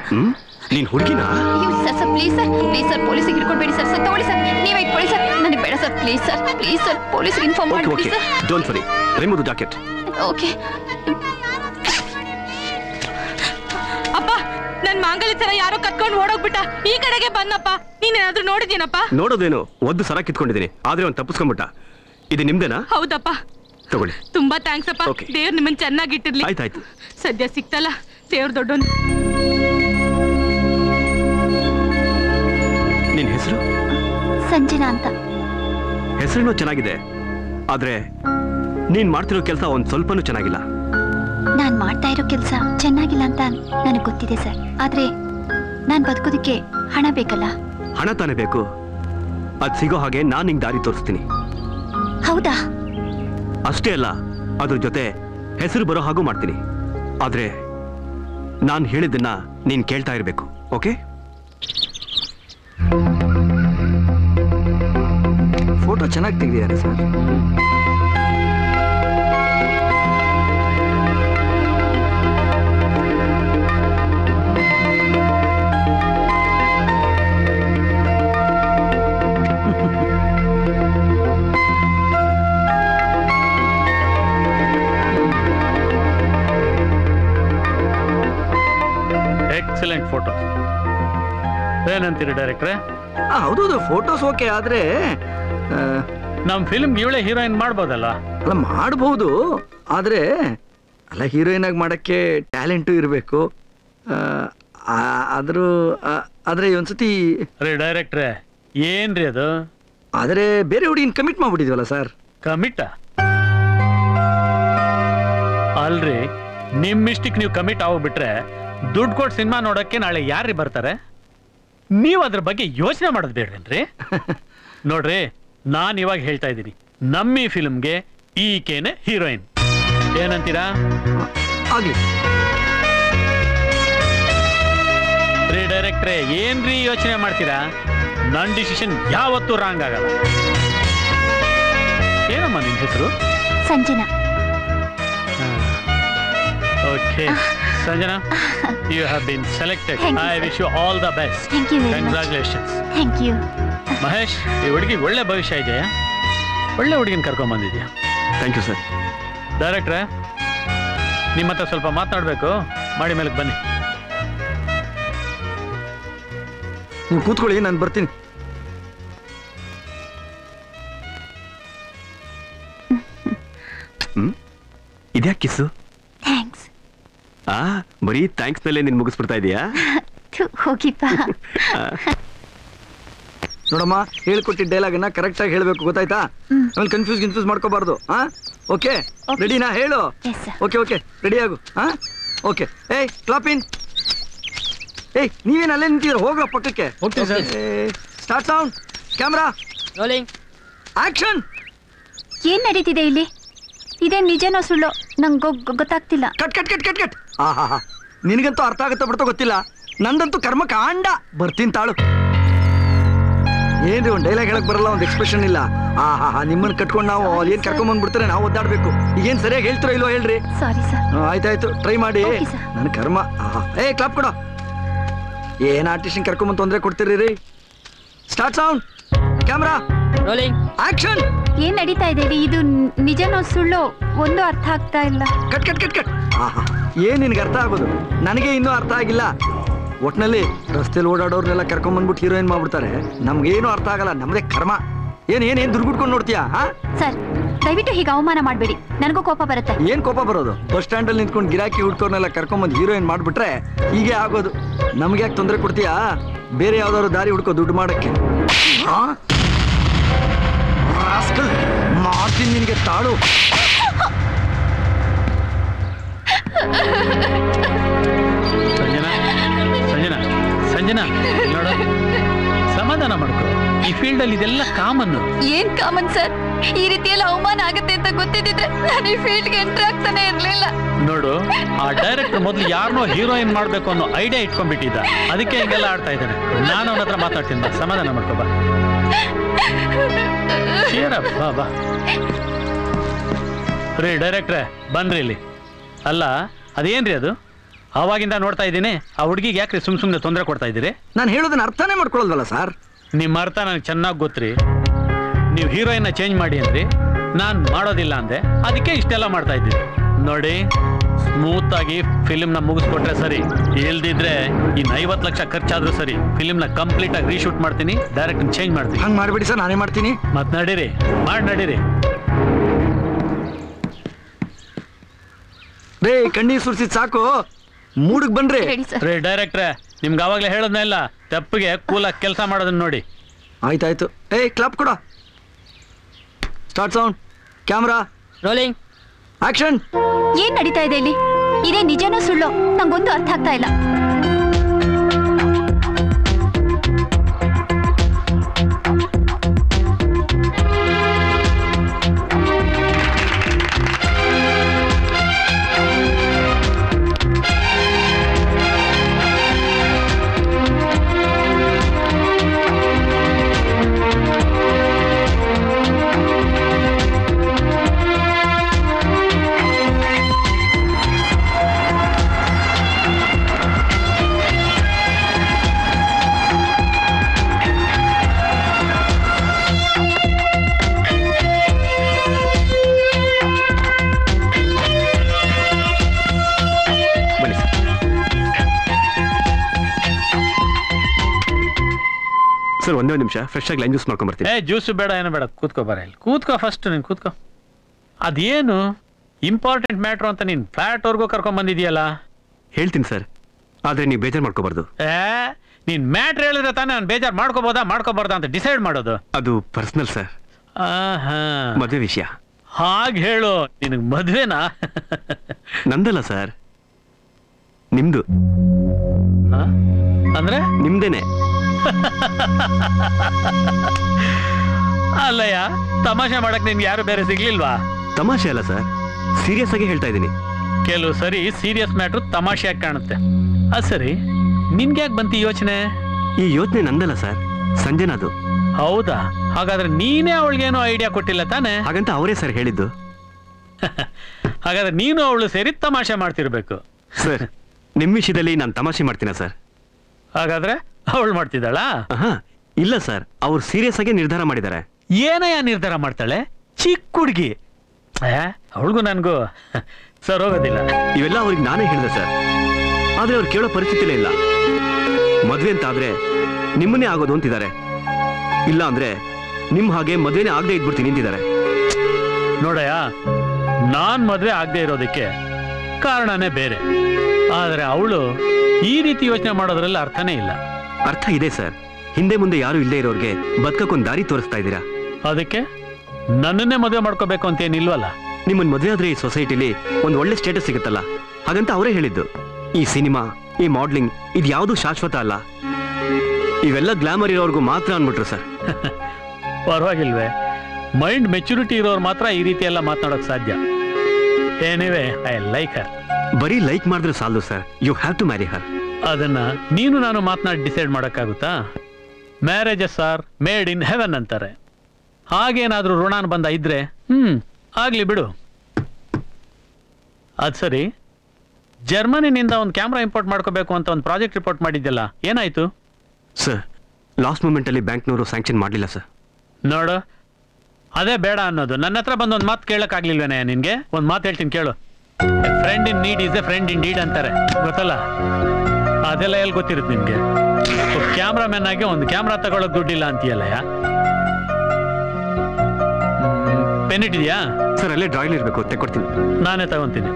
ಹ್ಮ್ ನೀನ್ ಹುಡುಗಿನಾ ಅಯ್ಯೋ sir sir please sir please sir ಪೊಲೀಸಿಗೆ ಹಿಡ್ಕೊಳ್ಬೇಡಿ ಸರ್ ಸರ್ ತಗೊಳ್ಳಿ ಸರ್ ನೀವೇ ಇಟ್ಕೊಳ್ಳಿ ಸರ್ ನನಗೆ ಬೇಡ sir please sir please sir ಪೊಲೀಸಿಗೆ ಇನ್ಫಾರ್ಮ್ ಓಕೆ ಮಾಡ್ಬಿಡಿ okay sir don't worry remove the jacket okay ಅಪ್ಪ ನನ್ ಮಾಂಗಲ್ಯ ಸರ ಯಾರೋ ಕತ್ಕೊಂಡು ಓಡೋಗ್ಬಿಟ್ಟ ಈ ಕಡೆಗೆ ಬಂದಪ್ಪ ನೀನೇನಾದ್ರೂ ನೋಡಿದ್ದೀನಪ್ಪ ನೋಡೋದೇನು ಒದ್ದು ಸರ ಕಿತ್ಕೊಂಡಿದ್ದೀನಿ ಆದ್ರೆ ಅವ್ನು ತಪ್ಪಿಸ್ಕೊಂಡ್ಬಿಟ್ಟ ಇದು ನಿಮ್ದೇನಾ ಹೌದಪ್ಪ ತಗೊಳ್ಳಿ ತುಂಬಾ ಥ್ಯಾಂಕ್ಸ್ ಅಪ್ಪ Okay. ದೇವ್ರು ನಿಮ್ಮನ್ ಚೆನ್ನಾಗಿಟ್ಟಿರ್ಲಿ ಆಯ್ತಾಯ್ತು ಸದ್ಯ ಸಿಕ್ತಲ್ಲ ದೇವ್ರ ದೊಡ್ಡೋನ್ ನಿನ್ ಹೆಸರು ಸಂಜನಾ ಅಂತ ಹೆಸರು ಚೆನ್ನಾಗಿದೆ ಆದ್ರೆ ನೀನ್ ಮಾಡ್ತಿರೋ ಕೆಲಸ ಒಂದ್ ಸ್ವಲ್ಪನೂ ಚೆನ್ನಾಗಿಲ್ಲ ನಾನ್ ಮಾಡ್ತಾ ಇರೋ ಕೆಲಸ ಚೆನ್ನಾಗಿಲ್ಲ ಅಂತ ನನಗೆ ಗೊತ್ತಿದೆ ಸರ್ ಆದ್ರೆ ನಾನ್ ಬದುಕೋದಕ್ಕೆ ಹಣ ಬೇಕಲ್ಲ ಹಣ ತಾನೇ ಬೇಕು ಅದ್ ಸಿಗೋ ಹಾಗೆ ನಾನ್ ನಿಂಗೆ ದಾರಿ ತೋರಿಸ್ತೀನಿ ಹೌದಾ ಅಷ್ಟೇ ಅಲ್ಲ ಅದ್ರ ಜೊತೆ ಹೆಸರು ಬರೋ ಹಾಗೂ ಮಾಡ್ತೀನಿ ಆದ್ರೆ ನಾನ್ ಹೇಳಿದ್ದನ್ನ ನೀನ್ ಕೇಳ್ತಾ ಇರ್ಬೇಕು ಓಕೆ ಫೋಟೋ ಚೆನ್ನಾಗಿ ತೆಗೆದಿದ್ದಾರೆ ಸರ್ ಎಕ್ಸಲೆಂಟ್ ಫೋಟೋ ಏನಂತೀರಿ ಡೈರೆಕ್ಟ್ರೆ ಆ, ಹೌದೌದು ಫೋಟೋಸ್ ಓಕೆ ಆದ್ರೆ ಆ, ನಮ್ಮ ಫಿಲ್ಮ್ಗೆ ಇವಳೇ ಹೀರೋಯಿನ್ ಮಾಡ್ಬೋದಲ್ಲ ಅಲ್ಲ ಮಾಡಬಹುದು ಆದ್ರೆ ಅಲ್ಲ ಹೀರೋಯಿನ್ ಆಗಿ ಮಾಡಕ್ಕೆ ಟ್ಯಾಲೆಂಟು ಇರಬೇಕು ಆದ್ರೂ ಆ, ಆದ್ರೆ ಒಂದ್ಸತಿ ರೀ ಡೈರೆಕ್ಟ್ರೆ ಏನ್ರಿ ಅದು ಆದ್ರೆ ಬೇರೆ ಹುಡುಗಿನ ಕಮಿಟ್ ಮಾಡ್ಬಿಟ್ಟಿದ್ವಲ್ಲ ಸರ್ ಕಮಿಟ ಅಲ್ರಿ ನಿಮ್ ಮಿಸ್ಟಿಕ್ ನೀವು ಕಮಿಟ್ ಆಗ್ಬಿಟ್ರೆ ದುಡ್ಡು ಕೊಟ್ಟು ಸಿನಿಮಾ ನೋಡಕ್ಕೆ ನಾಳೆ ಯಾರ್ರಿ ಬರ್ತಾರೆ ನೀವು ಅದ್ರ ಬಗ್ಗೆ ಯೋಚನೆ ಮಾಡೋದು ಬೇಡ್ವೇನ್ರಿ ನೋಡ್ರಿ ನಾನ್ ಇವಾಗ ಹೇಳ್ತಾ ಇದ್ದೀನಿ ನಮ್ಮ ಈ ಫಿಲ್ಮ್ಗೆ ಈಕೆನೆ ಹೀರೋಯಿನ್ ಏನಂತೀರಾ ಆಗ್ಲಿ ರೀ ಡೈರೆಕ್ಟ್ರೆ ಏನ್ರಿ ಯೋಚನೆ ಮಾಡ್ತೀರಾ ನನ್ನ ಡಿಸಿಷನ್ ಯಾವತ್ತೂ ರಾಂಗ್ ಆಗಲ್ಲ ಏನಮ್ಮ ನಿನ್ ಹೆಸರು Sanjana okay Sanjana you have been selected Thank you, I sir. Wish you all the best Thank you very much. Congratulations thank you Mahesh ಈ ಹುಡುಗಿ ಒಳ್ಳೆ ಭವಿಷ್ಯ ಇದೆಯಾ ಒಳ್ಳೆ ಹುಡುಗಿನ ಕರ್ಕೊಂಡ್ ಬಂದಿದ್ಯಾ ಥ್ಯಾಂಕ್ ಯು ಸರ್ ಡೈರೆಕ್ಟ್ರೆ ನಿಮ್ಮ ಹತ್ರ ಸ್ವಲ್ಪ ಮಾತನಾಡಬೇಕು ಮಾಡಿ ಮೇಲಕ್ಕೆ ಬನ್ನಿ ನೀವು ಕೂತ್ಕೊಳ್ಳಿ ನಾನು ಬರ್ತೀನಿ ಹ್ಮ್ ಇದ್ಯಾಕೆ ಕಿಸ್ಸು ಥ್ಯಾಂಕ್ಸ್ ಆ ಬರೀ ಥ್ಯಾಂಕ್ಸ್ ಮೇಲೆ ನೀನ್ ಮುಗಿಸ್ಬಿಡ್ತಾ ಇದೀಯಾ ಹೋಗಿಪ್ಪ ನೋಡಮ್ಮ ಹೇಳ್ಕೊಟ್ಟಿದ್ದ ಡೈಲಾಗನ್ನ ಕರೆಕ್ಟಾಗಿ ಹೇಳಬೇಕು ಗೊತ್ತಾಯ್ತಾ ಆಮೇಲೆ ಕನ್ಫ್ಯೂಸ್ ಕನ್ಫ್ಯೂಸ್ ಮಾಡ್ಕೋಬಾರ್ದು ಹಾ ಓಕೆ Okay. ರೆಡಿನಾ ಹೇಳು Yes, sir. Okay okay ready ಆಗು ಹಾ ಓಕೆ ಏಯ್ ಕ್ಲಾಪ್ ಇನ್ ಏಯ್ ನೀವೇನು ಅಲ್ಲೇ ನಿಂತಿದ್ದೀರ ಹೋಗೋ ಪಕ್ಕಕ್ಕೆ ಹೋಗ್ತೀನಿ sir. Start sound camera rolling action ಏನ್ ನಡೀತಿದೆ ಇಲ್ಲಿ ಇದೇನ್ ನಿಜನೋ ಸುಳ್ಳು ನಂಗೆ ಗೊತ್ತಾಗ್ತಿಲ್ಲ cut cut cut cut cut ಆ ಹಾ ಹಾ ನಿನಗಂತೂ ಅರ್ಥ ಆಗುತ್ತೋ ಬಿಡ್ತೋ ಗೊತ್ತಿಲ್ಲ ನಂದಂತೂ ಕರ್ಮ ಕಾಂಡ ಬರ್ತೀನಿ ತಾಳು ಏನ್ರಿ ಒಂದು ಡೈಲಾಗ್ ಹೇಳಕ್ ಬರಲ್ಲ ಒಂದು ಎಕ್ಸ್ಪ್ರೆಷನ್ ಇಲ್ಲ ಆ ಹಾ ಹಾ ನಿಮ್ಮನ್ನ ಕಟ್ಕೊಂಡು ನಾವು ಏನ್ ಕರ್ಕೊಂಡ್ ಬಂದ್ಬಿಡ್ತಾರೆ ನಾವು ಒದ್ದಾಡ್ಬೇಕು ಈಗೇನ್ ಸರಿಯಾಗಿ ಹೇಳ್ತಿರೋ ಇಲ್ವೋ ಹೇಳ್ರಿ ಸಾರಿ ಸರ್ ಹ್ಮ್, ಆಯ್ತಾಯ್ತು ಟ್ರೈ ಮಾಡಿ Okay, sir. ನನ್ನ ಕರ್ಮ ಆಹಾ. ಏ ಕ್ಲಾಪ್ ಕೊಡೋ ಏನ್ ಆರ್ಟಿಸ್ಟಿಂಗ್ ಕರ್ಕೊಂಬಂದು ತೊಂದರೆ ಕೊಡ್ತೀರಿ ರೀ start sound camera rolling action ಏನ್ ನಡೀತಾ ಇದೆ ಇಲ್ಲಿ? ಇದು ನ್- ನಿಜನೋ ಸುಳ್ಳು ಒಂದು ಅರ್ಥ ಆಗ್ತಾ ಇಲ್ಲ ಕಟ್ ಕಟ್ ಕಟ್ ಕಟ್ ಆಹಾ ಏನ್ ನಿನ್ಗೆ ಅರ್ಥ ಆಗೋದು ನನಗೆ ಇನ್ನೂ ಅರ್ಥ ಆಗಿಲ್ಲ ಒಟ್ನಲ್ಲಿ ರಸ್ತೆಲಿ ಓಡಾಡೋರ್ನೆಲ್ಲ ಕರ್ಕೊಂಬಂದ್ಬಿಟ್ಟು ಹೀರೋಯಿನ್ ಮಾಡ್ಬಿಡ್ತಾರೆ ನಮ್ಗೇನು ಅರ್ಥ ಆಗಲ್ಲ ನಮ್ದೇ ಕರ್ಮ ಏನ್ ಏನ್ ಏನ್ ದುರ್ಗುಟ್ಕೊಂಡು ನೋಡ್ತೀಯಾ ಹಾ ಸರ್ ದಯವಿಟ್ಟು ಹೀಗೆ ಅವಮಾನ ಮಾಡಬೇಡಿ ನನಗೂ ಕೋಪ ಬರುತ್ತೆ ಏನ್ ಕೋಪ ಬರೋದು ಬಸ್ ಸ್ಟ್ಯಾಂಡ್ ಅಲ್ಲಿ ನಿಂತ್ಕೊಂಡು ಗಿರಾಕಿ ಹುಡ್ಕೋರ್ನೆಲ್ಲ ಕರ್ಕೊಂಬಂದು ಹೀರೋಯಿನ್ ಮಾಡ್ಬಿಟ್ರೆ ಹೀಗೆ ಆಗೋದು ನಮ್ಗೆ ಯಾಕೆ ತೊಂದರೆ ಕೊಡ್ತೀಯಾ ಬೇರೆ ಯಾವ್ದಾದ್ರು ದಾರಿ ಹುಡ್ಕೋ ದುಡ್ಡು ಮಾಡಕ್ಕೆ ಆ? ರಾಸ್ಕಲ್, ಮಾಡ್ತೀನಿ ನಿನಗೆ ತಾಳು ಸಂಜನಾ ಸಂಜನಾ ಸಂಜನಾ ನೋಡು ಸಮಾಧಾನ ಮಾಡ್ಕೊ ಈ ಫೀಲ್ಡ್ ಅಲ್ಲಿ ಇದೆಲ್ಲ ಕಾಮನ್ ಏನ್ ಕಾಮನ್ ಸರ್ ಈ ರೀತಿಯೆಲ್ಲ ಅವಮಾನ ಆಗುತ್ತೆ ಅಂತ ಗೊತ್ತಿದ್ದಿದ್ರೆ ನಾನು ಈ ಫೀಲ್ಡ್ಗೆ ಎಂಟ್ರಿ ಆಗ್ತಾನೆ ಇರ್ಲಿಲ್ಲ ನೋಡು ಆ ಡೈರೆಕ್ಟರ್ ಮೊದಲು ಯಾರನ್ನೋ ಹೀರೋಯಿನ್ ಮಾಡ್ಬೇಕು ಅನ್ನೋ ಐಡಿಯಾ ಇಟ್ಕೊಂಡ್ಬಿಟ್ಟಿದ್ದ ಅದಕ್ಕೆ ಹಿಂಗೆಲ್ಲ ಆಡ್ತಾ ಇದ್ದಾನೆ ನಾನು ಅವನ ಹತ್ರ ಮಾತಾಡ್ತೀನಿ ಬಾ ಸಮಾಧಾನ ಮಾಡ್ಕೋ ಬಾ Cheer up, ಬಾ ಬಾ ರೀ ಡೈರೆಕ್ಟ್ರೆ ಬನ್ರಿ ಇಲ್ಲಿ ಅಲ್ಲ ಅದೇನ್ರಿ ಅದು ಅವಾಗಿಂದ ನೋಡ್ತಾ ಇದ್ದೀನಿ ಆ ಹುಡುಗಿಗೆ ಯಾಕ್ರಿ ಸುಮ್ ಸುಮ್ಮನೆ ತೊಂದರೆ ಕೊಡ್ತಾ ಇದ್ದೀರಿ ನಾನು ಹೇಳೋದನ್ನ ಅರ್ಥನೇ ಮಾಡ್ಕೊಳ್ಳಲ್ವಲ್ಲ ಸರ್ ನಿಮ್ಮ ಅರ್ಥ ನನಗೆ ಚೆನ್ನಾಗಿ ಗೊತ್ತ್ರಿ ನೀವು ಹೀರೋಯಿನ್ನ ಚೇಂಜ್ ಮಾಡಿ ಅಂದ್ರಿ ನಾನು ಮಾಡೋದಿಲ್ಲ ಅಂದೆ ಅದಕ್ಕೆ ಇಷ್ಟೆಲ್ಲ ಮಾಡ್ತಾ ಇದ್ದೀನಿ ನೋಡಿ ಸ್ಮೂತ್ ಆಗಿ ಫಿಲ್ಮ್ನ ಮುಗಿಸ್ಕೊಟ್ರೆ ಸರಿ ಇಲ್ದಿದ್ರೆ ಇನ್ನು ಐವತ್ತು ಲಕ್ಷ ಖರ್ಚಾದ್ರೂ ಸರಿ ಫಿಲ್ಮ್ನ ಕಂಪ್ಲೀಟ್ ಆಗಿ ರೀಶೂಟ್ ಮಾಡ್ತೀನಿ ಡೈರೆಕ್ಟ್ ಚೇಂಜ್ ಮಾಡ್ತೀನಿ ಹಂಗೆ ಮಾಡಿಬಿಡಿ ಸರ್ ನಾನೇ ಮಾಡ್ತೀನಿ ಮತ್ ನಡೀರಿ ಮಾಡಿ ನಡೀರಿ ರೇ ಕಣ್ಣೀರ್ ಸುರ್ಸಿದ್ ಸಾಕು ಮೂಡಕ್ ಬನ್ರಿ ರೆಡಿ ಸರ್ ರೀ ಡೈರೆಕ್ಟ್ರೆ ನಿಮ್ಗೆ ಅವಾಗಲೇ ಹೇಳೋದ್ನ ಇಲ್ಲ ತೆಪ್ಪಗೆ ಕೂಲಾಗಿ ಕೆಲಸ ಮಾಡೋದನ್ನ ನೋಡಿ ಆಯ್ತಾಯ್ತು ಏಯ್ ಕ್ಲಾಪ್ ಕೊಡ start sound camera rolling action ಏನ್ ನಡೀತಾ ಇದೆ ಇಲ್ಲಿ ಇದೇ ನಿಜನೋ ಸುಳ್ಳು ನಂಗೊಂದು ಅರ್ಥ ಆಗ್ತಾ ಇಲ್ಲ ಬನ್ನಿ ಸರ್ ಸರ್ ಒಂದೇ ಒಂದು ನಿಮಿಷ ಫ್ರೆಶ್ ಆಗಿ ಲೈನ್ ಜ್ಯೂಸ್ ಮಾಡ್ಕೊಂಬರ್ತೀನಿ ಏ ಜ್ಯೂಸು ಬೇಡ ಏನು ಬೇಡ ಕೂತ್ಕೋ ಬರ ಇಲ್ಲಿ ಕೂತ್ಕೋ ಫಸ್ಟ್ ನೀನು ಕೂತ್ಕೋ ಅದೇನು ಇಂಪಾರ್ಟೆಂಟ್ ಮ್ಯಾಟ್ರು ಅಂತ ನೀನು ಫ್ಲ್ಯಾಟ್ವರೆಗೂ ಕರ್ಕೊಂಡ್ ಬಂದಿದ್ಯಲ್ಲ ಹೇಳ್ತೀನಿ ಸರ್ ಆದರೆ ನೀವು ಬೇಜಾರು ಮಾಡ್ಕೋಬಾರ್ದು ಏ ನೀನ್ ಮ್ಯಾಟ್ರ್ ಹೇಳಿದ್ರೆ ತಾನೇ ನಾನು ಬೇಜಾರು ಮಾಡ್ಕೋಬೋದಾ ಮಾಡ್ಕೋಬಾರ್ದಾ ಅಂತ ಡಿಸೈಡ್ ಮಾಡೋದು ಅದು ಪರ್ಸನಲ್ ಸರ್ ಆಹಾ ಮದುವೆ ವಿಷಯ ಹಾಗೆ ಹೇಳು ನಿನಗೆ ಮದ್ವೆನಾ ನಂದಲ್ಲ ಸರ್ ನಿಮ್ದು ಆ? ಅಂದ್ರೆ ನಿಮ್ದೇನೆ ಅಲ್ಲಯ್ಯ ತಮಾಷೆ ಮಾಡಕ್ ನಿನ್ಗೆ ಯಾರು ಬೇರೆ ಸಿಗ್ಲಿಲ್ವಾ ತಮಾಷೆ ಅಲ್ಲ ಸರ್ ಸೀರಿಯಸ್ ಆಗಿ ಹೇಳ್ತಾ ಇದ್ದೀನಿ ಕೆಲವು ಸರಿ ಸೀರಿಯಸ್ ಮ್ಯಾಟ್ರು ತಮಾಷೆಯಾಗಿ ಕಾಣುತ್ತೆ ಅದು ಸರಿ ನಿನ್ಗೆ ಯಾಕೆ ಬಂತು ಈ ಯೋಚನೆ ಈ ಯೋಚನೆ ನಂದಲ್ಲ ಸರ್ ಸಂಜೆನದು ಹೌದಾ ಹಾಗಾದ್ರೆ ನೀನೇ ಅವಳಿಗೇನೋ ಐಡಿಯಾ ಕೊಟ್ಟಿಲ್ಲ ತಾನೆ ಹಾಗಂತ ಅವರೇ ಸರ್ ಹೇಳಿದ್ದು ಹಾಗಾದ್ರೆ ನೀನು ಅವಳು ಸೇರಿ ತಮಾಷೆ ಮಾಡ್ತಿರ್ಬೇಕು ಸರ್ ನಿಮ್ಮ ವಿಷಯದಲ್ಲಿ ನಾನು ತಮಾಷೆ ಮಾಡ್ತೀನ ಸರ್ ಹಾಗಾದ್ರೆ ಅವಳು ಮಾಡ್ತಿದ್ದಾಳಾ ಹಾ ಇಲ್ಲ ಸರ್ ಅವ್ರು ಸೀರಿಯಸ್ ಆಗಿ ನಿರ್ಧಾರ ಮಾಡಿದ್ದಾರೆ ಏನಯ್ಯ ನಿರ್ಧಾರ ಮಾಡ್ತಾಳೆ ಚಿಕ್ಕ ಹುಡುಗಿ ಅವಳಿಗೂ ನನಗೂ ಸರ್ ಹೋಗೋದಿಲ್ಲ ಇವೆಲ್ಲ ಅವ್ರಿಗೆ ನಾನೇ ಹೇಳಿದೆ ಸರ್ ಆದ್ರೆ ಅವ್ರು ಕೇಳೋ ಪರಿಸ್ಥಿತಿಲೇ ಇಲ್ಲ ಮದ್ವೆ ಅಂತ ಆದ್ರೆ ನಿಮ್ಮನ್ನೇ ಆಗೋದು ಅಂತಿದ್ದಾರೆ ಇಲ್ಲ ಅಂದ್ರೆ ನಿಮ್ ಹಾಗೆ ಮದ್ವೆನೇ ಆಗದೆ ಇದ್ಬಿಡ್ತೀನಿ ನಿಂತಿದ್ದಾರೆ ನೋಡಯ್ಯ ನಾನ್ ಮದ್ವೆ ಆಗದೆ ಇರೋದಕ್ಕೆ ಕಾರಣನೇ ಬೇರೆ ಆದ್ರೆ ಅವಳು ಈ ರೀತಿ ಯೋಚನೆ ಮಾಡೋದ್ರಲ್ಲಿ ಅರ್ಥನೇ ಇಲ್ಲ ಅರ್ಥ ಇದೆ ಸರ್ ಹಿಂದೆ ಮುಂದೆ ಯಾರು ಇಲ್ಲದೆ ಇರೋರ್ಗೆ ಬದುಕಕ್ಕೊಂದು ದಾರಿ ತೋರಿಸ್ತಾ ಇದ್ದೀರಾ ಅದಕ್ಕೆ ನನ್ನನ್ನೇ ಮದುವೆ ಮಾಡ್ಕೋಬೇಕು ಅಂತ ಏನಿಲ್ವಲ್ಲ ನಿಮ್ಮನ್ ಮದುವೆ ಆದ್ರೆ ಈ ಸೊಸೈಟಿಲಿ ಒಂದು ಒಳ್ಳೆ ಸ್ಟೇಟಸ್ ಸಿಗುತ್ತಲ್ಲ ಹಾಗಂತ ಅವರೇ ಹೇಳಿದ್ದು ಈ ಸಿನಿಮಾ ಈ ಮಾಡ್ಲಿಂಗ್ ಇದು ಯಾವುದು ಶಾಶ್ವತ ಅಲ್ಲ ಇವೆಲ್ಲ ಗ್ಲಾಮರ್ ಇರೋರ್ಗೂ ಮಾತ್ರ ಅನ್ಬಿಟ್ರು ಸರ್ ಪರವಾಗಿಲ್ವೇ ಮೈಂಡ್ ಮೆಚುರಿಟಿ ಇರೋರು ಮಾತ್ರ ಈ ರೀತಿ ಎಲ್ಲ ಮಾತನಾಡೋಕ್ ಸಾಧ್ಯ ಏನಿವೆ ಐ ಲೈಕ್ ಹರ್ ಬರೀ ಲೈಕ್ ಮಾಡಿದ್ರೆ ಸಾಲದು sir you have to marry her ಅದನ್ನ ನೀನು ನಾನು ಮಾತನಾಡಿ ಡಿಸೈಡ್ ಮಾಡೋಕ್ಕಾಗುತ್ತಾ marriages are made in heaven ಅಂತಾರೆ ಹಾಗೇನಾದ್ರೂ ಋಣಾನ್ ಬಂದ ಇದ್ರೆ ಹ್ಮ್ ಆಗ್ಲಿ ಬಿಡು ಅದ್ ಸರಿ ಜರ್ಮನಿನಿಂದ ಒಂದು ಕ್ಯಾಮ್ರಾ ಇಂಪೋರ್ಟ್ ಮಾಡ್ಕೋಬೇಕು ಅಂತ ಒಂದು ಪ್ರಾಜೆಕ್ಟ್ ರಿಪೋರ್ಟ್ ಮಾಡಿದ್ಯಲ್ಲ ಏನಾಯ್ತು ಸರ್ ಲಾಸ್ಟ್ ಮೂಮೆಂಟಲ್ಲಿ ಬ್ಯಾಂಕ್ನವರು ಸ್ಯಾಂಕ್ಷನ್ ಮಾಡಲಿಲ್ಲ ಸರ್ ನೋಡು ಅದೇ ಬೇಡ ಅನ್ನೋದು ನನ್ನ ಹತ್ರ ಬಂದು ಒಂದು ಮಾತು ಕೇಳಕ್ಕಾಗ್ಲಿಲ್ವೇನೆ ನಿನ್ಗೆ ಒಂದು ಮಾತು ಹೇಳ್ತೀನಿ ಕೇಳು friend in need is a friend in deed ಅಂತಾರೆ ಗೊತ್ತಲ್ಲ ಅದೆಲ್ಲ ಎಲ್ಲಿ ಗೊತ್ತಿರುತ್ತೆ ನಿನ್ಗೆ ಕ್ಯಾಮ್ರಾಮನ್ ಆಗಿ ಒಂದು ಕ್ಯಾಮ್ರಾ ತಗೊಳಕ್ ದುಡ್ಡಿಲ್ಲ ಅಂತೀಯಲ್ಲಯ್ಯ ಪೆನ್ ಇಟ್ಟಿದ್ಯಾ ಸರ್ ಅಲ್ಲೇ ಡ್ರಾಯಿಲ್ ಇರಬೇಕು ತೆಕ್ಕೊಡ್ತೀನಿ ನಾನೇ ತಗೊಂತೀನಿ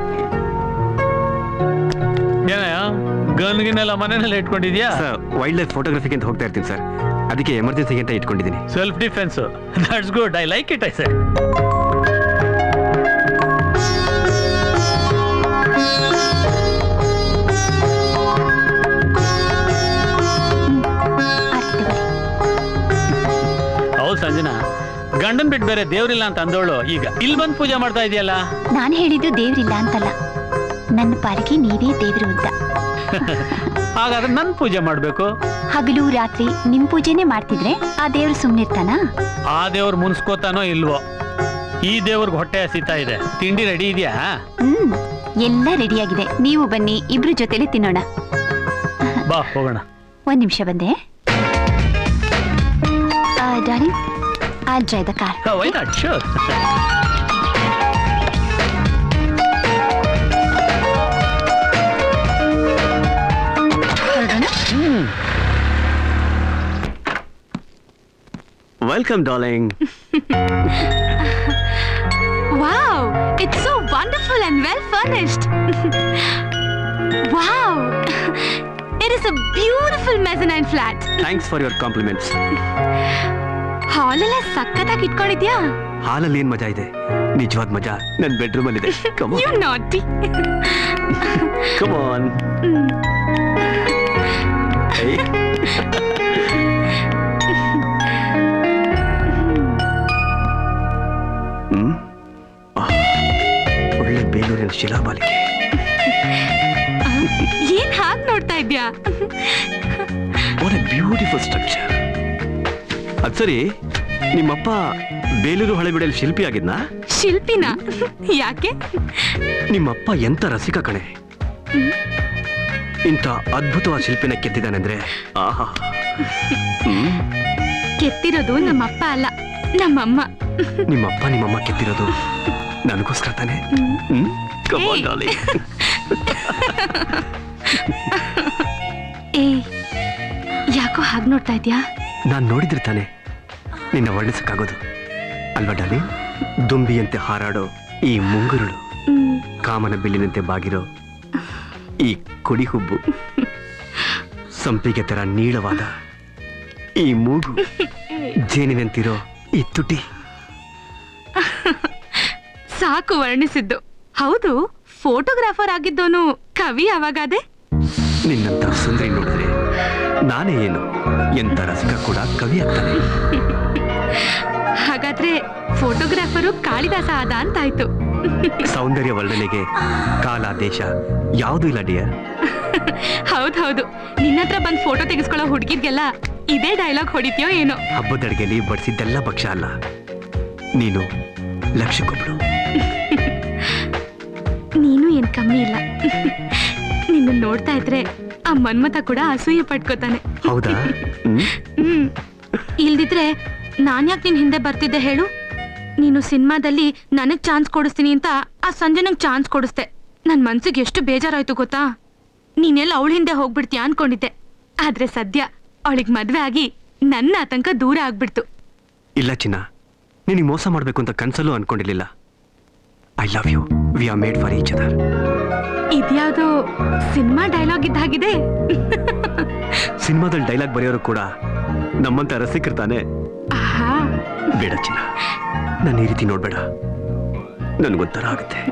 ಏನಯ್ಯ ಗನ್ಗಿನೆಲ್ಲ ಮನೆಯಲ್ಲಿ ಇಟ್ಕೊಂಡಿದ್ಯಾ ಸರ್ ವೈಲ್ಡ್ ಲೈಫ್ ಫೋಟೋಗ್ರಫಿಗೆ ಅಂತ ಹೋಗ್ತಾ ಇರ್ತೀನಿ ಸರ್ ಅದಕ್ಕೆ ಎಮರ್ಜೆನ್ಸಿಗೆ ಅಂತ ಇಟ್ಕೊಂಡಿದ್ದೀನಿ self defence that's good I like it I say Aarti ತಗೊಳ್ಳಿ. ಹೌದು ಸಂಜನಾ ಗಂಡನ್ ಬಿಟ್ಟು ಬೇರೆ ದೇವ್ರಿಲ್ಲ ಅಂತ ಅಂದೋಳು ಈಗ ಇಲ್ಲಿ ಬಂದು ಪೂಜೆ ಮಾಡ್ತಾ ಇದೆಯಲ್ಲ ನಾನ್ ಹೇಳಿದ್ದು ದೇವ್ರಿಲ್ಲ ಅಂತಲ್ಲ ನನ್ನ ಪಾಲಿಗೆ ನೀವೇ ದೇವ್ರು ಅಂತ ಹಾಗಾದ್ರೆ ನನ್ ಪೂಜೆ ಮಾಡ್ಬೇಕು ಹಗಲು ರಾತ್ರಿ ನಿಮ್ ಪೂಜೆನೆ ಮಾಡ್ತಿದ್ರೆ ಆ ದೇವ್ರು ಸುಮ್ನಿರ್ತಾನಾ ಆ ದೇವ್ರು ಮುನ್ಸ್ಕೋತಾನೋ ಇಲ್ವೋ ಈ ದೇವ್ರಿಗೆ ಹೊಟ್ಟೆ ಹಸಿತಾ ಇದೆ ತಿಂಡಿ ರೆಡಿ ಇದೆಯಾ ಹ್ಮ್ ಎಲ್ಲ ರೆಡಿಯಾಗಿದೆ ನೀವು ಬನ್ನಿ ಇಬ್ರು ಜೊತೆಲಿ ತಿನ್ನೋಣ ಬಾ ಹೋಗೋಣ ಒಂದ್ ನಿಮಿಷ ಬಂದೆ ಡಾರ್ಲಿಂಗ್ ಆ drive the car why not sure welcome darling wow it's so wonderful and well furnished wow it is a beautiful mezzanine flat thanks for your compliments hall ಎಲ್ಲ ಸಖತ್ತಾಗಿ ಇಟ್ಕೊಂಡಿದ್ಯಾ ಹಾಲಲ್ಲಿ ಏನ್ ಮಜಾ ಇದೆ ನಿಜವಾದ ಮಜಾ ನನ್ನ ಬೆಡ್ರೂಮ್ ಅಲ್ಲಿ ಇದೆ come you naughty come on hmm ಆ, ಒಳ್ಳೆ ಬೇಲೂರಿನ ಶಿಲಾಬಾಲಿಕೆ ಏನ್ ಹಾಗೆ ನೋಡ್ತಾ ಇದ್ಯಾ ವಾಟ್ ಎ ಬ್ಯೂಟಿಫುಲ್ ಸ್ಟ್ರಕ್ಚರ್ ಅದ್ ಸರಿ ನಿಮ್ಮಪ್ಪ ಬೇಲೂರು ಹಳೆಬಿಡಲ್ಲಿ ಶಿಲ್ಪಿ ಆಗಿದ್ನಾ ಶಿಲ್ಪಿನ ಯಾಕೆ ನಿಮ್ಮಪ್ಪ ಎಂತ ರಸಿಕ ಕಣೆ ಇಂಥ ಅದ್ಭುತವಾದ ಶಿಲ್ಪಿನ ಕೆತ್ತಿದಾನೆಂದ್ರೆ ಆಹಾ ಹ್ಮ್ ಕೆತ್ತಿರೋದು ನಮ್ಮಪ್ಪ ಅಲ್ಲ ನಮ್ಮಮ್ಮ ನಿಮ್ಮಪ್ಪ ನಿಮ್ಮಮ್ಮ ಕೆತ್ತಿರೋದು ನನಗೋಸ್ಕರ ತಾನೆ ಹ್ಮ್ Come on, Hey. darling. ಏ ಯಾಕೋ ಹಾಗೆ ನೋಡ್ತಾ ಇದ್ಯಾ ನಾನ್ ನೋಡಿದ್ರೆ ತಾನೆ ನಿನ್ನ ವರ್ಣಿಸಕ್ಕಾಗೋದು ಅಲ್ವಾ ಡಾಲಿ ದುಂಬಿಯಂತೆ ಹಾರಾಡೋ ಈ ಮುಂಗುರುಳು ಹ್ಮ್. ಕಾಮನ ಬಿಲ್ಲಿನಂತೆ ಬಾಗಿರೋ ಈ ಕುಡಿ ಹುಬ್ಬು ಸಂಪಿಗೆ ತರ ನೀಳವಾದ ಈ ಮೂಗು ಜೇನಿನಂತಿರೋ ಈ ತುಟಿ ಸಾಕು ವರ್ಣಿಸಿದ್ದು ಹೌದು ಫೋಟೋಗ್ರಾಫರ್ ಆಗಿದ್ದೋನು ಕವಿ ಯಾವಾಗಾದೆ ನಿನ್ನಂತ ಸುಂದರಿ ನೋಡಿದ್ರೆ ನಾನೇ ಏನು ಎಂತ ರಸಿಕ ಕೂಡ ಕವಿ ಆಗ್ತಾನೆ ಹಾಗಾದ್ರೆ ಫೋಟೋಗ್ರಾಫರು ಕಾಳಿದಾಸ ಆದ ಅಂತಾಯ್ತು ಸೌಂದರ್ಯ ವರ್ಣನೆಗೆ ಕಾಲ ದೇಶ ಯಾವುದೂ ಇಲ್ಲ ಡಿಯರ್ ಹೌದ್ ಹೌದು ನಿನ್ನತ್ರ ಬಂದ್ ಫೋಟೋ ತೆಗೆಸ್ಕೊಳ್ಳೋ ಹುಡ್ಗಿರ್ಗೆಲ್ಲ ಇದೇ ಡೈಲಾಗ್ ಹೊಡಿತೀಯೋ ಏನೋ ಹಬ್ಬದ ಅಡಿಗೆಲಿ ಬಡಿಸಿದ್ದೆಲ್ಲ ಭಕ್ಷ್ಯ ಅಲ್ಲ ನೀನು ಲಕ್ಷಕ್ಕೊಬ್ಳು ನೀನು ಏನ್ ಕಮ್ಮಿ ಇಲ್ಲ ನಿನ್ನ ನೋಡ್ತಾ ಇದ್ರೆ ಆ ಮನ್ಮಥ ಕೂಡ ಅಸೂಯೆ ಪಟ್ಕೋತಾನೆ ಹೌದಾ ಹ್ಮ್ ಹ್ಮ್ ಇಲ್ದಿದ್ರೆ ನಾನ್ ಯಾಕೆ ನಿನ್ ಹಿಂದೆ ಬರ್ತಿದ್ದೆ ಹೇಳು ನೀನು ಸಿನಿಮಾದಲ್ಲಿ ನನಗ್ ಚಾನ್ಸ್ ಕೊಡಿಸ್ತೀನಿ ಅಂತ ಆ ಸಂಜೆ ನಂಗೆ ಚಾನ್ಸ್ ಕೊಡಿಸ್ದೆ ನನ್ ಮನ್ಸಿಗೆ ಎಷ್ಟು ಬೇಜಾರಾಯ್ತು ಗೊತ್ತಾ ನೀನೆಲ್ಲ ಅವಳ ಹಿಂದೆ ಹೋಗ್ಬಿಡ್ತೀಯ ಅನ್ಕೊಂಡಿದ್ದೆ ಆದ್ರೆ ಸದ್ಯ ಅವಳಿಗೆ ಮದ್ವೆ ಆಗಿ ನನ್ನ ಆತಂಕ ದೂರ ಆಗ್ಬಿಡ್ತು ಇಲ್ಲ ಚಿನ್ನ ನಿನಗೆ ಮೋಸ ಮಾಡಬೇಕು ಅಂತ ಕನ್ಸಲ್ಲೂ ಅನ್ಕೊಂಡಿರ್ಲಿಲ್ಲ I love you we are made for each other ಇದ್ಯಾವುದೋ ಸಿನಿಮಾ ಡೈಲಾಗ್ ಇದ್ದಾಗಿದೆ ಸಿನಿಮಾದಲ್ಲಿ ಡೈಲಾಗ್ ಬರೆಯೋರು ಕೂಡ ನಮ್ಮಂತ ರಸಿಕರ್ತಾನೆ ಆಹಾ ಬೇಡ ಚಿನ್ನ ನಾನು ಈ ರೀತಿ ನೋಡ್ಬೇಡ ನನ್ಗೊಂಥರ ಆಗುತ್ತೆ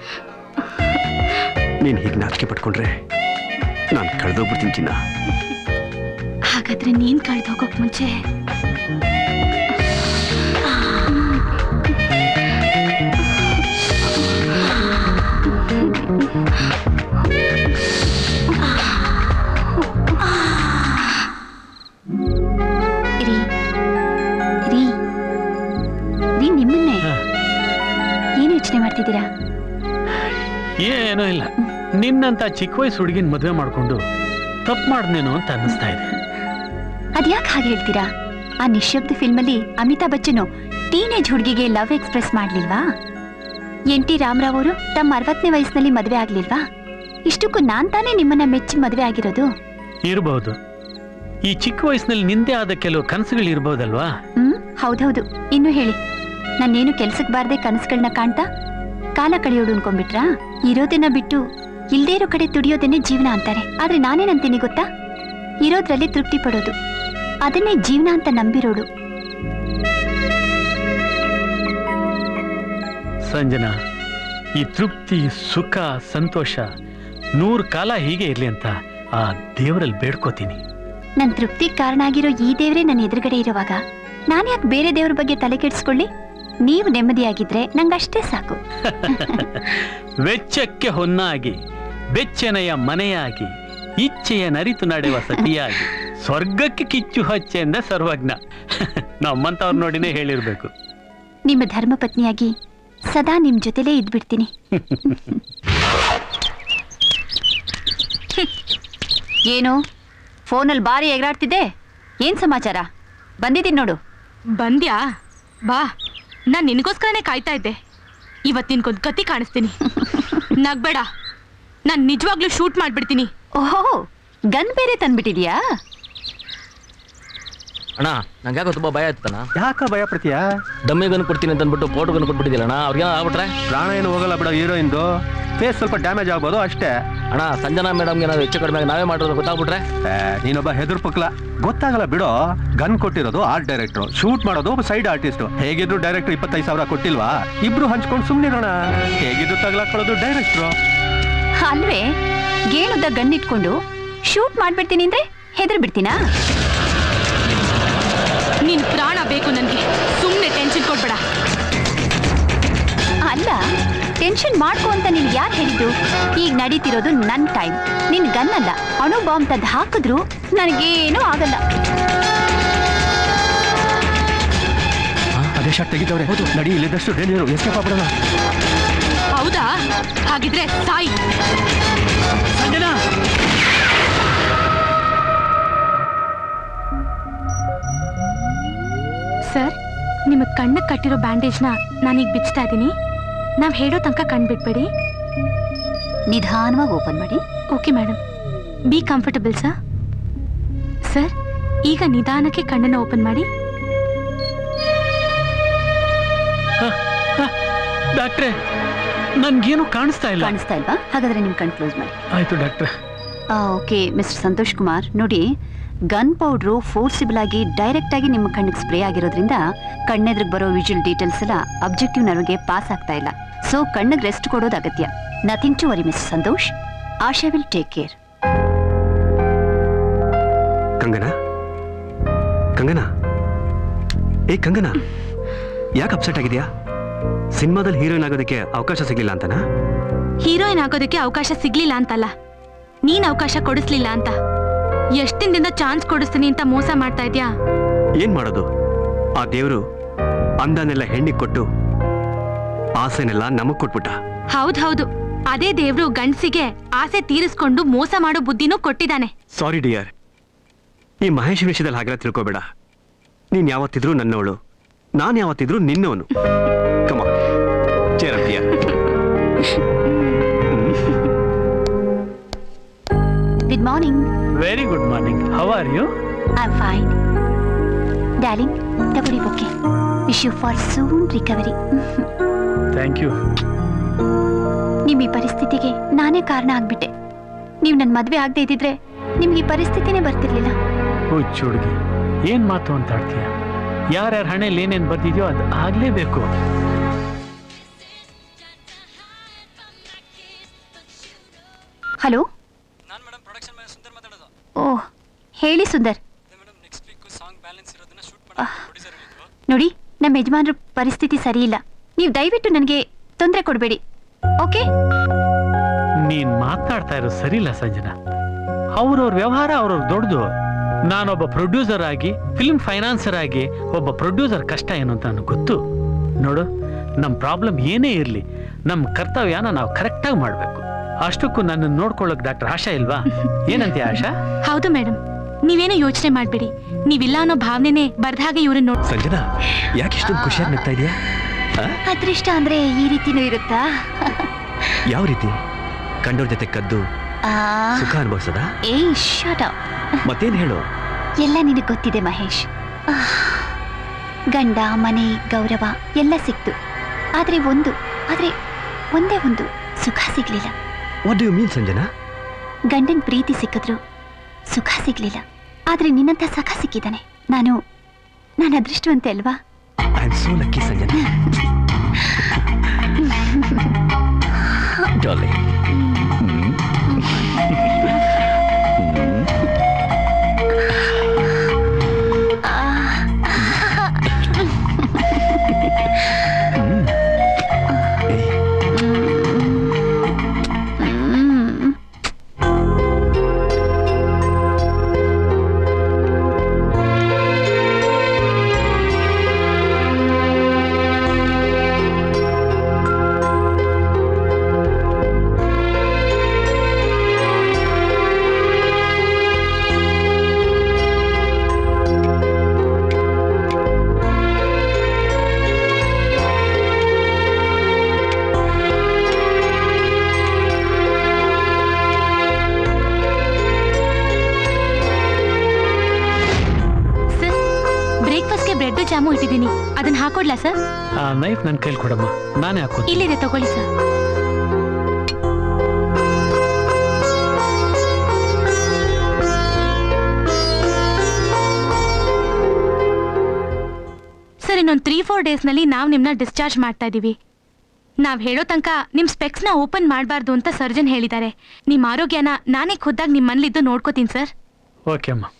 ನೀನ್ ಹೀಗೆ ನಾಚಿಕೆ ಪಟ್ಕೊಂಡ್ರೆ ನಾನು ಕಳೆದೋಗ್ಬಿಡ್ತೀನಿ ಚಿನ್ನ ಹಾಗಾದ್ರೆ ನೀನ್ ಕಳ್ದು ಹೋಗೋಕ್ ಮುಂಚೆ ರೀ ರೀ ರೀ ನಿಮ್ಮನ್ನೇ ಹ. ಏನು ಯೋಚನೆ ಮಾಡ್ತಿದ್ದೀರಾ ಏನೂ ಇಲ್ಲ ನಿನ್ನಂತ ಚಿಕ್ಕ ವಯಸ್ಸು ಹುಡುಗಿನ ಮದುವೆ ಮಾಡ್ಕೊಂಡು ತಪ್ಪು ಮಾಡ್ದೇನೋ ಅಂತ ಅನ್ನಿಸ್ತಾ ಇದೆ ಅದ್ಯಾಕೆ ಹಾಗೆ ಹೇಳ್ತೀರಾ ಆ ನಿಶ್ಶಬ್ದ ಫಿಲ್ಮಲ್ಲಿ ಅಮಿತಾಬ್ ಬಚ್ಚನು ಟೀನೇಜ್ ಹುಡುಗಿಗೆ ಲವ್ ಎಕ್ಸ್ಪ್ರೆಸ್ ಮಾಡ್ಲಿಲ್ವಾ ಎನ್ ಟಿ ರಾಮರಾವ್ ಅವರು ತಮ್ಮ ಅರವತ್ತನೇ ವಯಸ್ಸಿನಲ್ಲಿ ಮದುವೆ ಆಗ್ಲಿಲ್ವಾ ಇಷ್ಟಕ್ಕೂ ನಾನ್ ತಾನೇ ನಿಮ್ಮನ್ನ ಮೆಚ್ಚಿ ಮದುವೆ ಆಗಿರೋದು ಇರಬಹುದು ಈ ಚಿಕ್ಕ ವಯಸ್ಸಿನಲ್ಲಿ ನಿಂದೆ ಆದ ಕೆಲವು ಕನಸುಗಳು ಇರ್ಬೋದಲ್ವಾ ಹ್ಮ್ ಹೌದೌದು ಇನ್ನು ಹೇಳಿ ನಾನೇನು ಕೆಲ್ಸಕ್ಕೆ ಬಾರ್ದೆ ಕನಸುಗಳನ್ನ ಕಾಣ್ತಾ ಕಾಲ ಕಳೆಯೋಡು ಅನ್ಕೊಂಡ್ಬಿಟ್ರಾ ಇರೋದನ್ನ ಬಿಟ್ಟು ಇಲ್ದೇ ಇರೋ ಕಡೆ ತುಡಿಯೋದನ್ನೇ ಜೀವನ ಅಂತಾರೆ ಆದ್ರೆ ನಾನೇನಂತೀನಿ ಗೊತ್ತಾ ಇರೋದ್ರಲ್ಲಿ ತೃಪ್ತಿ ಪಡೋದು ಅದನ್ನೇ ಜೀವನ ಅಂತ ನಂಬಿರೋಡು ಸಂಜನಾ ಈ ತೃಪ್ತಿ ಸುಖ ಸಂತೋಷ ನೂರು ಕಾಲ ಹೀಗೆ ಇರ್ಲಿ ಅಂತ ಆ ದೇವರಲ್ಲಿ ಬೇಡ್ಕೋತೀನಿ ನನ್ ತೃಪ್ತಿಗೆ ಕಾರಣ ಆಗಿರೋ ಈ ದೇವ್ರೇ ನನ್ನ ಎದುರುಗಡೆ ಇರುವಾಗ ನಾನ್ಯಾಕೆ ಬೇರೆ ದೇವ್ರ ಬಗ್ಗೆ ತಲೆ ಕೆಡಿಸ್ಕೊಳ್ಳಿ ನೀವು ನೆಮ್ಮದಿಯಾಗಿದ್ರೆ ನಂಗಷ್ಟೇ ಸಾಕು ವೆಚ್ಚಕ್ಕೆ ಹೊನ್ನಾಗಿ ಬೆಚ್ಚನೆಯ ಮನೆಯಾಗಿ ಇಚ್ಛೆಯ ನರಿತು ನಡೆಯುವ ಸತಿಯಾಗಿ ಸ್ವರ್ಗಕ್ಕೆ ಕಿಚ್ಚು ಹಚ್ಚೆಂದ ಸರ್ವಜ್ಞ ನಮ್ಮಂತವ್ರು ನೋಡಿನೇ ಹೇಳಿರ್ಬೇಕು ನಿಮ್ಮ ಧರ್ಮಪತ್ನಿಯಾಗಿ ಸದಾ ನಿಮ್ ಜೊತೆಲೇ ಇದ್ಬಿಡ್ತೀನಿ ಏನು ಫೋನಲ್ಲಿ ಬಾರಿ ಎಗರಾಡ್ತಿದ್ದೆ ಏನ್ ಸಮಾಚಾರ ಬಂದಿದ್ದೀನಿ ನೋಡು ಬಂದ್ಯಾ ಬಾ ನಾನ್ ನಿನಗೋಸ್ಕರನೇ ಕಾಯ್ತಾ ಇದ್ದೆ ಇವತ್ತು ನಿನ್ಗೊಂದು ಕತಿ ಕಾಣಿಸ್ತೀನಿ ನಗ್ಬೇಡ ನಾನ್ ನಿಜವಾಗ್ಲೂ ಶೂಟ್ ಮಾಡ್ಬಿಡ್ತೀನಿ ಓಹೋ ಗನ್ ಬೇರೆ ತಂದ್ಬಿಟ್ಟಿದ್ಯಾ ಅಣ್ಣ ನಂಗೆ ಯಾಕೋ ತುಂಬಾ ಭಯ ಆಯ್ತಣ್ಣ ಯಾಕ ಭಯ ಪಡ್ತೀಯ ಡಮ್ಮಿ ಗನ್ ಕೊಡ್ತೀನಿ ಅಂತ ಅಂದ್ಬಿಟ್ಟು ಫೋಟೋ ಗನ್ ಕೊಟ್ಬಿಟ್ಟಿದ್ದಿಲ್ಲ ಅಣ್ಣ ಅವ್ರಿಗೆ ಆಗ್ಬಿಟ್ರೆ ಪ್ರಾಣ ಏನು ಹೋಗಲ್ಲ ಬಿಡೋ ಹೀರೋಯಿಂದು ಫೇಸ್ ಸ್ವಲ್ಪ ಡ್ಯಾಮೇಜ್ ಆಗ್ಬೋದು ಅಷ್ಟೇ ಅಣ್ಣ ಸಂಜನಾ ಮೇಡಮ್ಗೆ ಏನಾದ್ರು ಹೆಚ್ಚು ಕಡಿಮೆ ಆಗಿ ನಾವೇ ಮಾಡಿರೋದು ಗೊತ್ತಾಗ್ಬಿಟ್ರೆ ಏ, ನೀನೊಬ್ಬ ಹೆದರ್ ಪಕ್ಲ ಗೊತ್ತಾಗಲ್ಲ ಬಿಡೋ ಗನ್ ಕೊಟ್ಟಿರೋದು ಆರ್ಟ್ ಡೈರೆಕ್ಟ್ರು ಶೂಟ್ ಮಾಡೋದು ಒಬ್ಬ ಸೈಡ್ ಆರ್ಟಿಸ್ಟ್ ಹೇಗಿದ್ರು ಡೈರೆಕ್ಟರ್ ಇಪ್ಪತ್ತೈದು ಸಾವಿರ ಕೊಟ್ಟಿಲ್ವಾ ಇಬ್ರು ಹಂಚ್ಕೊಂಡು ಸುಮ್ಮನಿರೋಣ ಹೇಗಿದ್ರು ತಗ್ಲಾಕೊಳ್ಳೋದು ಡೈರೆಕ್ಟ್ರು ಅಲ್ವೇ ಗೇಣುದ್ದ ಗನ್ ಇಟ್ಕೊಂಡು ಶೂಟ್ ಮಾಡ್ಬಿಡ್ತೀನಿ ಅಂದ್ರೆ ಹೆದರ್ ಬಿಡ್ತೀನಾ ನಿನ್ ಪ್ರಾಣ ಬೇಕು ನನ್ಗೆ ಸುಮ್ನೆ ಟೆನ್ಷನ್ ಕೊಡ್ಬೇಡ ಅಲ್ಲ ಟೆನ್ಷನ್ ಮಾಡ್ಕೊ ಅಂತ ನೀನ್ ಯಾರು ಹೇಳಿದ್ದು ಈಗ ನಡೀತಿರೋದು ನನ್ ಟೈಮ್ ನಿನ್ ಗನ್ ಅಲ್ಲ ಅಣು ಬಾಂಬ್ ತಂದು ಹಾಕಿದ್ರು ನನಗೇನೂ ಆಗಲ್ಲ ಅದೇ ಶಾಟ್ ತೆಗಿತವ್ರೆ ನಡಿ ಇಲ್ಲಿದ್ದಷ್ಟು ಡೇಂಜರು ಎಸ್ಕೇಪ್ ಆಗ್ಬಿಡೋಣ ಹೌದಾ ಹಾಗಿದ್ರೆ ಸಾಯಿ ಸಂಜನಾ ಸರ್ ನಿಮಗೆ ಕಣ್ಣಿಗೆ ಕಟ್ಟಿರೋ ಬ್ಯಾಂಡೇಜ್ನ ನಾನೀಗ ಬಿಚ್ತಾ ಇದ್ದೀನಿ ನಾವು ಹೇಳೋ ತನಕ ಕಣ್ ಬಿಟ್ಬೇಡಿ ನಿಧಾನವಾಗಿ ಓಪನ್ ಮಾಡಿ okay madam be comfortable sir sir ಈಗ ನಿಧಾನಕ್ಕೆ ಕಣ್ಣನ್ನು ಓಪನ್ ಮಾಡಿ ಡಾಕ್ಟ್ರೆ ನನ್ಗೇನು ಕಾಣಿಸ್ತಾ ಇಲ್ಲ ಕಾಣಿಸ್ತಾ ಇಲ್ವಾ ಹಾಗಾದ್ರೆ ನಿಮ್ ಕಣ್ ಕ್ಲೋಸ್ ಮಾಡಿ ಆಯ್ತು ಡಾಕ್ಟ್ರೆ ಓಕೆ ಮಿಸ್ಟರ್ ಸಂತೋಷ್ ಕುಮಾರ್ ನೋಡಿ ಗನ್ ಪೌಡ್ರು ಫೋರ್ಸಿಬಲ್ ಆಗಿ ಡೈರೆಕ್ಟ್ ಆಗಿ ನಿಮ್ಮ ಕಣ್ಣಿಗೆ ಸ್ಪ್ರೇ ಆಗಿರೋದ್ರಿಂದ ಕಣ್ಣೆದ್ರಿಗೆ ಬರೋ ವಿಜುವಲ್ ಡೀಟೇಲ್ಸ್ ಎಲ್ಲ ಅಬ್ಜೆಕ್ಟಿವ್ ನರ್ವ್ಗೆ ಪಾಸ್ ಆಗ್ತಾ ಇಲ್ಲ ಸೊ ಕಣ್ಣಿಗೆ ರೆಸ್ಟ್ ಕೊಡೋದು ಅಗತ್ಯ nothing to worry mister Santosh Aasha will take care Kangana Kangana ಏ ಕಂಗನಾ ಯಾಕೆ ಅಪ್ಸೆಟ್ ಆಗಿದ್ಯಾ ಸಿನಿಮಾದಲ್ಲಿ ಹೀರೋಯಿನ್ ಆಗೋದಕ್ಕೆ ಅವಕಾಶ ಸಿಗ್ಲಿಲ್ಲ ಅಂತನಾ ಹೀರೋಯಿನ್ ಆಗೋದಕ್ಕೆ ಅವಕಾಶ ಸಿಗ್ಲಿಲ್ಲ ಅಂತಲ್ಲ ನೀನ್ ಅವಕಾಶ ಕೊಡಿಸ್ಲಿಲ್ಲ ಅಂತ ಎಷ್ಟ್ ದಿನದಿಂದ ಚಾನ್ಸ್ ಕೊಡಿಸ್ತೀನಿ ಅಂತ ಮೋಸ ಮಾಡ್ತಾ ಇದ್ಯಾ ಏನ್ ಮಾಡೋದು ಆ ದೇವರು ಅಂದನೆಲ್ಲ ಹೆಣ್ಣಿಗೆ ಕೊಟ್ಟು ಆಸೆನೆಲ್ಲ ನಮಗ್ ಕೊಟ್ಬಿಟ್ಟ ಹೌದ್ ಹೌದು ಅದೇ ದೇವ್ರು ಗಂಡ್ಸಿಗೆ ಆಸೆ ತೀರಿಸ್ಕೊಂಡು ಮೋಸ ಮಾಡೋ ಬುದ್ಧಿನೂ ಕೊಟ್ಟಿದ್ದಾನೆ ಸಾರಿ ಡಿಯರ್ ಈ ಮಹೇಶ್ ವಿಷಯದಲ್ಲಿ ಹಾಗೆಲ್ಲ ತಿಳ್ಕೊಬೇಡ ನೀನ್ ಯಾವತ್ತಿದ್ರೂ ನನ್ನವಳು ನಾನ್ ಯಾವತ್ತಿದ್ರೂ ನಿನ್ನವನು ಕಮ ಚೇರ dear good morning very good morning how are you I am fine darling ತಗೊಳ್ಳಿ bouquet wish you for soon recovery thank you ನಿಮ್ ಈ ಪರಿಸ್ಥಿತಿಗೆ ನಾನೇ ಕಾರಣ ಆಗ್ಬಿಟ್ಟೆ ನೀವು ನನ್ನ ಮದ್ವೆ ಆಗದೆ ಇದ್ದಿದ್ರೆ ನಿಮ್ಗೆ ಈ ಪರಿಸ್ಥಿತಿನೇ ಬರ್ತಿರ್ಲಿಲ್ಲ ಹುಚ್ಚು ಹುಡುಗಿ ಏನ್ ಮಾತು ಅಂತ ಆಡ್ತೀಯ ಯಾರ್ಯಾರ ಹಣೆಯಲ್ಲಿ ಏನೇನ್ ಬರ್ದಿದ್ಯೋ ಅದು ಆಗ್ಲೇಬೇಕು ಹಲೋ ನಾನು ಮೇಡಮ್ ಪ್ರೊಡಕ್ಷನ್ ಮೇಲೆ ಸುಂದರ್ ಮಾತಾಡೋದು ಓಹ್ ಹೇಳಿ Sundar madam next week song balance ಇರೋದನ್ನ ಶೂಟ್ ಆಹ್. ಪ್ರೊಡ್ಯೂಸರ್ ಹೇಳಿದ್ರು ನೋಡಿ ನಮ್ಮ ಯಜಮಾನ್ರ ಪರಿಸ್ಥಿತಿ ಸರಿ ಇಲ್ಲ ನೀವು ದಯವಿಟ್ಟು ನನಗೆ ತೊಂದರೆ ಕೊಡಬೇಡಿ ಓಕೆ ನೀನ್ ಮಾತನಾಡ್ತಾ ಇರೋ ಸರಿಯಿಲ್ಲ ಸಂಜನಾ ಅವ್ರವ್ರ ವ್ಯವಹಾರ ಅವ್ರವ್ರ ದೊಡ್ಡದು ನಾನೊಬ್ಬ ಪ್ರೊಡ್ಯೂಸರ್ ಆಗಿ ಫಿಲ್ಮ್ ಫೈನಾನ್ಸರ್ ಆಗಿ ಒಬ್ಬ ಪ್ರೊಡ್ಯೂಸರ್ ಕಷ್ಟ ಏನು ಅಂತ ನನಗೆ ಗೊತ್ತು ನೋಡು ನಮ್ಮ ಪ್ರಾಬ್ಲಮ್ ಏನೇ ಇರಲಿ ನಮ್ಮ ಕರ್ತವ್ಯನ ನಾವು ಕರೆಕ್ಟಾಗಿ ಮಾಡಬೇಕು ಅಷ್ಟಕ್ಕೂ ನನ್ನ ನೋಡ್ಕೊಳ್ಳೋಕೆ ಡಾಕ್ಟರ್ ಆಶಾ ಇಲ್ವಾ ಏನಂತೀಯ ಆಶಾ ಹೌದು ಮೇಡಮ್ ನೀವೇನು ಯೋಚನೆ ಮಾಡ್ಬೇಡಿ ನೀವಿಲ್ಲ ಅನ್ನೋ ಭಾವನೆನೇ ಬರ್ದ ಹಾಗೆ ಇವ್ರನ್ನ ನೋಡ್ ಸಂಜನಾ ಯಾಕೆ ಇಷ್ಟೊಂದು ಖುಷಿಯಾಗಿ ನಗ್ತಾ ಇದೆಯಾ ಅದೃಷ್ಟ ಅಂದ್ರೆ ಈ ರೀತಿನೂ ಇರುತ್ತಾ ಯಾವ ರೀತಿ ಕಂಡೋರ್ ಜೊತೆ ಕದ್ದು ಆ, ಸುಖ ಅನುಭವಿಸದ ಏಯ್ ಶಟ್ ಮತ್ತೇನ್ ಹೇಳು ಎಲ್ಲ ನಿನಗೆ ಗೊತ್ತಿದೆ ಮಹೇಶ್ ಆಹ್, ಗಂಡ ಮನೆ ಗೌರವ ಎಲ್ಲ ಸಿಕ್ತು ಆದ್ರೆ ಒಂದು ಆದ್ರೆ ಒಂದೇ ಒಂದು ಸುಖ ಸಿಗ್ಲಿಲ್ಲ ವಾಟ್ ಯು ಮೀನ್ ಸಂಜನಾ ಗಂಡನ್ ಪ್ರೀತಿ ಸಿಕ್ಕಿದ್ರು ಸುಖ ಸಿಗ್ಲಿಲ್ಲ ಆದ್ರೆ ನಿನ್ನಂತ ಸಖ ಸಿಕ್ಕಿದ್ದಾನೆ ನಾನು ನಾನು ಅದೃಷ್ಟವಂತೆ ಅಲ್ವಾ I am so lucky Sanjana darling hmm. Bread jam ಇಟ್ಟಿದ್ದೀನಿ ಅದನ್ನ ಹಾಕೊಡ್ಲಾ ಸರ್ ಆ ನೈಫ್ ನನ್ನ ಕೈಲಿ ಕೊಡಮ್ಮ ನಾನೇ ಹಾಕೋತೀನಿ ಇಲ್ಲಿದೆ ತಗೊಳ್ಳಿ ಸರ್ ಸರ್ ಇನ್ನೊಂದು ತ್ರೀ ಫೋರ್ ಡೇಸ್ನಲ್ಲಿ ನಾವು ನಿಮ್ಮನ್ನ ಡಿಸ್ಚಾರ್ಜ್ ಮಾಡ್ತಾ ಇದ್ದೀವಿ ನಾವು ಹೇಳೋ ತನಕ ನಿಮ್ಮ ಸ್ಪೆಕ್ಸ್ನ ಓಪನ್ ಮಾಡಬಾರ್ದು ಅಂತ ಸರ್ಜನ್ ಹೇಳಿದ್ದಾರೆ ನಿಮ್ಮ ಆರೋಗ್ಯನ ನಾನೇ ಖುದ್ದಾಗಿ ನಿಮ್ಮ ಮನೇಲಿದ್ದು ನೋಡ್ಕೋತೀನಿ ಸರ್ ಓಕೆ ಅಮ್ಮ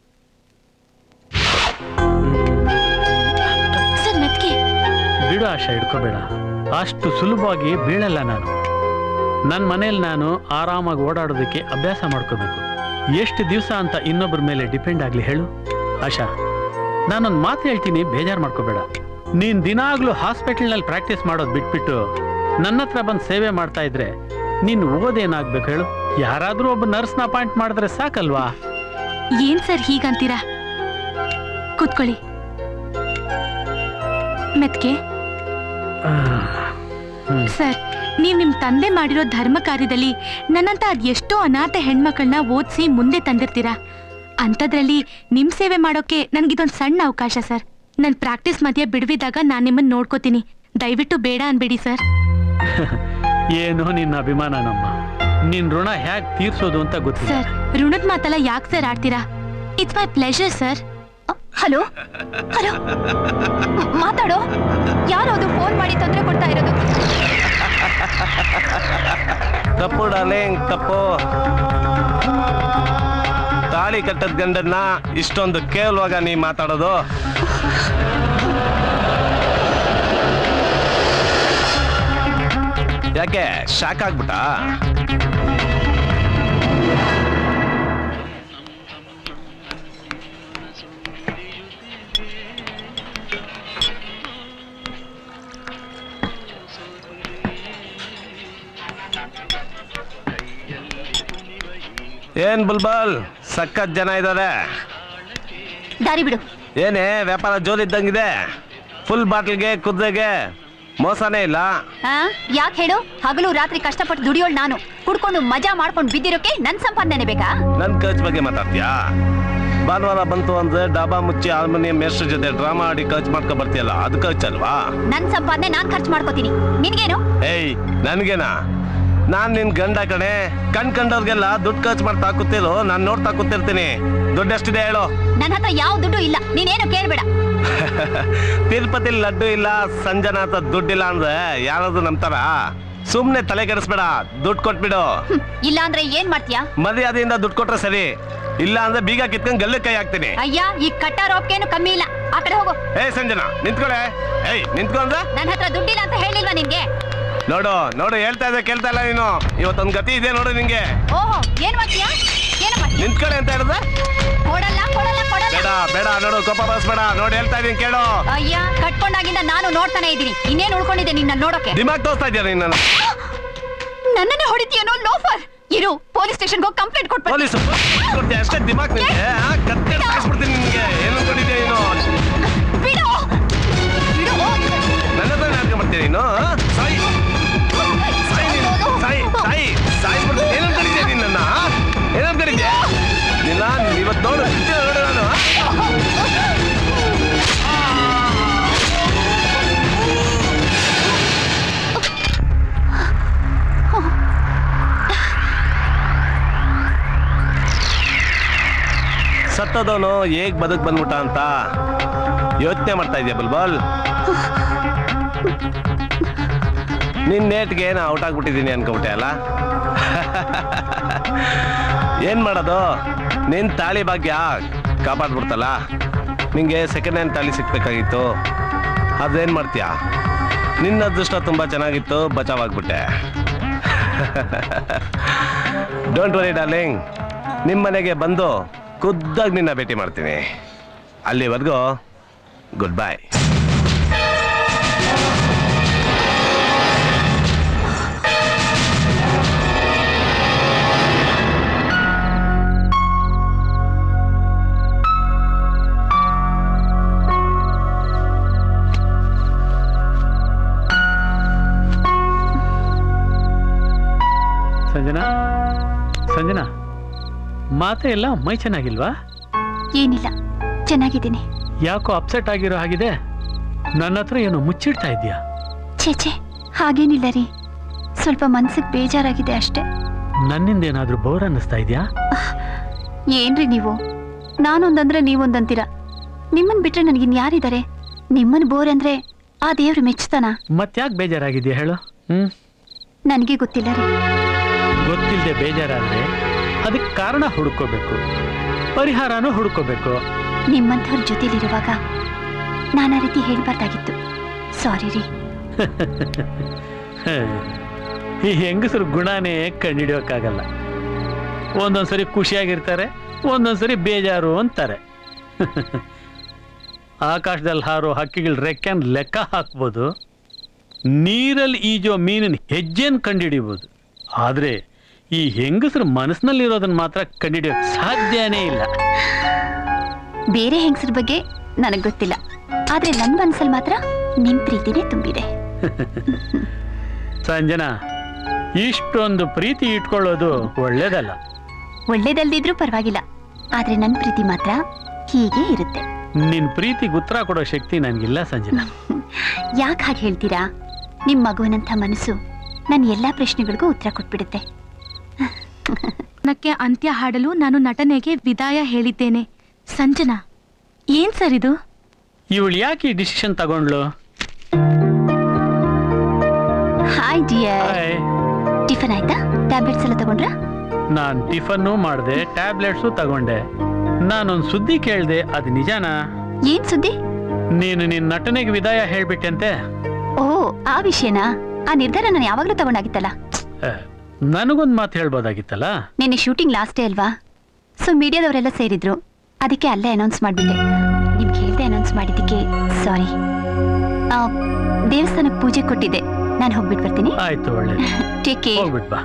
ಸರ್ ಮೆತ್ಗೆ ಬಿಡು ಆಶಾ ಇಡ್ಕೋಬೇಡ ಅಷ್ಟು ಸುಲಭವಾಗಿ ಬೀಳಲ್ಲ ನಾನು ನನ್ನ ಮನೇಲಿ ನಾನು ಆರಾಮಾಗಿ ಓಡಾಡೋದಕ್ಕೆ ಅಭ್ಯಾಸ ಮಾಡ್ಕೋಬೇಕು ಎಷ್ಟು ದಿವಸ ಅಂತ ಇನ್ನೊಬ್ಬರ ಮೇಲೆ ಡಿಪೆಂಡ್ ಆಗಲಿ ಹೇಳು ಆಶಾ ನಾನೊಂದು ಮಾತು ಹೇಳ್ತೀನಿ ಬೇಜಾರು ಮಾಡ್ಕೋಬೇಡ ನೀನು ದಿನಾಗ್ಲೂ ಹಾಸ್ಪಿಟಲ್ನಲ್ಲಿ ಪ್ರಾಕ್ಟೀಸ್ ಮಾಡೋದು ಬಿಟ್ಬಿಟ್ಟು ನನ್ನ ಹತ್ರ ಬಂದು ಸೇವೆ ಮಾಡ್ತಾ ಇದ್ರೆ ನೀನು ಓದೇನಾಗ್ಬೇಕು ಹೇಳು ಯಾರಾದರೂ ಒಬ್ಬ ನರ್ಸ್ನ ಅಪಾಯಿಂಟ್ ಮಾಡಿದ್ರೆ ಸಾಕಲ್ವಾ ಏನ್ ಸರ್ ಹೀಗಂತೀರಾ ಕೂತ್ಕೊಳ್ಳಿ ಮೆತ್ಗೆ ಹ್ಮ್. ಸರ್ ನೀವ್ ನಿಮ್ ತಂದೆ ಮಾಡಿರೋ ಧರ್ಮ ಕಾರ್ಯದಲ್ಲಿ ನನ್ನಂತ ಅದೆಷ್ಟೋ ಅನಾಥ ಹೆಣ್ಮಕ್ಳನ್ನ ಓದಿಸಿ ಮುಂದೆ ತಂದಿರ್ತೀರಾ ಅಂಥದ್ರಲ್ಲಿ ನಿಮ್ ಸೇವೆ ಮಾಡೋಕೆ ನನ್ಗಿದೊಂದು ಸಣ್ಣ ಅವಕಾಶ ಸರ್ ನನ್ ಪ್ರಾಕ್ಟೀಸ್ ಮಧ್ಯೆ ಬಿಡುವಿದಾಗ ನಾನ್ ನಿಮ್ಮನ್ನ ನೋಡ್ಕೋತೀನಿ ದಯವಿಟ್ಟು ಬೇಡ ಅನ್ಬೇಡಿ ಸರ್ ಏನೋ ನಿನ್ನ ಅಭಿಮಾನ ನಮ್ಮ ನಿನ್ ಋಣ ಹೇಗೆ ತೀರ್ಸೋದು ಅಂತ ಗೊತ್ತಿಲ್ಲ ಸರ್ ಋಣದ ಮಾತೆಲ್ಲ ಯಾಕೆ ಸರ್ ಆಡ್ತೀರಾ it's my pleasure sir hello hello ಮಾತಾಡೋ ಯಾರು ಅದು ಫೋನ್ ಮಾಡಿ ತೊಂದರೆ ಕೊಡ್ತಾ ಇರೋದು ತಪ್ಪು ಡಾರ್ಲಿಂಗ್ ತಪ್ಪು ತಾಳಿ ಕಟ್ಟದ ಗಂಡನ್ನ ಇಷ್ಟೊಂದು ಕೇವಲವಾಗ ನೀ ಮಾತಾಡೋದು ಯಾಕೆ ಶಾಕ್ ಆಗ್ಬಿಟ್ಟ ಏನ್ ಬುಲ್ಬಲ್ ಸಖತ್ ಜನ ಇದ್ದಾರೆ ದಾರಿ ಬಿಡು ಏನೇ ವ್ಯಾಪಾರ ಜೋರಿದ್ದಂಗಿದೆ ಫುಲ್ ಬಾಟ್ಲ್ಗೆ ಕುದ್ರೆಗೆ ಮೋಸನೇ ಇಲ್ಲ ಆ ಯಾಕೆ ಹೇಳು ಹಗಲು ರಾತ್ರಿ ಕಷ್ಟಪಟ್ಟು ದುಡಿಯೋಳು ನಾನು ಕುಡ್ಕೊಂಡು ಮಜಾ ಮಾಡ್ಕೊಂಡು ಬಿದ್ದಿರೋಕೆ ನನ್ ಸಂಪಾದನೆ ಬೇಕಾ ನನ್ ಖರ್ಚು ಬಗ್ಗೆ ಮಾತಾಡ್ತೀಯಾ ಭಾನುವಾರ ಬಂತು ಅಂದ್ರೆ ಡಾಬಾ ಮುಚ್ಚಿ ಹಾರ್ಮೋನಿಯಂ ಮೇಸ್ಟ್ರ ಜೊತೆ ಡ್ರಾಮಾ ಆಡಿ ಖರ್ಚು ಮಾಡ್ಕೊ ಬರ್ತೀಯಲ್ಲ ಅದು ಖರ್ಚಲ್ವಾ ನನ್ ಸಂಪಾದನೆ ನಾನ್ ಖರ್ಚು ಮಾಡ್ಕೋತೀನಿ ನಿನ್ಗೇನು ಏಯ್ ನನ್ಗೇನಾ ನಾನ್ ನಿನ್ ಗಂಡ ಕಣೆ ಕಣ್ ಕಂಡವ್ರಿಗೆಲ್ಲ ದುಡ್ಡು ಖರ್ಚು ಮಾಡ್ತಾ ಕೂತಿರೋ ನಾನ್ ನೋಡ್ತಾ ಕೂತಿರ್ತೀನಿ ದುಡ್ಡು ಎಷ್ಟಿದೆ ಹೇಳು ನನ್ನ ಹತ್ರ ಯಾವ ದುಡ್ಡು ಇಲ್ಲ ನೀನೇನು ಕೇಳ್ಬೇಡ ತಿರುಪತಿ ಲಡ್ಡು ಇಲ್ಲ ಸಂಜನಾಥ ದುಡ್ಡಿಲ್ಲ ಅಂದ್ರೆ ಯಾರಾದ್ರೂ ನಂಬ್ತಾರ ಸುಮ್ನೆ ತಲೆ ಕೆಡಿಸ್ಬೇಡ ದುಡ್ಡು ಕೊಟ್ಬಿಡು ಹ್ಮ್, ಇಲ್ಲ ಅಂದ್ರೆ ಏನ್ ಮಾಡ್ತೀಯಾ ಮರ್ಯಾದೆಯಿಂದ ದುಡ್ಡು ಕೊಟ್ರೆ ಸರಿ ಇಲ್ಲ ಅಂದ್ರೆ ಬೀಗ ಕಿತ್ಕೊಂಡ್ ಗಲ್ಲೆ ಕೈ ಹಾಕ್ತೀನಿ ಅಯ್ಯ ಈ ಕಟ್ಟ ರೋಪ್ಗೇನು ಕಮ್ಮಿ ಇಲ್ಲ ಆ ಕಡೆ ಹೋಗು ಏಯ್ ಸಂಜನಾ ನಿಂತ್ಕೊಳೆ ಏಯ್ ನಿಂತ್ಕೊಂಡ್ರೆ ನನ್ನ ಹತ್ರ ದುಡ್ಡಿಲ್ಲ ಅಂತ ಹೇಳಿಲ್ವಾ ನಿನ್ಗೆ ನೋಡು ನೋಡು ಹೇಳ್ತಾ ಇದ್ದೆ ಕೇಳ್ತಾ ಇಲ್ಲ ನೀನು ಇವತ್ತೊಂದು ಗತಿ ಇದೆ ನೋಡು ನಿಂಗೆ ಓಹೋ ಏನ್ ಮಾಡ್ತೀಯಾ ಏನು ಮಾಡ್ತೀಯ ನಿಂತ್ಕೊಳೆ ಅಂತ ಹೇಳಿದ್ರೆ ಕೊಡಲ್ಲ ಕೊಡಲ್ಲ ಕೊಡಲ್ಲ ಬೇಡ ಬೇಡ ನೋಡು ಕೋಪ ಬರ್ಸ್ಬೇಡ ನೋಡಿ ಹೇಳ್ತಾ ಇದೀನಿ ಕೇಳು ಅಯ್ಯ ಕಟ್ಕೊಂಡಾಗಿಂದ ನಾನು ನೋಡ್ತಾನೆ ಇದ್ದೀನಿ ಇನ್ನೇನ್ ಉಳ್ಕೊಂಡಿದ್ದೆ ನಿನ್ನ ನೋಡೋಕೆ ದಿಮಾಗ್ ತೋರಿಸ್ತಾ ಇದೆಯಾ ನೀನು ನನ್ನನ್ನೇ ಹೊಡಿತೀಯನೋ ಲೋಫರ್ ಇರು ಪೊಲೀಸ್ ಸ್ಟೇಷನ್ಗೆ ಹೋಗಿ ಕಂಪ್ಲೇಂಟ್ ಕೊಟ್ಬಿಡ್ತೀನಿ ಪೊಲೀಸ್ ಕೊಡ್ತೀಯ ಅಷ್ಟೇ ದಿಮಾಗ್ ನಿಂಗೆ ಆ, ಕತ್ತೆ ಸಾಯಿಸ್ಬಿಡ್ತೀನಿ ನಿನ್ಗೆ ಏನು ಅನ್ಕೊಂಡಿದ್ಯಾ ನೀನು ಬಿಡು ಬಿಡು ನನ್ನ ಹತ್ರ ನಾಟಕ ಮಾಡ್ತೀಯ ನೀನು ಆ? ಸಾಯಿ ಸಾಯಿ ನೀನು ಸಾಯಿ ಸಾಯಿ ಸಾಯಿಸ್ಬಿಡ್ತೀನಿ ಏನು ಅನ್ಕೊಂಡಿದ್ಯಾ ನೀನು ನನ್ನ ಏನು ಅನ್ಕೊಂಡಿದ್ಯಾ ನಿನ್ನ ಇವತ್ತು ನೋಡು ನಿಂತಿರೋ ನೋಡು ನಾನು ಆ? ಸತ್ತದವನು ಹೇಗ್ ಬದುಕ್ ಬಂದ್ಬಿಟ್ಟ ಅಂತ ಯೋಚನೆ ಮಾಡ್ತಾ ಇದೆಯಾ ಬಲ್ಬಲ್ ನಿನ್ ನೇಟ್ಗೆ ಏನೋ ಔಟ್ ಆಗ್ಬಿಟ್ಟಿದ್ದೀನಿ ಅನ್ಕೊಬಿಟ್ಟೆ ಅಲ್ಲ ಏನ್ ಮಾಡೋದು ನಿನ್ ತಾಳಿ ಭಾಗ್ಯ ಕಾಪಾಡ್ಬಿಡ್ತಲ್ಲ ನಿಂಗೆ ಸೆಕೆಂಡ್ ಹ್ಯಾಂಡ್ ತಾಳಿ ಸಿಕ್ಬೇಕಾಗಿತ್ತು ಅದೇನ್ ಮಾಡ್ತೀಯಾ ನಿನ್ನ ಅದೃಷ್ಟ ತುಂಬಾ ಚೆನ್ನಾಗಿತ್ತು ಬಚಾವಾಗ್ಬಿಟ್ಟೆ ಡೋಂಟ್ ವರಿ ಡಾರ್ಲಿಂಗ್ ನಿಮ್ಮ ಮನೆಗೆ ಬಂದು ಖುದ್ದಾಗಿ ನಿನ್ನ ಭೇಟಿ ಮಾಡ್ತೀನಿ ಅಲ್ಲಿವರೆಗೂ ಗುಡ್ ಬೈ ಸಂಜನಾ ಸಂಜನಾ ಮಾತೆ ಎಲ್ಲ ಮೈ ಚೆನ್ನಾಗಿಲ್ವಾ ಏನಿಲ್ಲ ಚೆನ್ನಾಗಿದ್ದೀನಿ ಯಾಕೋ ಅಪ್ಸೆಟ್ ಆಗಿರೋ ಹಾಗಿದೆ ನನ್ನ ಹತ್ರ ಏನೋ ಮುಚ್ಚಿಡ್ತಾ ಇದೆಯಾ ಛೇ ಛೇ ಹಾಗೇನಿಲ್ಲ ರೀ ಸ್ವಲ್ಪ ಮನ್ಸಿಗೆ ಬೇಜಾರಾಗಿದೆ ಅಷ್ಟೇ ನನ್ನಿಂದ ಏನಾದ್ರೂ ಬೋರ್ ಅನ್ನಿಸ್ತಾ ಇದೆಯಾ ಏನ್ರಿ ನೀವು ನಾನೊಂದಂದ್ರೆ ನೀವೊಂದಂತೀರ ನಿಮ್ಮನ್ ಬಿಟ್ರೆ ನನಗಿನ್ ಯಾರಿದ್ದಾರೆ ನಿಮ್ಮನ್ ಬೋರ್ ಅಂದ್ರೆ ಆ ದೇವ್ರು ಮೆಚ್ತಾನ ಮತ್ತ್ಯಾಕೆ ಬೇಜಾರಾಗಿದೆಯಾ ಹೇಳು ಹ್ಮ್ ನನಗೆ ಗೊತ್ತಿಲ್ಲ ರೀ ಗೊತ್ತಿಲ್ಲದೆ ಬೇಜಾರಾದ್ರೆ ಅದಕ್ಕೆ ಕಾರಣ ಹುಡುಕೋಬೇಕು ಪರಿಹಾರನೂ ಹುಡುಕೋಬೇಕು ನಿಮ್ಮಂಥವ್ರ ಜೊತೆಲಿರುವಾಗ ನಾನು ಆ ರೀತಿ ಹೇಳ್ಬಾರ್ದಾಗಿತ್ತು ಸಾರಿ ರೀ ಈ ಹೆಂಗಸರು ಗುಣನೇ ಕಂಡಿಡಿಯೋಕ್ಕಾಗಲ್ಲ ಒಂದೊಂದ್ಸರಿ ಖುಷಿಯಾಗಿರ್ತಾರೆ ಒಂದೊಂದ್ಸರಿ ಬೇಜಾರು ಅಂತಾರೆ ಆಕಾಶದಲ್ಲಿ ಹಾರೋ ಹಕ್ಕಿಗಳ ರೆಕ್ಕೆನ್ ಲೆಕ್ಕ ಹಾಕ್ಬೋದು ನೀರಲ್ಲಿ ಈಜೋ ಮೀನಿನ ಹೆಜ್ಜೆನ್ ಕಂಡಿಡಿಬೋದು ಆದರೆ ಈ ಹೆಂಗಸರು ಮನಸ್ಸಿನಲ್ಲಿರೋದನ್ನ ಮಾತ್ರ ಕಂಡಿಡಿಯೋಕ್ ಸಾಧ್ಯನೇ ಇಲ್ಲ ಬೇರೆ ಹೆಂಗಸರ ಬಗ್ಗೆ ನನಗೆ ಗೊತ್ತಿಲ್ಲ ಆದ್ರೆ ನನ್ನ ಮನ್ಸಲ್ಲಿ ಮಾತ್ರ ನಿಮ್ ಪ್ರೀತಿನೇ ತುಂಬಿದೆ ಸಂಜನಾ ಇಷ್ಟೊಂದು ಪ್ರೀತಿ ಇಟ್ಕೊಳ್ಳೋದು ಒಳ್ಳೇದಲ್ಲ ಒಳ್ಳೇದಲ್ದಿದ್ರೂ ಪರವಾಗಿಲ್ಲ ಆದ್ರೆ ನನ್ನ ಪ್ರೀತಿ ಮಾತ್ರ ಹೀಗೆ ಇರುತ್ತೆ ನಿನ್ ಪ್ರೀತಿಗೆ ಉತ್ತರ ಕೊಡೋ ಶಕ್ತಿ ನನಗಿಲ್ಲ ಸಂಜನಾ ಯಾಕೆ ಹಾಗೆ ಹೇಳ್ತೀರಾ ನಿಮ್ ಮಗುವಿನಂಥ ಮನಸ್ಸು ನನ್ನ ಎಲ್ಲಾ ಪ್ರಶ್ನೆಗಳಿಗೂ ಉತ್ತರ ಕೊಟ್ಬಿಡುತ್ತೆ ನಕ್ಕೆ ಅಂತ್ಯ ಹಾಡಲು ನಾನು ನಟನೆಗೆ ವಿದಾಯ ಹೇಳಿದ್ದೇನೆ ಸಂಜನಾ ಏನ್ ಸರ್ ಇದು ಇವಳು ಯಾಕೆ ಈ ಡಿಸಿಷನ್ ತಗೊಂಡ್ಲು ಹಾಯ್ ಡಿಯರ್ ಹಾಯ್ ಟಿಫನ್ ಆಯ್ತಾ ಟ್ಯಾಬ್ಲೆಟ್ಸ್ ಎಲ್ಲ ತಗೊಂಡ್ರಾ ನಾನ್ ಟಿಫನ್ನು ಮಾಡಿದೆ ಟ್ಯಾಬ್ಲೆಟ್ಸು ತಗೊಂಡೆ ನಾನೊಂದು ಸುದ್ದಿ ಕೇಳ್ದೆ ಅದು ನಿಜಾನಾ ಏನ್ ಸುದ್ದಿ ನೀನು ನಿನ್ನ ನಟನೆಗೆ ವಿದಾಯ ಹೇಳ್ಬಿಟ್ಟಂತೆ ಓ ಆ ವಿಷಯನಾ ಆ ನಿರ್ಧಾರ ನಾನು ಯಾವಾಗ್ಲೂ ತಗೊಂಡಾಗಿತ್ತಲ್ಲ ಏ, ನನಗೊಂದ್ ಮಾತು ಹೇಳ್ಬೋದಾಗಿತ್ತಲ್ಲ ನಿನ್ನೆ ಶೂಟಿಂಗ್ ಲಾಸ್ಟ್ ಡೇ ಅಲ್ವಾ ಸೊ ಮೀಡಿಯಾದವರೆಲ್ಲ ಸೇರಿದ್ರು ಅದಕ್ಕೆ ಅಲ್ಲೇ ಅನೌನ್ಸ್ ಮಾಡಿಬಿಟ್ಟೆ ನಿಮ್ಗೆ ಹೇಳ್ದೆ ಅನೌನ್ಸ್ ಮಾಡಿದ್ದಕ್ಕೆ ಸಾರಿ ದೇವಸ್ಥಾನಕ್ಕೆ ಪೂಜೆ ಕೊಟ್ಟಿದ್ದೆ ನಾನು ಹೋಗ್ಬಿಟ್ಟು ಬರ್ತೀನಿ ಆಯ್ತು ಒಳ್ಳೆ ಟೇಕ್ ಕೇರ್ ಹೋಗ್ಬಿಟ್ ಬಾ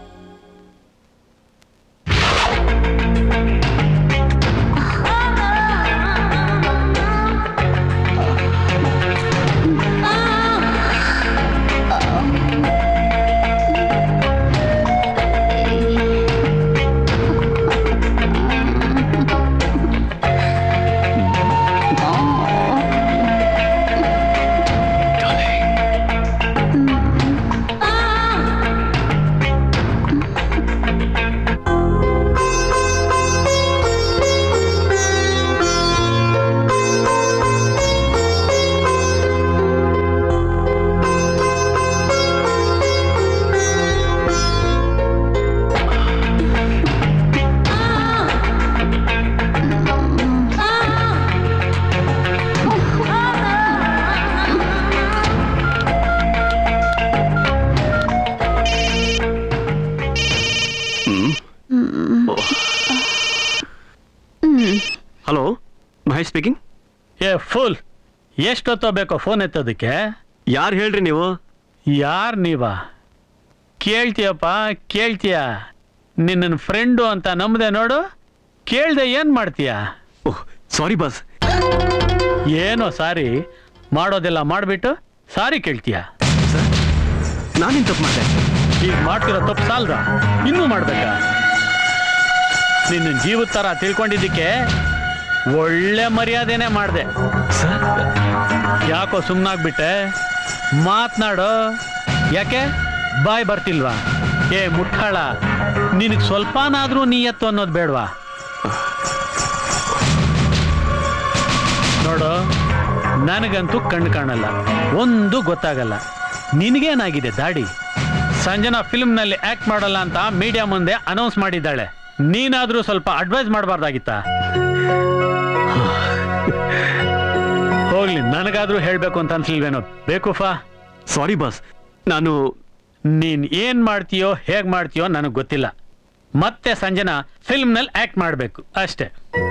ಹಲೋ ಮಹೇಶ್ ಸ್ಪೀಕಿಂಗ್ ಏ ಫುಲ್ ಎಷ್ಟೊತ್ತೋ ಬೇಕೋ ಫೋನ್ ಎತ್ತೋದಕ್ಕೆ ಯಾರು ಹೇಳ್ರಿ ನೀವು ಯಾರ್ ನೀವಾ ಕೇಳ್ತೀಯಪ್ಪ ಕೇಳ್ತೀಯ ನಿನ್ನ ಫ್ರೆಂಡು ಅಂತ ನಂಬದೆ ನೋಡು ಕೇಳ್ದೆ ಏನ್ ಮಾಡ್ತೀಯ ಓಹ್ ಸಾರಿ ಬಾಸ್ ಏನೋ ಸಾರಿ ಮಾಡೋದೆಲ್ಲ ಮಾಡ್ಬಿಟ್ಟು ಸಾರಿ ಕೇಳ್ತೀಯ ನಾನೇನು ತಪ್ಪು ಮಾಡಿದೆ ಈಗ ಮಾಡ್ತಿರೋ ತಪ್ಪು ಸಾಲ್ದ ಇನ್ನೂ ಮಾಡ್ಬೇಕಾ ನಿನ್ನ ಜೀವದ ತರ ತಿಳ್ಕೊಂಡಿದ್ದಕ್ಕೆ ಒಳ್ಳೆ ಮರ್ಯಾದೆನೆ ಮಾಡಿದೆ ಸರ್ ಯಾಕೋ ಸುಮ್ಮನಾಗ್ಬಿಟ್ಟೆ ಮಾತ್ನಾಡು ಯಾಕೆ ಬಾಯ್ ಬರ್ತಿಲ್ವಾ ಏ ಮುಟ್ಟಾಳ ನಿನಗೆ ಸ್ವಲ್ಪನಾದ್ರೂ ನೀಯತ್ತು ಅನ್ನೋದು ಬೇಡವಾ ನೋಡು ನನಗಂತೂ ಕಣ್ಣು ಕಾಣಲ್ಲ ಒಂದು ಗೊತ್ತಾಗಲ್ಲ ನಿನಗೇನಾಗಿದೆ ದಾಡಿ ಸಂಜನಾ ಫಿಲ್ಮ್ನಲ್ಲಿ ಆಕ್ಟ್ ಮಾಡಲ್ಲ ಅಂತ ಮೀಡಿಯಾ ಮುಂದೆ ಅನೌನ್ಸ್ ಮಾಡಿದ್ದಾಳೆ ನೀನಾದ್ರೂ ಸ್ವಲ್ಪ ಅಡ್ವೈಸ್ ಮಾಡಬಾರ್ದಾಗಿತ್ತಾ ಹೋಗ್ಲಿ ನನಗಾದ್ರೂ ಹೇಳ್ಬೇಕು ಅಂತ ಅನ್ಸ್ಲಿಲ್ವೇನೋ ಬೇಕು ಫಾ ಸಾರಿ ಬಾಸ್ ನಾನು ನೀನ್ ಏನ್ ಮಾಡ್ತೀಯೋ ಹೇಗ್ ಮಾಡ್ತೀಯೋ ನನಗೆ ಗೊತ್ತಿಲ್ಲ ಮತ್ತೆ ಸಂಜನಾ ಫಿಲ್ಮ್ನಲ್ಲಿ ಆಕ್ಟ್ ಮಾಡಬೇಕು ಅಷ್ಟೇ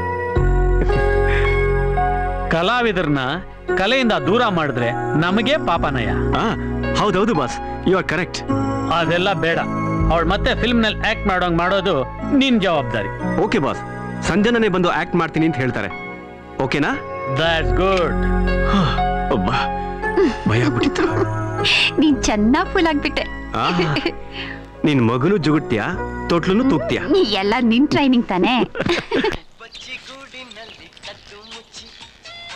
ಕಲಾವಿದರನ್ನ ಕಲೆಯಿಂದ ದೂರ ಮಾಡಿದ್ರೆ ನಮಗೆ ಪಾಪನಯ ಆ ಹೌದೌದು ಬಾಸ್ ಯು ಆರ್ ಕರೆಕ್ಟ್ ಅದೆಲ್ಲ ಬೇಡ ಅವಳು ಮತ್ತೆ ಫಿಲ್ಮ್ನಲ್ಲಿ ಆಕ್ಟ್ ಮಾಡೋಂಗ್ ಮಾಡೋದು ನಿನ್ ಜವಾಬ್ದಾರಿ ಓಕೆ ಬಾಸ್ ಸಂಜನನೇ ಬಂದು ಆಕ್ಟ್ ಮಾಡ್ತೀನಿ ಅಂತ ಹೇಳ್ತಾರೆ ಓಕೆನಾ ದಟ್ಸ್ ಗುಡ್ ಒಬ್ಬ ಭಯ ಆಗ್ಬಿಟ್ಟಿತ್ತು ನೀನ್ ಚೆನ್ನಾಗ್ ಫುಲ್ ಆಗ್ಬಿಟ್ಟೆ ಆ, ನಿನ್ ಮಗನು ಜುಗುಟ್ತ್ಯಾ ತೊಟ್ಲುನು ತೂಗ್ತ್ಯಾ ಎಲ್ಲ ನಿನ್ ಟ್ರೈನಿಂಗ್ ತಾನೇ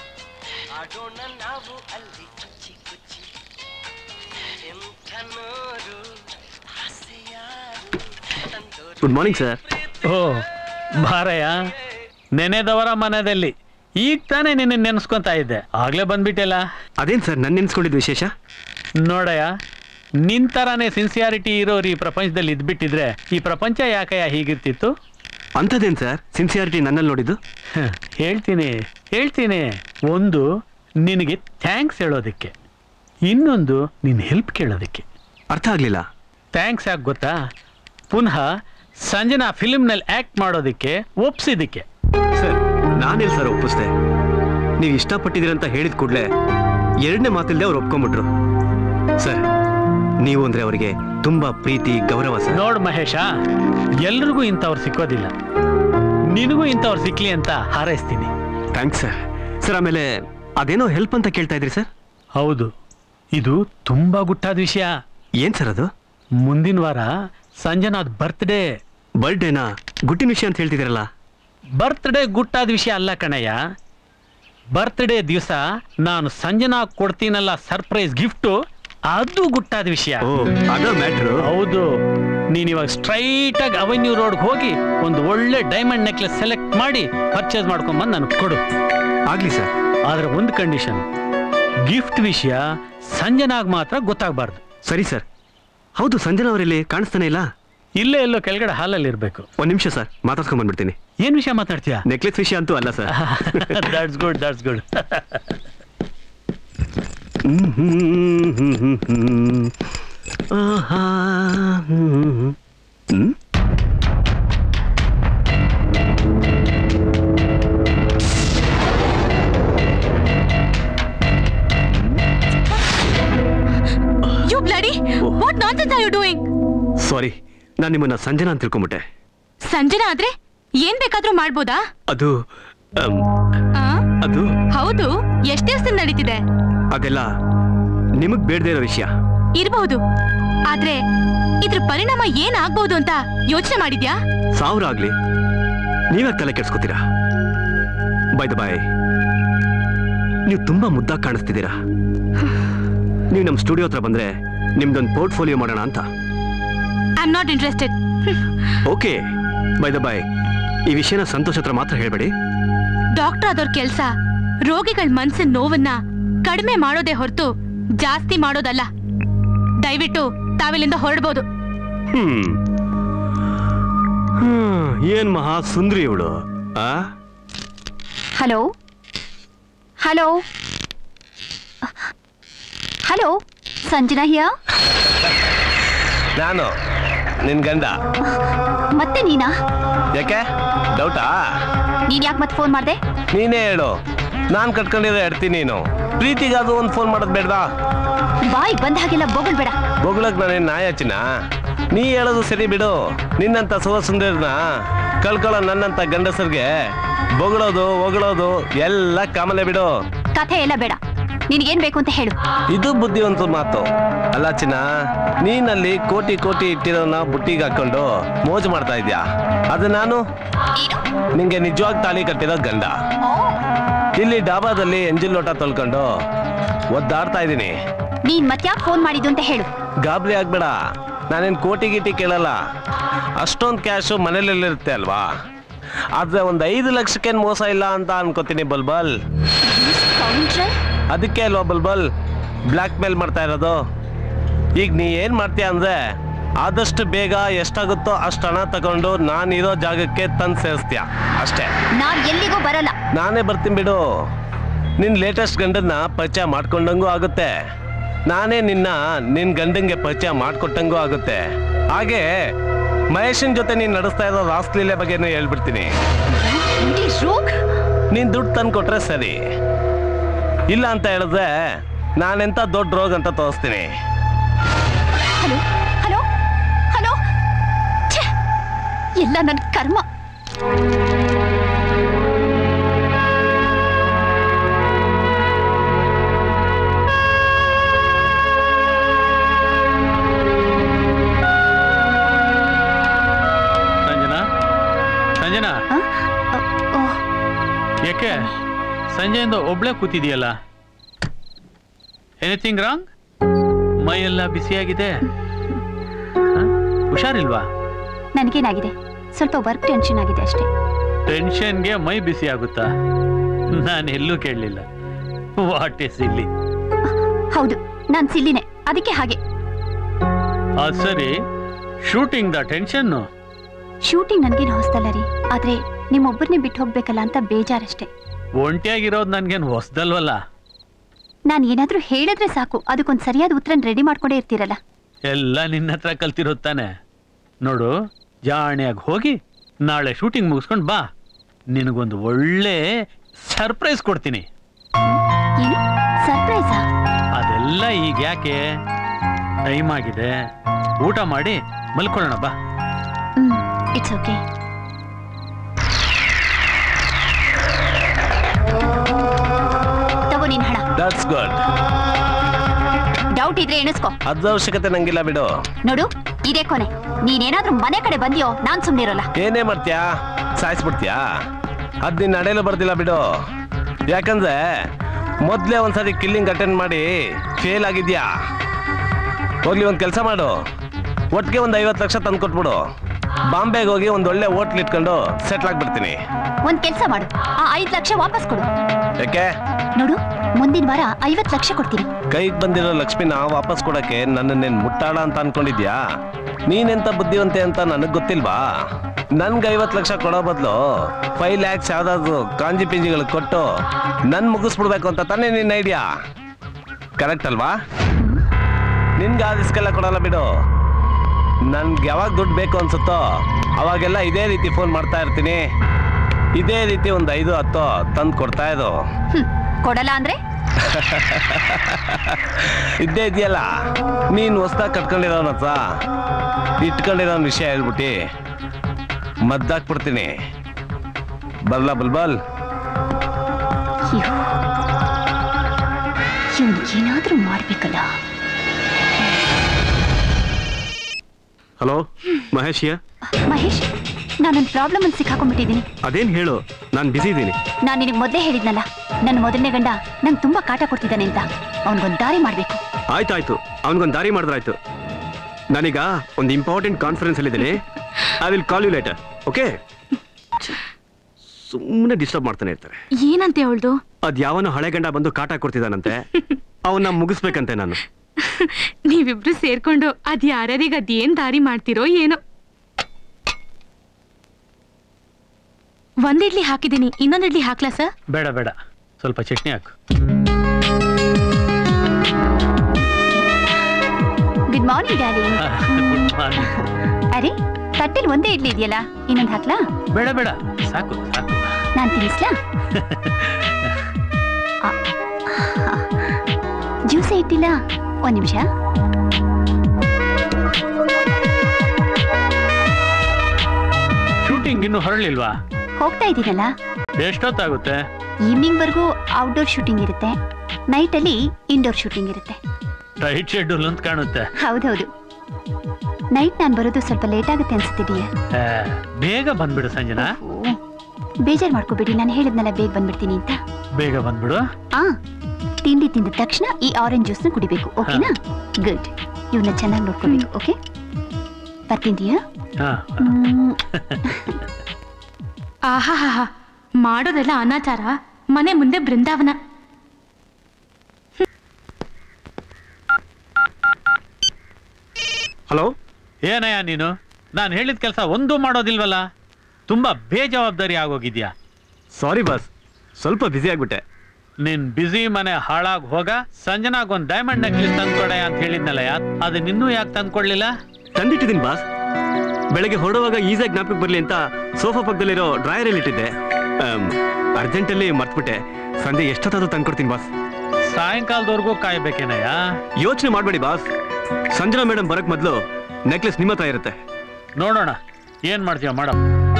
ಆಡೋಣ ನಾವು ಅಲ್ಲಿ ಕುಚ್ಚಿ ಕುಚ್ಚಿ ಎಂಥ ನೋರು ಹಾಸ್ಯಾರು ತಂದೋರು ಗುಡ್ ಮಾರ್ನಿಂಗ್ ಸರ್ ಓ ಬಾರಯ್ಯ ನೆನೆದವರ ಮನದಲ್ಲಿ ಈಗ ತಾನೇ ನಿನ್ನ ನೆನೆಸ್ಕೊಂತ ಇದ್ದೆ ಆಗ್ಲೇ ಬಂದ್ಬಿಟ್ಟೆಲ್ಲ ಅದೇನ್ ಸರ್ ನನ್ನ ನೆನ್ಸ್ಕೊಂಡಿದ್ದು ವಿಶೇಷ ನೋಡಯ್ಯ ನಿನ್ ತರಾನೇ ಸಿನ್ಸಿಯಾರಿಟಿ ಇರೋರು ಈ ಪ್ರಪಂಚದಲ್ಲಿ ಇದ್ಬಿಟ್ಟಿದ್ರೆ ಈ ಪ್ರಪಂಚ ಯಾಕಯ್ಯ ಹೀಗಿರ್ತಿತ್ತು ಅಂಥದ್ದೇನ್ ಸರ್ ಸಿನ್ಸಿಯಾರಿಟಿ ನನ್ನಲ್ಲಿ ನೋಡಿದ್ದು ಹ, ಹೇಳ್ತೀನಿ ಹೇಳ್ತೀನಿ ಒಂದು ನಿನಗೆ ಥ್ಯಾಂಕ್ಸ್ ಹೇಳೋದಕ್ಕೆ ಇನ್ನೊಂದು ನಿನ್ನ ಹೆಲ್ಪ್ ಕೇಳೋದಕ್ಕೆ ಅರ್ಥ ಆಗ್ಲಿಲ್ಲ ಥ್ಯಾಂಕ್ಸ್ ಯಾಕೆ ಗೊತ್ತಾ ಪುನಃ ಸಂಜನಾ ಫಿಲ್ಮ್ನಲ್ಲಿ ಆ್ಯಕ್ಟ್ ಮಾಡೋದಕ್ಕೆ ಒಪ್ಸಿದ್ದಕ್ಕೆ ಸರ್ ನಾನೆಲ್ಲಿ ಸರ್ ಒಪ್ಪಿಸ್ದೆ ನೀವು ಇಷ್ಟಪಟ್ಟಿದ್ದೀರಂತ ಹೇಳಿದ ಕೂಡಲೇ ಎರಡನೇ ಮಾತಿಲ್ದೆ ಅವ್ರು ಒಪ್ಕೊಂಡ್ಬಿಟ್ರು ಸರ್ ನೀವು ಅಂದ್ರೆ ಅವರಿಗೆ ತುಂಬಾ ಪ್ರೀತಿ ಗೌರವ ಸರ್ ನೋಡ್ ಮಹೇಶ ಎಲ್ರಿಗೂ ಇಂಥವ್ರು ಸಿಕ್ಕೋದಿಲ್ಲ ನಿನಗೂ ಇಂಥವ್ರು ಸಿಕ್ಲಿ ಅಂತ ಹಾರೈಸ್ತೀನಿ ಥ್ಯಾಂಕ್ಸ್ ಸರ್ ಸರ್ ಆಮೇಲೆ ಅದೇನೋ ಹೆಲ್ಪ್ ಅಂತ ಕೇಳ್ತಾ ಇದ್ರಿ ಸರ್ ಹೌದು ಇದು ತುಂಬಾ ಗುಟ್ಟಾದ ವಿಷಯ ಏನ್ ಸರ್ ಅದು ಮುಂದಿನ ವಾರ ಸಂಜನಾದ್ ಬರ್ತ್ಡೇ ಬರ್ಡೇನಾ ಗುಟ್ಟಿನ ವಿಷಯ ಅಂತ ಹೇಳ್ತಿದ್ದೀರಲ್ಲ ಬರ್ತ್ಡೇ ಗುಟ್ಟಾದ ವಿಷಯ ಅಲ್ಲ ಕಣಯ್ಯ ಬರ್ತ್ಡೇ ದಿವಸ ನಾನು ಸಂಜನಾ ಕೊಡ್ತೀನಲ್ಲ ಸರ್ಪ್ರೈಸ್ ಗಿಫ್ಟು ಅದು ಗುಟ್ಟಾದ ವಿಷಯ ಓ ಅದ ಮ್ಯಾಟ್ರು ಹೌದು ನೀನ್ ಇವಾಗ ಸ್ಟ್ರೈಟ್ ಆಗಿ ಅವೆನ್ಯೂ ರೋಡ್ ಹೋಗಿ ಒಂದು ಒಳ್ಳೆ ಡೈಮಂಡ್ ನೆಕ್ಲೆಸ್ ಸೆಲೆಕ್ಟ್ ಮಾಡಿ ಪರ್ಚೇಸ್ ಮಾಡ್ಕೊಂಬಂದು ನನಗೆ ಕೊಡು ಆಗ್ಲಿ ಸರ್ ಆದ್ರೆ ಒಂದು ಕಂಡೀಷನ್ ಗಿಫ್ಟ್ ವಿಷಯ ಸಂಜನಾಗ್ ಮಾತ್ರ ಗೊತ್ತಾಗಬಾರ್ದು ಸರಿ ಸರ್ ಹೌದು ಸಂಜನಾ ಅವರಲ್ಲಿ ಕಾಣಿಸ್ತಾನೆ ಇಲ್ಲ ಇಲ್ಲೇ ಎಲ್ಲೋ ಕೆಳಗಡೆ ಹಾಲಲ್ಲಿ ಇರಬೇಕು ಒಂದ್ ನಿಮಿಷ ಸರ್ ಮಾತಾಡ್ಸ್ಕೊಂಡ್ ಬಂದ್ಬಿಡ್ತೀನಿ ಏನ್ ವಿಷಯ ಮಾತಾಡ್ತೀಯಾ ನೆಕ್ಲೆಸ್ ವಿಷಯ ಅಂತೂ ಅಲ್ಲ sir that's good that's good hmm, hmm, hmm, hmm, hmm. Aha, hmm, hmm. Hmm? You bloody what nonsense are you doing sorry ನಾನು ನಿಮ್ಮನ್ನ ಸಂಜನಾ ಅಂತ ತಿಳ್ಕೊಂಬಿಟ್ಟೆ ಸಂಜನಾ ಆದ್ರೆ ಏನ್ ಬೇಕಾದ್ರೂ ಮಾಡ್ಬೋದಾ ಅದು ಅಮ್, ಆ? ಅದು ಹೌದು ಎಷ್ಟ್ ದಿವಸದಿಂದ ನಡೀತಿದೆ ಅದೆಲ್ಲ ನಿಮಗ್ ಬೇಡದೇ ಇರೋ ವಿಷಯ ಇರಬಹುದು ಆದ್ರೆ ಇದ್ರ ಪರಿಣಾಮ ಏನಾಗ್ಬಹುದು ಅಂತ ಯೋಚನೆ ಮಾಡಿದ್ಯಾ ಸಾವಿರ ಆಗ್ಲಿ ನೀವೇ ತಲೆ ಕೆಡ್ಸ್ಕೊತೀರಾ ಬೈ ದ ಬಾಯ್ ನೀವು ತುಂಬಾ ಮುದ್ದಾಗಿ ಕಾಣಿಸ್ತಿದ್ದೀರಾ ನೀವು ನಮ್ಮ ಸ್ಟುಡಿಯೋ ಹತ್ರ ಬಂದ್ರೆ ನಿಮ್ದೊಂದು ಪೋರ್ಟ್ಫೋಲಿಯೋ ಮಾಡೋಣ ಅಂತ I am not interested okay by the by ಈ ವಿಷಯನ ಸಂತೋಷ್ ಹತ್ರ ಮಾತ್ರ ಹೇಳ್ಬೇಡಿ ಡಾಕ್ಟರ್ ಆದವ್ರ ಕೆಲ್ಸ ರೋಗಿಗಳ ಮನ್ಸಿನ ನೋವನ್ನ ಕಡಿಮೆ ಮಾಡೋದೇ ಹೊರತು ಜಾಸ್ತಿ ಮಾಡೋದಲ್ಲ ದಯವಿಟ್ಟು ತಾವಿಲ್ಲಿಂದ ಹೊರಡ್ಬೋದು ಹ್ಮ್ ಹ್ಮ್, ಏನ್ ಮಹಾ ಸುಂದ್ರಿ ಇವಳು ಆ ಹಲೋ ಹಲೋ ಹಲೋ ಸಂಜನಾ ಹಿಯಾ ನಾನು ನಿನ್ ಗಂಡ ಮತ್ತೆ ನೀನಾ ಯಾಕೆ ಡೌಟಾ ನೀನ್ ಯಾಕೆ ಮತ್ತೆ ಫೋನ್ ಮಾಡ್ದೆ ನೀನೇ ಹೇಳು ನಾನ್ ಕಟ್ಕೊಂಡಿರೋ ಎಡ್ತಿ ನೀನು ಪ್ರೀತಿಗಾದ್ರು ಒಂದು ಫೋನ್ ಮಾಡೋದು ಬೇಡ್ವಾ ಬಾಯ್ ಬಂದ ಹಾಗೆಲ್ಲ ಬೊಗಳ್ಬೇಡ ಬೊಗಳಕ್ ನಾನೇನ್ ನಾಯಾಚಿನ ನೀ ಹೇಳೋದು ಸರಿ ಬಿಡು ನಿನ್ನಂತ ಸುವ ಸುಂದರನ ಕಳ್ಕೊಳ್ಳೋ ನನ್ನಂತ ಗಂಡಸರಿಗೆ ಬೊಗಳೋದು ಹೊಗಳೋದು ಎಲ್ಲ ಕಾಮಲೆ ಬಿಡು ಕಥೆ ಎಲ್ಲ ಬೇಡ ನಿನಗೇನ್ ಬೇಕು ಅಂತ ಹೇಳು ಇದು ಬುದ್ಧಿವಂತ ಮಾತು ಅಲ್ಲ ಚಿನ್ನ ನೀನಲ್ಲಿ ಕೋಟಿ ಕೋಟಿ ಇಟ್ಟಿರೋನ ಬುಟ್ಟಿಗೆ ಹಾಕೊಂಡು ಮೋಜು ಮಾಡ್ತಾ ಇದ್ಯಾ ಅದು ನಾನು ನಿಂಗೆ ನಿಜವಾಗಿ ತಾಳಿ ಕಟ್ಟಿರೋ ಗಂಡ ಇಲ್ಲಿ ಡಾಬಾದಲ್ಲಿ ಎಂಜಿಲ್ ಲೋಟ ತೊಳ್ಕೊಂಡು ಒದ್ದಾಡ್ತಾ ಇದ್ದೀನಿ ನೀನ್ ಮತ್ಯಾಕ್ ಫೋನ್ ಮಾಡಿದ್ದು ಅಂತ ಹೇಳು ಗಾಬರಿ ಆಗ್ಬೇಡ ನಾನೇನು ಕೋಟಿ ಗೀಟಿ ಕೇಳಲ್ಲ ಅಷ್ಟೊಂದು ಕ್ಯಾಶು ಮನೇಲಿರುತ್ತೆ ಅಲ್ವಾ ಆದ್ರೆ ಒಂದು ಐದು ಲಕ್ಷಕ್ಕೇನು ಮೋಸ ಇಲ್ಲ ಅಂತ ಅನ್ಕೋತೀನಿ ಬಲ್ಬಲ್ ಕೌಂಟ್ರಲ್ ಅದಕ್ಕೆ ಅಲ್ವಾ ಬಲ್ಬಲ್ ಬ್ಲ್ಯಾಕ್ ಮೇಲ್ ಮಾಡ್ತಾ ಇರೋದು ಈಗ ನೀ ಏನು ಮಾಡ್ತೀಯ ಅಂದ್ರೆ ಆದಷ್ಟು ಬೇಗ ಎಷ್ಟಾಗುತ್ತೋ ಅಷ್ಟು ಹಣ ತಗೊಂಡು ನಾನಿರೋ ಜಾಗಕ್ಕೆ ತಂದು ಸೇರಿಸ್ತೀಯ ಅಷ್ಟೇ ನಾನ್ ಎಲ್ಲಿಗೂ ಬರಲ್ಲ ನಾನೇ ಬರ್ತೀನಿ ಬಿಡು ನಿನ್ನ ಲೇಟೆಸ್ಟ್ ಗಂಡನ್ನ ಪರಿಚಯ ಮಾಡ್ಕೊಂಡಂಗೂ ಆಗುತ್ತೆ ನಾನೇ ನಿನ್ನ ನಿನ್ನ ಗಂಡಂಗೆ ಪರಿಚಯ ಮಾಡಿಕೊಟ್ಟಂಗೂ ಆಗುತ್ತೆ ಹಾಗೆ ಮಹೇಶನ್ ಜೊತೆ ನೀನು ನಡೆಸ್ತಾ ಇರೋ ರಾಸ್ಲೀಲೆ ಬಗ್ಗೆನೂ ಹೇಳ್ಬಿಡ್ತೀನಿ ನೀನು ದುಡ್ಡು ತಂದು ಕೊಟ್ರೆ ಸರಿ ಇಲ್ಲ ಅಂತ ಹೇಳಿದ್ರೆ ನಾನೆಂತ ದೊಡ್ಡ ರೋಗ ಅಂತ ತೋರಿಸ್ತೀನಿ ಹಲೋ ಹಲೋ ಹಲೋ ಛೆ! ಎಲ್ಲ ನನ್ನ ಕರ್ಮ ಸಂಜನಾ ಸಂಜನಾ ಆ? ಓ, ಯಾಕೆ ಸಂಜೆಯಿಂದ ಒಬ್ಳೆ ಕೂತಿದೆಯಲ್ಲ ಎನಿಥಿಂಗ್ ರಾಂಗ್ ಮೈಯೆಲ್ಲ ಬಿಸಿಯಾಗಿದೆ ಹ? ಹುಷಾರಿಲ್ವಾ ನನಗೇನಾಗಿದೆ ಸ್ವಲ್ಪ ವರ್ಕ್ ಟೆನ್ಷನ್ ಆಗಿದೆ ಅಷ್ಟೇ ಟೆನ್ಷನ್ಗೆ ಮೈ ಬಿಸಿ ಆಗುತ್ತಾ ನಾನು ಎಲ್ಲೂ ಕೇಳಲಿಲ್ಲ ವಾಟ್ ಇಸ್ ಇಲ್ಲಿ ಹೌದು ನಾನ್ ಸಿಲ್ಲಿನೆ ಅದಕ್ಕೆ ಹಾಗೆ ಅದು ಸರಿ ಶೂಟಿಂಗ್ ದ ಟೆನ್ಷನ್ನು ಶೂಟಿಂಗ್ ನನ್ಗೇನು ಹೊಸ್ತಲ್ಲ ರೀ ಆದ್ರೆ ನಿಮ್ಮೊಬ್ಬರನ್ನೇ ಬಿಟ್ಟು ಹೋಗ್ಬೇಕಲ್ಲ ಅಂತ ಬೇಜಾರಷ್ಟೇ ಒಂಟಿಯಾಗಿರೋದು ನನ್ಗೇನು ಹೊಸ್ದಲ್ವಲ್ಲ ನಾನು ಏನಾದ್ರೂ ಹೇಳಿದ್ರೆ ಸಾಕು ಅದಕ್ಕೊಂದು ಸರಿಯಾದ ಉತ್ತರ ರೆಡಿ ಮಾಡ್ಕೊಂಡೇ ಇರ್ತೀರಲ್ಲ ಎಲ್ಲ ನಿನ್ನ ಹತ್ರ ಕಲ್ತಿರೋದ್ ತಾನೆ ನೋಡು ಜಾಣಿಯಾಗಿ ಹೋಗಿ ನಾಳೆ ಶೂಟಿಂಗ್ ಮುಗಿಸ್ಕೊಂಡು ಬಾ ನಿನಗೊಂದು ಒಳ್ಳೆ ಸರ್ಪ್ರೈಸ್ ಕೊಡ್ತೀನಿ ಏನು ಸರ್ಪ್ರೈಸಾ ಅದೆಲ್ಲ ಈಗ ಯಾಕೆ ಟೈಮ್ ಆಗಿದೆ ಊಟ ಮಾಡಿ ಮಲ್ಕೊಳ್ಳೋಣ ಬಾ ಹ್ಮ್ ಇಟ್ಸ್ ಓಕೆ ತಗೋ ನಿನ್ ಹಣ ದಟ್ಸ್ ಗುಡ್ ಡೌಟ್ ಇದ್ರೆ ಎಣಿಸ್ಕೊ ಅದ್ರ ಅವಶ್ಯಕತೆ ನಂಗಿಲ್ಲ ಬಿಡು ನೋಡು ಇದೇ ಕೊನೆ ನೀನೇನಾದ್ರೂ ಮನೆ ಕಡೆ ಬಂದಿಯೋ ನಾನ್ ಸುಮ್ನಿರೋಲ್ಲ ಏನೇ ಮಾಡ್ತೀಯಾ ಸಾಯಿಸ್ಬಿಡ್ತೀಯಾ ಅದ್ ನಿನ್ನ ನಡೆಯಲು ಬರ್ದಿಲ್ಲ ಬಿಡು ಯಾಕಂದ್ರೆ ಮೊದ್ಲೇ ಒಂದ್ಸರಿ ಕಿಲ್ಲಿಂಗ್ ಅಟೆಂಡ್ ಮಾಡಿ ಫೇಲ್ ಆಗಿದ್ಯಾ ಹೋಗ್ಲಿ ಒಂದ್ ಕೆಲಸ ಮಾಡು ಒಟ್ಟಿಗೆ ಒಂದ್ ಐವತ್ತು ಲಕ್ಷ ತಂದು ಕೊಟ್ಬಿಡು ಬಾಂಬೆಗೆ ಹೋಗಿ ಒಂದ್ ಒಳ್ಳೆ ಹೋಟ್ಲ್ ಇಟ್ಕೊಂಡು ಸೆಟ್ಲ್ ಆಗ್ಬಿಡ್ತೀನಿ ಒಂದ್ ಕೆಲ್ಸ ಮಾಡು ಆ ಐದ್ ಲಕ್ಷ ವಾಪಸ್ ಕೊಡು ಯಾಕೆ ನೋಡು ಮುಂದಿನ ವಾರ ಐವತ್ ಲಕ್ಷ ಕೊಡ್ತೀನಿ ಕೈಗೆ ಬಂದಿರೋ ಲಕ್ಷ್ಮಿನ ವಾಪಸ್ ಕೊಡಕ್ಕೆ ನನ್ನನ್ನೇನ್ ಮುಟ್ಟಾಳ ಅಂತ ಅನ್ಕೊಂಡಿದ್ಯಾ ನೀನೆಂತ ಬುದ್ಧಿವಂತೆ ಅಂತ ನನಗ್ ಗೊತ್ತಿಲ್ವಾ ನನ್ಗೆ ಐವತ್ ಲಕ್ಷ ಕೊಡೋ ಬದಲು ಫೈವ್ ಲ್ಯಾಕ್ಸ್ ಯಾವ್ದಾದ್ರು ಕಾಂಜಿ ಪಿಂಜಿಗಳಿಗೆ ಕೊಟ್ಟು ನನ್ ಮುಗಿಸ್ಬಿಡ್ಬೇಕು ಅಂತ ತಾನೇ ನಿನ್ನ ಐಡಿಯಾ ಕರೆಕ್ಟ್ ಅಲ್ವಾ ನಿನ್ಗೆ ಆದಿಸ್ಕೆಲ್ಲ ಕೊಡಲ್ಲ ಬಿಡು ನನ್ಗೆ ಯಾವಾಗ ದುಡ್ಡು ಬೇಕು ಅನ್ಸುತ್ತೋ ಅವಾಗೆಲ್ಲ ಇದೇ ರೀತಿ ಫೋನ್ ಮಾಡ್ತಾ ಇರ್ತೀನಿ ಇದೇ ರೀತಿ ಒಂದು ಐದು ಹತ್ತು ತಂದು ಕೊಡ್ತಾ ಇದ್ದು ಹ್ಮ್ ಕೊಡಲ್ಲ ಅಂದ್ರೆ ಇದ್ದೇ ಇದೆಯಲ್ಲ ನೀನು ಹೊಸ್ದಾಗಿ ಕಟ್ಕೊಂಡಿರೋನ ಹತ್ರ ಇಟ್ಕೊಂಡಿರೋ ವಿಷಯ ಹೇಳ್ಬಿಟ್ಟು ಮದ್ದಾಕ್ಬಿಡ್ತೀನಿ ಬರ್ಲಾ ಬಲ್ಬಲ್ ಇವ್ನು ಏನಾದ್ರೂ ಮಾಡ್ಬೇಕಲ್ಲ ಹಲೋ ಮಹೇಶ್ ಯಾ ಮಹೇಶ್ ನಾನೊಂದು ಪ್ರಾಬ್ಲಮ್ ಅಲ್ಲಿ ಸಿಕ್ಕಾಕೊಂಡ್ಬಿಟ್ಟಿದ್ದೀನಿ ಅದೇನ್ ಹೇಳು ನಾನು ಬಿಸಿ ಇದ್ದೀನಿ ನಾನು ನಿನಗೆ ಮೊದಲೇ ಹೇಳಿದ್ನಲ್ಲ ನನ್ನ ಮೊದಲನೇ ಗಂಡ ನಂಗೆ ತುಂಬಾ ಕಾಟ ಕೊಡ್ತಿದ್ದಾನೆ ಅಂತ ಅವನಿಗೊಂದು ದಾರಿ ಮಾಡ್ಬೇಕು ಆಯ್ತಾಯ್ತು ಅವನಿಗೊಂದು ದಾರಿ ಮಾಡಿದ್ರಾಯ್ತು ನಾನೀಗ ಒಂದು ಇಂಪಾರ್ಟೆಂಟ್ ಕಾನ್ಫರೆನ್ಸ್ ಅಲ್ಲಿದ್ದೀನಿ I will call you later okay ಸುಮ್ಮನೆ ಡಿಸ್ಟರ್ಬ್ ಮಾಡ್ತಾನೆ ಇರ್ತಾರೆ ಏನಂತೆ ಅವಳ್ದು ಅದ್ ಯಾವನೋ ಹಳೆ ಗಂಡ ಬಂದು ಕಾಟ ಕೊಡ್ತಿದ್ದಾನಂತೆ ಅವನ್ನ ಮುಗಿಸ್ಬೇಕಂತೆ ನಾನು ನೀವಿಬ್ರು ಸೇರ್ಕೊಂಡು ಅದ್ ಯಾರ್ಯಾರಿಗೆ ಅದೇನ್ ದಾರಿ ಮಾಡ್ತಿರೋ ಏನೋ ಒಂದ್ ಇಡ್ಲಿ ಹಾಕಿದೀನಿ ಇನ್ನೊಂದ್ ಇಡ್ಲಿ ಹಾಕ್ಲಾ ಸರ್ ಬೇಡ ಬೇಡ ಸ್ವಲ್ಪ ಚಟ್ನಿ ಹಾಕು good morning daddy good morning ಅರೆ ತಟ್ಟೆಲಿ ಒಂದೇ ಇಡ್ಲಿ ಇದೆಯಲ್ಲ ಇನ್ನೊಂದು ಹಾಕ್ಲಾ ಬೇಡ ಬೇಡ ಸಾಕು ಸಾಕು ನಾನ್ ತಿನ್ನಿಸ್ಲಾ ಜ್ಯೂಸೇ ಇಟ್ಟಿಲ್ಲ ಒಂದ್ ನಿಮಿಷ ಶೂಟಿಂಗ್ ಇನ್ನು ಹೊರಳಿಲ್ವಾ ಹೋಗ್ತಾ ಇದ್ದೀನಲ್ಲ ಎಷ್ಟೊತ್ತಾಗುತ್ತೆ ಈವ್ನಿಂಗ್ ವರ್ಗೂ ಔಟ್ಡೋರ್ ಶೂಟಿಂಗ್ ಇರುತ್ತೆ ನೈಟ್ ಅಲ್ಲಿ ಇಂಡೋರ್ ಶೂಟಿಂಗ್ ಇರುತ್ತೆ ಟೈಟ್ ಶೆಡ್ಯೂಲ್ ಅಂತ ಕಾಣುತ್ತೆ ಹೌದೌದು ನೈಟ್ ನಾನು ಬರೋದು ಸ್ವಲ್ಪ ಲೇಟ್ ಆಗುತ್ತೆ ಅನ್ಸುತ್ತಿದೆಯಾ ಏ, ಬೇಗ ಬಂದ್ಬಿಡು ಸಂಜನಾ ಬೇಜಾರ್ ಮಾಡ್ಕೋಬೇಡಿ ನಾನು ಹೇಳಿದ್ನಲ್ಲ ಬೇಗ ಬಂದ್ಬಿಡ್ತೀನಿ ಅಂತ ಬೇಗ ಬಂದ್ಬಿಡು ಆ ತಿಂಡಿ ತಿಂದ ತಕ್ಷಣ ಈ ಆರೆಂಜ್ ಜ್ಯೂಸ್ನ ಕುಡಿಬೇಕು ಓಕೆನಾ ಗುಡ್ ಇವನ್ನ ಚೆನ್ನಾಗಿ ನೋಡ್ಕೋಬೇಕು ಓಕೆ ಬರ್ತಿದ್ಯಾ ಹಾ ಹ್ಮ್. ಆಹಾ ಮಾಡೋದೆಲ್ಲ ಅನಾಚಾರ ಮನೆ ಮುಂದೆ ಬೃಂದಾವನ ಹಲೋ ಏನಯ್ಯ ನೀನು ನಾನು ಹೇಳಿದ ಕೆಲಸ ಒಂದೂ ಮಾಡೋದಿಲ್ವಲ್ಲ ತುಂಬಾ ಬೇಜವಾಬ್ದಾರಿ ಆಗೋಗಿದ್ಯಾ ಸಾರಿ ಬಾಸ್ ಸ್ವಲ್ಪ ಬ್ಯುಸಿ ಆಗ್ಬಿಟ್ಟೆ ನಿನ್ ಬಿಸಿ ಮನೆ ಹಾಳಾಗ್ ಹೋಗ ಸಂಜನಾಗ್ ಒಂದ್ ಡೈಮಂಡ್ ನೆಕ್ಲೆಸ್ ತಂದ್ಕೊಡೆ ಅಂತ ಹೇಳಿದ್ನಲ್ಲ ಯಾ ಅದು ನಿನ್ನೂ ಯಾಕೆ ತಂದ್ಕೊಡ್ಲಿಲ್ಲ ತಂದಿಟ್ಟಿದ್ದೀನಿ ಬಾಸ್ ಬೆಳಗ್ಗೆ ಹೊರಡುವಾಗ ಈಸಿಯಾಗಿ ಜ್ಞಾಪಕಕ್ಕೆ ಬರಲಿ ಅಂತ ಸೋಫಾ ಪಕ್ಕದಲ್ಲಿರೋ ಡ್ರಾಯರಲ್ಲಿ ಇಟ್ಟಿದ್ದೆ ಅರ್ಜೆಂಟಲ್ಲಿ ಮರ್ತ್ಬಿಟ್ಟೆ ಸಂಜೆ ಎಷ್ಟೊತ್ತಾದ್ರೂ ತಂದ್ಕೊಡ್ತೀನಿ ಬಾಸ್ ಸಾಯಂಕಾಲದವರೆಗೂ ಕಾಯ್ಬೇಕೇನಯ್ಯ ಯೋಚನೆ ಮಾಡಬೇಡಿ ಬಾಸ್ ಸಂಜನಾ ಮೇಡಮ್ ಬರಕ್ ಮೊದಲು ನೆಕ್ಲೆಸ್ ನಿಮ್ಮ ಹತ್ರ ಇರುತ್ತೆ ನೋಡೋಣ ಏನ್ ಮಾಡ್ತೀವ ಮಾಡಮ್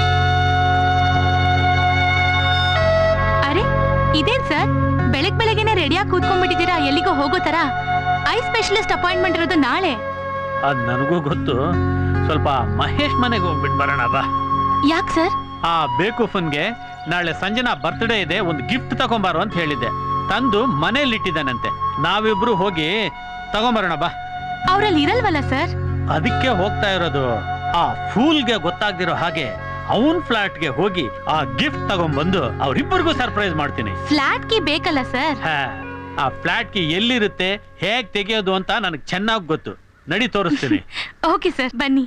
ಅರೆ ಇದೇನ್ ಸರ್ ಬೆಳಗ್ ಬೆಳಗ್ಗೆನೆ ರೆಡಿಯಾಗಿ ಕೂತ್ಕೊಂಡ್ಬಿಟ್ಟಿದ್ದೀರಾ ಎಲ್ಲಿಗೋ ಹೋಗೋ ತರ ಐ ಸ್ಪೆಷಲಿಸ್ಟ್ ಅಪಾಯಿಂಟ್ಮೆಂಟ್ ಇರೋದು ನಾಳೆ ಅದ್ ನನಗೂ ಗೊತ್ತು ಸ್ವಲ್ಪ ಮಹೇಶ್ ಮನೆಗೆ ಹೋಗ್ಬಿಟ್ಟು ಬರೋಣ ಬಾ ಯಾಕ್ ಸರ್ ಆ ಬೇಕೂಫನ್ಗೆ ನಾಳೆ ಸಂಜನಾ ಬರ್ತ್ಡೇ ಇದೆ ಒಂದು ಗಿಫ್ಟ್ ತಗೊಂಬಾರು ಅಂತ ಹೇಳಿದ್ದೆ ತಂದು ಮನೇಲಿ ಇಟ್ಟಿದ್ದಾನಂತೆ ನಾವಿಬ್ರು ಹೋಗಿ ತಗೊಂಬರೋಣ ಬಾ ಅವ್ರಲ್ಲಿ ಇರಲ್ವಲ್ಲ ಸರ್ ಅದಕ್ಕೆ ಹೋಗ್ತಾ ಇರೋದು ಆ ಫೂಲ್ಗೆ ಗೊತ್ತಾಗ್ದಿರೋ ಹಾಗೆ ಅವನ್ ಫ್ಲಾಟ್ಗೆ ಹೋಗಿ ಆ ಗಿಫ್ಟ್ ತಗೊಂಡ್ಬಂದು ಅವ್ರಿಬ್ಬರಿಗೂ ಸರ್ಪ್ರೈಸ್ ಮಾಡ್ತೀನಿ ಫ್ಲಾಟ್ಗೆ ಬೇಕಲ್ಲ ಸರ್ ಹಾ, ಆ ಫ್ಲಾಟ್ ಕಿ ಎಲ್ಲಿರುತ್ತೆ ಹೇಗ್ ತೆಗೆಯೋದು ಅಂತ ನನಗೆ ಚೆನ್ನಾಗಿ ಗೊತ್ತು ನಡಿ ತೋರಿಸ್ತೀನಿ ಓಕೆ ಸರ್ ಬನ್ನಿ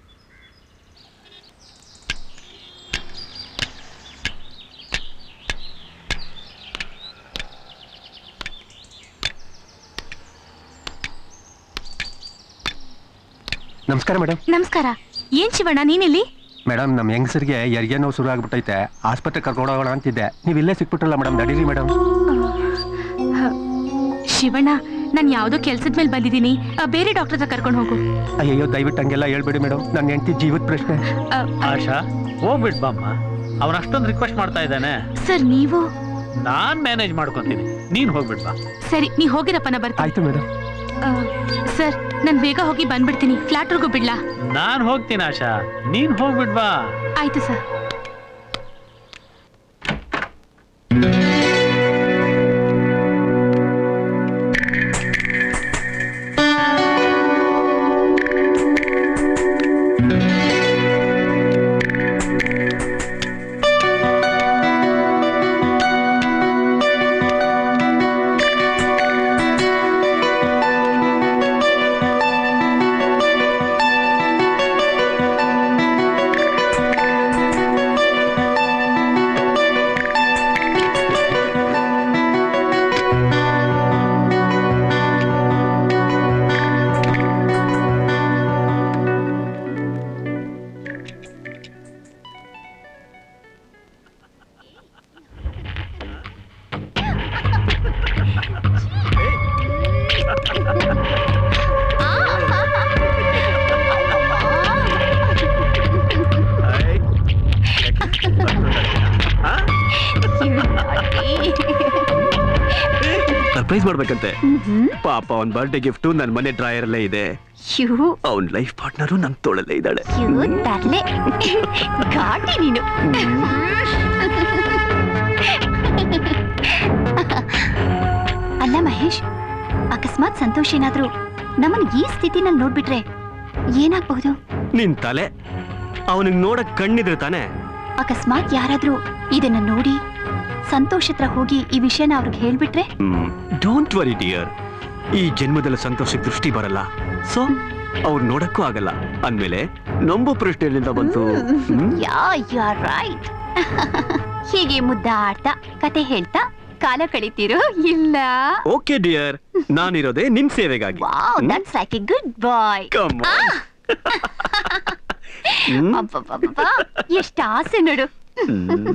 ನಮಸ್ಕಾರ ಮೇಡಮ್ ನಮಸ್ಕಾರ ಏನ್ ಶಿವಣ್ಣ ನೀನಿಲ್ಲಿ ಮೇಡಮ್ ನಮ್ಮ ಹೆಂಗಸರಿಗೆ ಹೆರಿಗೆ ನೋವು ಶುರು ಆಗ್ಬಿಟ್ಟೈತೆ ಆಸ್ಪತ್ರೆ ಕರ್ಕೊಂಡು ಹೋಗೋಣ ಅಂತಿದ್ದೆ ನೀವು ಇಲ್ಲೇ ಸಿಕ್ಬಿಟ್ರಲ್ಲ ಮೇಡಮ್ ನಡೀರಿ ಮೇಡಮ್ ಶಿವಣ್ಣ ನಾನು ಯಾವ್ದೋ ಕೆಲ್ಸದ ಮೇಲೆ ಬಂದಿದ್ದೀನಿ ಆ, ಬೇರೆ ಡಾಕ್ಟರ್ ಹತ್ರ ಕರ್ಕೊಂಡು ಹೋಗು ಅಯ್ಯೋ ದಯವಿಟ್ಟು ಹಂಗೆಲ್ಲ ಹೇಳ್ಬೇಡಿ ಮೇಡಮ್ ನನ್ನ ಹೆಂಡತಿ ಜೀವದ ಪ್ರಶ್ನೆ ಆ, ಆಶಾ ಹೋಗ್ಬಿಟ್ ಬಾಮ್ಮ ಅವನ ಅಷ್ಟೊಂದು ರಿಕ್ವೆಸ್ಟ್ ಮಾಡ್ತಾ ಇದ್ದಾನೆ ಸರ್ ನೀವು ನಾನ್ ಮ್ಯಾನೇಜ್ ಮಾಡ್ಕೊಂತೀನಿ ನೀನ್ ಹೋಗ್ಬಿಟ್ ಬಾ ಸರಿ ನೀ ಹೋಗಿರಪ್ಪ ನಾ ಬರ್ತೀನಿ ಆಯ್ತು ಮೇಡಮ್ ಆ, ಸರ್ ನಾನು ಬೇಗ ಹೋಗಿ ಬಂದ್ಬಿಡ್ತೀನಿ ಫ್ಲಾಟ್ವರೆಗೂ ಬಿಡ್ಲಾ ನಾನ್ ಹೋಗ್ತೀನಿ ಆಶಾ ನೀನ್ ಹೋಗ್ಬಿಟ್ ಬಾ ಆಯ್ತು ಸರ್ ಸರ್ಪ್ರೈಸ್ ಮಾಡ್ಬೇಕಂತೆ ಪಾಪ ಅವನ್ ಬರ್ಡೇ ಗಿಫ್ಟು ನನ್ನ ಮನೆ ಡ್ರಾಯರ್ ಅಲ್ಲೇ ಇದೆ ಯು ಅವನ್ ಲೈಫ್ ಪಾರ್ಟ್ನರು ನಮ್ ತೋಳಲ್ಲೇ ಇದ್ದಾಳೆ ಯು ತರ್ಲೆ ಘಾಟಿ ನೀನು ಅಲ್ಲ ಮಹೇಶ್ ಅಕಸ್ಮಾತ್ ಸಂತೋಷ್ ಏನಾದ್ರೂ ನಮ್ಮನ್ ಈ ಸ್ಥಿತಿನಲ್ಲಿ ನೋಡ್ಬಿಟ್ರೆ ಏನಾಗ್ಬಹುದು ನಿನ್ ತಲೆ ಅವನಿಗೆ ನೋಡಕ್ ಕಣ್ಣಿದ್ರೆ ತಾನೆ ಅಕಸ್ಮಾತ್ ಯಾರಾದ್ರೂ ಇದನ್ನ ನೋಡಿ ಸಂತೋಷ್ ಹತ್ರ ಹೋಗಿ ಈ ವಿಷಯನ ಅವ್ರಿಗೆ ಹೇಳ್ಬಿಟ್ರೆ ಡೋಂಟ್ ವರಿ ಡಿಯರ್ ಈ ಜನ್ಮದಲ್ಲಿ ಸಂತೋಷಕ್ಕೆ ದೃಷ್ಟಿ ಬರಲ್ಲ ಸೊ ಅವ್ರು ನೋಡಕ್ಕೂ ಆಗಲ್ಲ ಅಂದ್ಮೇಲೆ ನಂಬೋ ಪ್ರಶ್ನೆ ಎಲ್ಲಿಂದ ಬಂತು hmm? Yeah you are right ಹೀಗೆ ಮುದ್ದಾಡ್ತಾ ಕತೆ ಹೇಳ್ತಾ ಕಾಲ ಕಳಿತೀರೋ ಇಲ್ಲ ಓಕೆ ಡಿಯರ್ ನಾನಿರೋದೇ ನಿನ್ ಸೇವೆಗಾಗಿ wow that's like a good boy Come on. ಹ್ಮ್? ಅಬ್ಬಬ್ಬಬ್ಬಬ್ಬಾ, ಎಷ್ಟ್ ಆಸೆ ನೋಡು ಹ್ಮ್.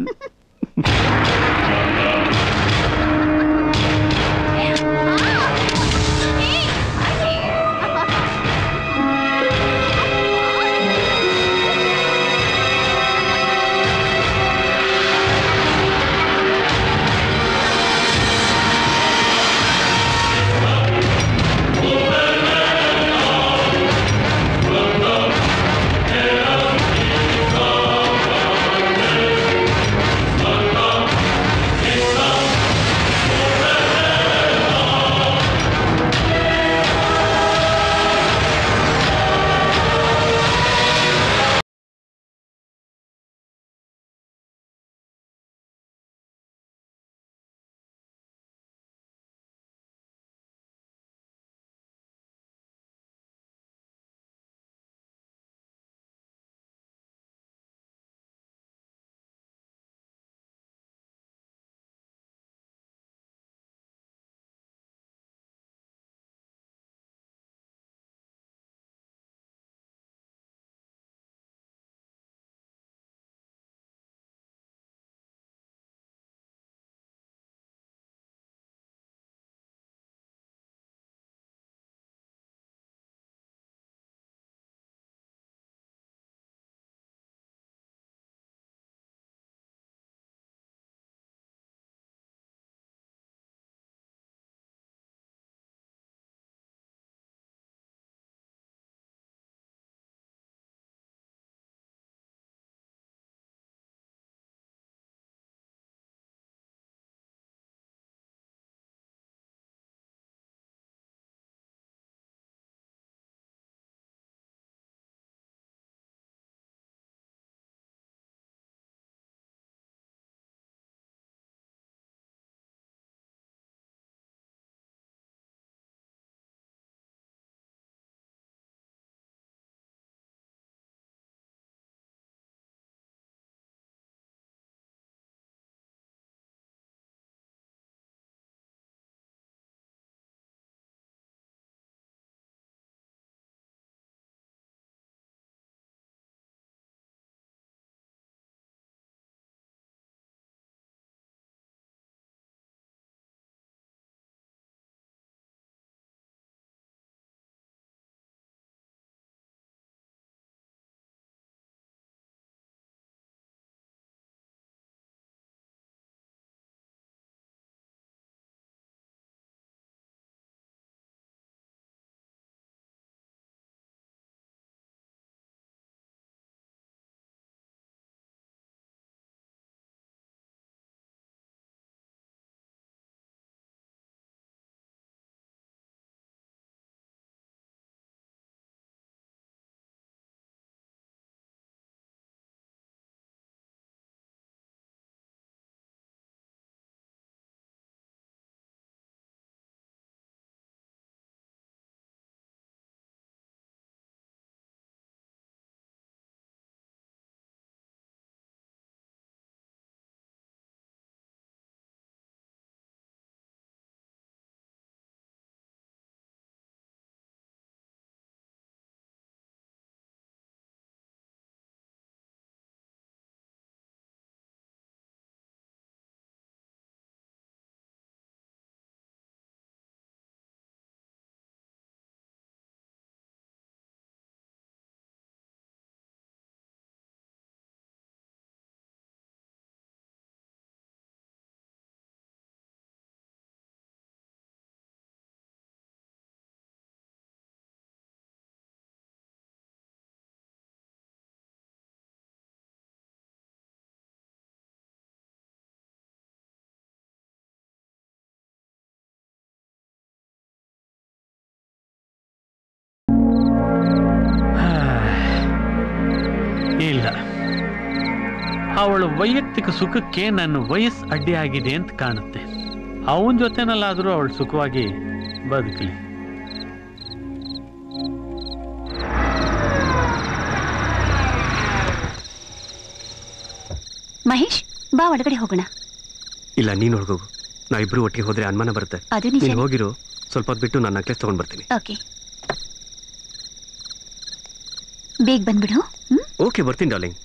ಆ ವೈಯಕ್ತಿಕ ಸುಖಕ್ಕೆ ನನ್ನ ವಯಸ್ಸು ಅಡ್ಡಿ ಆಗಿದೆ ಅಂತ ಕಾಣುತ್ತೆ ಅವನ ಜೊತೆನಲ್ಲಾದರೂ ಅವಳು ಸುಖವಾಗಿ ಬದುಕಲಿ ಮಹೇಶ್ ಬಾ ಒಳಗಡೆ ಹೋಗೋಣ ಇಲ್ಲ ನೀನು ಹೋಗೋಗು ನಾವಿಬ್ರು ಒಟ್ಟಿಗೆ ಹೋದ್ರೆ ಅನುಮಾನ ಬರುತ್ತೆ ಅದು ನಿಜ ನೀನು ಹೋಗಿರು ಸ್ವಲ್ಪ ಹೊತ್ತು ಬಿಟ್ಟು ನಾನು ನೆಕ್ಲೆಸ್ ತಗೊಂಡ್ ಬರ್ತೀನಿ ಓಕೆ ಬೇಗ ಬಂದ್ಬಿಡು ಹ್ಮ್ ಓಕೆ ಬರ್ತೀನಿ ಡಾರ್ಲಿಂಗ್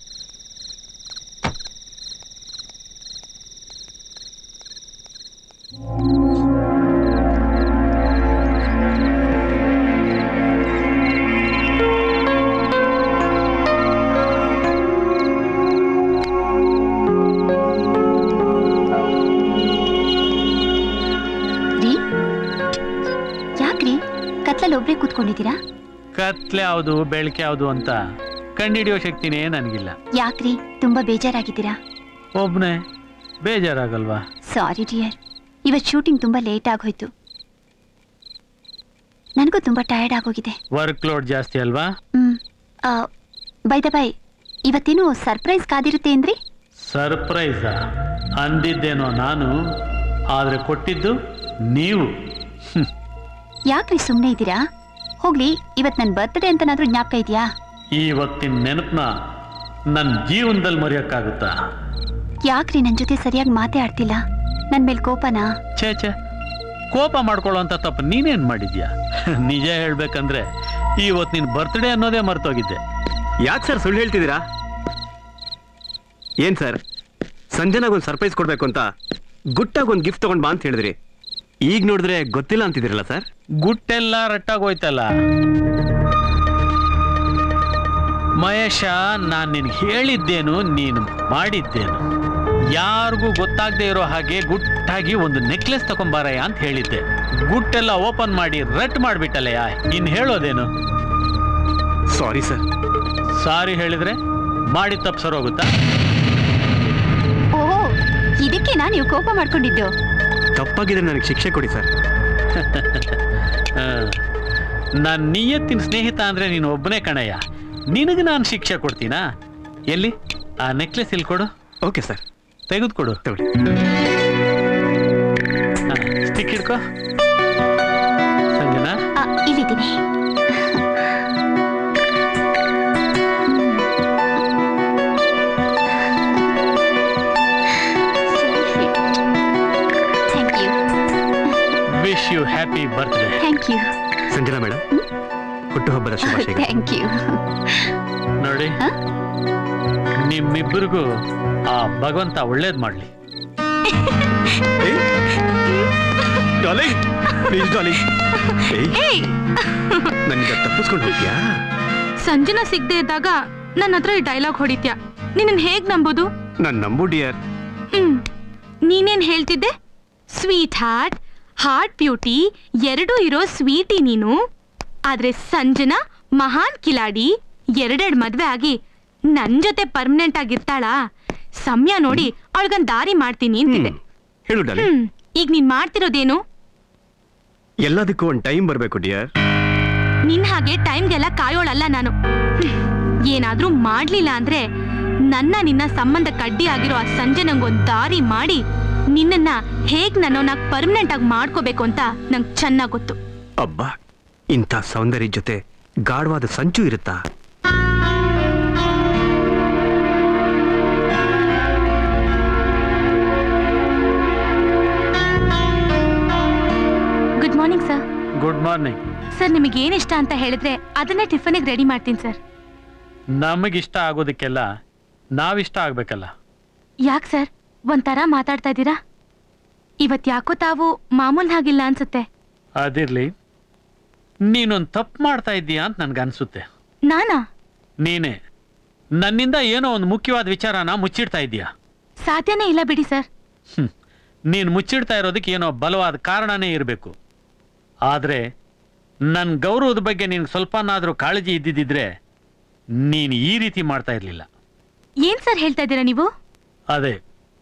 ರೀ ಯಾಕ್ರಿ ಕತ್ಲಲ್ಲಿ ಒಬ್ರೇ ಕೂತ್ಕೊಂಡಿದ್ದೀರಾ ಕತ್ಲೆ ಯಾವುದು ಬೆಳಕೆ ಯಾವುದು ಅಂತ ಕಂಡಿಡಿಯೋ ಶಕ್ತಿನೇ ನನಗಿಲ್ಲ ಯಾಕ್ರಿ ತುಂಬಾ ಬೇಜಾರಾಗಿದ್ದೀರಾ ಒಬ್ನೇ ಬೇಜಾರಾಗಲ್ವಾ ಸಾರಿ ಡಿಯರ್ ಇವತ್ತು ಶೂಟಿಂಗ್ ತುಂಬಾ ಲೇಟ್ ಆಗೋಯ್ತು ನನಗೂ ತುಂಬಾ ಟಯರ್ಡ್ ಆಗೋಗಿದೆ ವರ್ಕ್ ಲೋಡ್ ಜಾಸ್ತಿ ಅಲ್ವಾ ಹ್ಮ್ ಬೈ ದ ಬೈ ಇವತ್ತೇನು ಸರ್ಪ್ರೈಸ್ ಕಾದಿರುತ್ತೆ ಅಂದ್ರಿ ಸರ್ಪ್ರೈಸಾ ಅಂದಿದ್ದೇನೋ ನಾನು ಆದ್ರೆ ಕೊಟ್ಟಿದ್ದು ನೀವು ಹ್ಮ್. ಯಾಕ್ರಿ ಸುಮ್ಮನೆ ಇದ್ದೀರಾ ಹೋಗ್ಲಿ ಇವತ್ತು ನನ್ನ ಬರ್ತ್ಡೇ ಅಂತನಾದ್ರೂ ಜ್ಞಾಪಕ ಇದೆಯಾ ಇವತ್ತಿನ ನೆನಪನ್ನ ನನ್ನ ಜೀವನದಲ್ಲಿ ಮರೆಯೋಕ್ಕಾಗುತ್ತಾ ಯಾಕ್ರಿ ನನ್ನ ಜೊತೆ ಸರಿಯಾಗಿ ಮಾತೇ ಆಡ್ತಿಲ್ಲ ನನ್ನ ಮೇಲೆ ಕೋಪನಾ ಛೇ ಛೇ ಕೋಪ ಮಾಡ್ಕೊಳ್ಳೋಂಥ ತಪ್ಪು ನೀನೇನ್ ಮಾಡಿದ್ಯಾ ನಿಜ ಹೇಳ್ಬೇಕಂದ್ರೆ ಇವತ್ತು ನಿನ್ ಬರ್ತ್ಡೇ ಅನ್ನೋದೇ ಮರ್ತೋಗಿದ್ದೆ ಯಾಕೆ ಸರ್ ಸುಳ್ಳು ಹೇಳ್ತಿದ್ದೀರಾ ಏನ್ ಸರ್ ಸಂಜೆನಾಗ ಒಂದು ಸರ್ಪ್ರೈಸ್ ಕೊಡ್ಬೇಕು ಅಂತ ಗುಟ್ಟಾಗಿ ಒಂದು ಗಿಫ್ಟ್ ತಗೊಂಡ್ ಬಾ ಅಂತ ಹೇಳಿದ್ರಿ ಈಗ ನೋಡಿದ್ರೆ ಗೊತ್ತಿಲ್ಲ ಅಂತಿದ್ದೀರಲ್ಲ ಸರ್ ಗುಟ್ಟೆಲ್ಲ ರಟ್ಟಾಗೋಯ್ತಲ್ಲ ಮಹೇಶ ನಾನ್ ನಿನ್ಗೆ ಹೇಳಿದ್ದೇನು ನೀನು ಮಾಡಿದ್ದೇನು ಯಾರಿಗೂ ಗೊತ್ತಾಗದೆ ಇರೋ ಹಾಗೆ ಗುಟ್ಟಾಗಿ ಒಂದು ನೆಕ್ಲೆಸ್ ತಗೊಂಬಾರಯ್ಯ ಅಂತ ಹೇಳಿದ್ದೆ ಗುಟ್ಟೆಲ್ಲ ಓಪನ್ ಮಾಡಿ ರಟ್ ಮಾಡ್ಬಿಟ್ಟಲ್ಲಯ್ಯ ಇನ್ ಹೇಳೋದೇನು ಸಾರಿ ಸರ್ ಸಾರಿ ಹೇಳಿದ್ರೆ ಮಾಡಿ ತಪ್ಪು ಸರೋಗುತ್ತಾ ಓಹೋ ಇದಕ್ಕೆನಾ ನೀವು ಕೋಪ ಮಾಡ್ಕೊಂಡಿದ್ದು ತಪ್ಪಾಗಿದ್ರೆ ನನಗೆ ಶಿಕ್ಷೆ ಕೊಡಿ ಸರ್ ನಾನು ನಿಯತ್ತಿನ ಸ್ನೇಹಿತ ಅಂದ್ರೆ ನೀನು ಒಬ್ಬನೇ ಕಣಯ್ಯ ನಿನಗೆ ನಾನು ಶಿಕ್ಷೆ ಕೊಡ್ತೀನಾ ಎಲ್ಲಿ ಆ ನೆಕ್ಲೆಸ್ ಇಲ್ಲಿ ಕೊಡು ಓಕೆ ಸರ್ ತೆಗೆದುಕೊಡು ತಗೊಳ್ಳಿ ಸ್ಟಿಕ್ ಹಿಡ್ಕೋ ಸಂಜನಾ ಆ, ಇಲ್ಲಿದ್ದೀನಿ thank you wish you happy birthday thank you Sanjana madam ಹುಟ್ಟುಹಬ್ಬದ ಶುಭಾಶಯಗಳು ಥ್ಯಾಂಕ್ ಯು ನೋಡಿ ನಿಮ್ಮಿಬ್ಬರಿಗೂ ಆ ಭಗವಂತ ಒಳ್ಳೇದ್ ಮಾಡ್ಲಿ ಡಾರ್ಲಿಂಗ್ ಪ್ಲೀಸ್ ಡಾರ್ಲಿಂಗ್ ಏಯ್ ನನಗೆ ತಪ್ಪಿಸ್ಕೊಂಡು ಹೋಗ್ತೀಯಾ ಸಂಜನಾ ಸಿಗದೆ ಇದ್ದಾಗ ನನ್ನ ಹತ್ರ ಈ ಡೈಲಾಗ್ ಹೊಡಿತ್ಯಾ ನಿನ್ನ ಹೇಗ್ ನಂಬೋದು ನಾನು ನಂಬು ಡಿಯರ್ ಹ್ಮ್ ನೀನೇನ್ ಹೇಳ್ತಿದ್ದೆ ಸ್ವೀಟ್ ಹಾರ್ಟ್ ಹಾರ್ಟ್ ಬ್ಯೂಟಿ ಎರಡೂ ಇರೋ ಸ್ವೀಟಿ ನೀನು ಆದ್ರೆ ಸಂಜನಾ ಮಹಾನ್ ಕಿಲಾಡಿ ಎರಡೆರಡ್ ಮದ್ವೆ ಆಗಿ ನನ್ ಜೊತೆ ಪರ್ಮನೆಂಟ್ ಆಗಿರ್ತಾಳಾ ಸಮಯ ನೋಡಿ ಅವಳಿಗೊಂದ್ ದಾರಿ ಮಾಡ್ತೀನಿ ಅಂತಿದ್ದೆ ಹೇಳು ಡಾರ್ಲಿಂಗ್ ಹ್ಮ್ ಈಗ ನೀನ್ ಮಾಡ್ತಿರೋದೇನು ಎಲ್ಲದಕ್ಕೂ ಒಂದು ಟೈಮ್ ಬರಬೇಕು ಡಿಯರ್ ನಿನ್ ಹಾಗೆ ಟೈಮ್ಗೆಲ್ಲ ಕಾಯೋಳಲ್ಲ ನಾನು ಹ್ಮ್. ಏನಾದ್ರೂ ಮಾಡ್ಲಿಲ್ಲ ಅಂದ್ರೆ ನನ್ನ ನಿನ್ನ ಸಂಬಂಧ ಕಡ್ಡಿ ಆಗಿರೋ ಆ ಸಂಜೆ ನಂಗೊಂದ್ ದಾರಿ ಮಾಡಿ ನಿನ್ನನ್ನ ಹೇಗ್ ನನ್ನನ್ನ ಪರ್ಮನೆಂಟ್ ಆಗಿ ಮಾಡ್ಕೋಬೇಕು ಅಂತ ನಂಗೆ ಚೆನ್ನಾಗ್ ಗೊತ್ತು ಅಬ್ಬಾ ಇಂಥ ಸೌಂದರ್ಯ ಜೊತೆ ಗಾಢವಾದ ಸಂಚು ಇರುತ್ತಾ good morning sir good morning sir ನಿಮಗೆ ಏನ್ ಇಷ್ಟ ಅಂತ ಹೇಳಿದ್ರೆ ಅದನ್ನೇ ಟಿಫನಿಗೆ ರೆಡಿ ಮಾಡ್ತೀನಿ ಸರ್ ನಮಗಿಷ್ಟ ಆಗೋದಕ್ಕೆಲ್ಲ ನಾವಿಷ್ಟ ಆಗ್ಬೇಕಲ್ಲ ಯಾಕೆ ಸರ್ ಒಂಥರ ಮಾತಾಡ್ತಾ ಇದ್ದೀರಾ ಇವತ್ ಯಾಕೋ ತಾವು ಮಾಮೂಲ್ ಹಾಗಿಲ್ಲ ಅನ್ಸುತ್ತೆ ಅದಿರ್ಲಿ ನೀನೊಂದು ತಪ್ಪು ಮಾಡ್ತಾ ಇದ್ದೀಯಾ ಅಂತ ನನ್ಗನ್ಸುತ್ತೆ ನಾನಾ ನೀನೇ ನನ್ನಿಂದ ಏನೋ ಒಂದು ಮುಖ್ಯವಾದ ವಿಚಾರನ ಮುಚ್ಚಿಡ್ತಾ ಇದ್ದೀಯಾ ಸಾಧ್ಯನೇ ಇಲ್ಲ ಬಿಡಿ ಸರ್ ಹ್ಮ್. ನೀನು ಮುಚ್ಚಿಡ್ತಾ ಇರೋದಕ್ಕೆ ಏನೋ ಬಲವಾದ ಕಾರಣನೇ ಇರಬೇಕು ಆದರೆ ನನ್ನ ಗೌರವದ ಬಗ್ಗೆ ನಿನ್ಗೆ ಸ್ವಲ್ಪನಾದರೂ ಕಾಳಜಿ ಇದ್ದಿದ್ದಿದ್ರೆ ನೀನು ಈ ರೀತಿ ಮಾಡ್ತಾ ಇರಲಿಲ್ಲ ಏನ್ ಸರ್ ಹೇಳ್ತಾ ಇದ್ದೀರಾ ನೀವು ಅದೇ